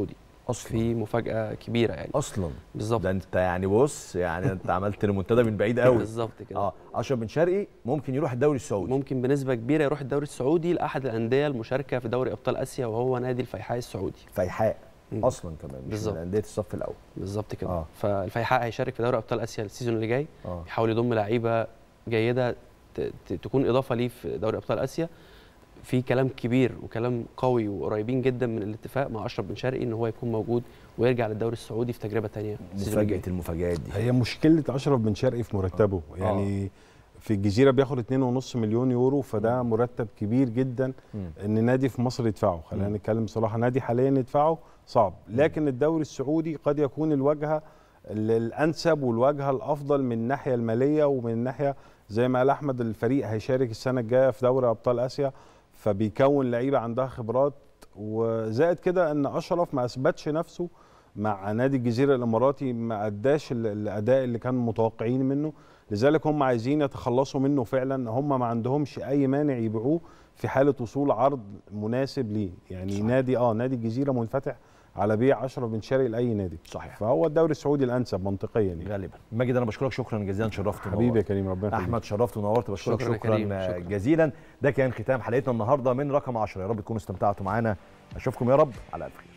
اصلا
في مفاجاه كبيره يعني
اصلا
بالظبط
ده انت يعني بص يعني انت عملت ريمونتادا من بعيد قوي
بالظبط كده
اه اشرف بن شرقي ممكن يروح الدوري السعودي
ممكن بنسبه كبيره يروح الدوري السعودي لاحد الانديه المشاركه في دوري ابطال اسيا وهو نادي الفيحاء السعودي
فيحاء
مم.
اصلا كمان مش
بالظبط.
من انديه الصف الاول
بالظبط كده
آه.
آه. فالفيحاء هيشارك في دوري ابطال اسيا السيزون اللي جاي
اه
يحاول يضم لعيبه جيده ت- ت- تكون اضافه ليه في دوري ابطال اسيا في كلام كبير وكلام قوي وقريبين جدا من الاتفاق مع اشرف بن شرقي ان هو يكون موجود ويرجع للدوري السعودي في تجربه ثانيه
مفاجاه المفاجآت دي
هي مشكله اشرف بن شرقي في مرتبه يعني في الجزيره بياخد 2.5 مليون يورو فده مرتب كبير جدا
مم.
ان نادي في مصر يدفعه خلينا
مم.
نتكلم بصراحه نادي حاليا يدفعه صعب لكن الدوري السعودي قد يكون الواجهه ال- الانسب والواجهه الافضل من الناحيه الماليه ومن الناحيه زي ما قال احمد الفريق هيشارك السنه الجايه في دوري ابطال اسيا فبيكون لعيبه عندها خبرات وزائد كده ان اشرف ما اثبتش نفسه مع نادي الجزيره الاماراتي ما اداش ال- الاداء اللي كانوا متوقعين منه لذلك هم عايزين يتخلصوا منه فعلا هم ما عندهمش اي مانع يبيعوه في حاله وصول عرض مناسب ليه يعني صحيح. نادي اه نادي الجزيره منفتح على بيع اشرف بن شرقي لاي نادي
صحيح.
فهو الدوري السعودي الانسب منطقيا يعني
غالبا ماجد انا بشكرك شكرا جزيلا شرفت
حبيبي يا
ونورت.
كريم ربنا يخليك.
احمد شرفت ونورت بشكرك
شكراً
شكرا,
يا كريم،
شكرا
شكراً.
جزيلا ده كان ختام حلقتنا النهارده من رقم 10 يا رب تكونوا استمتعتوا معانا اشوفكم يا رب على الف خير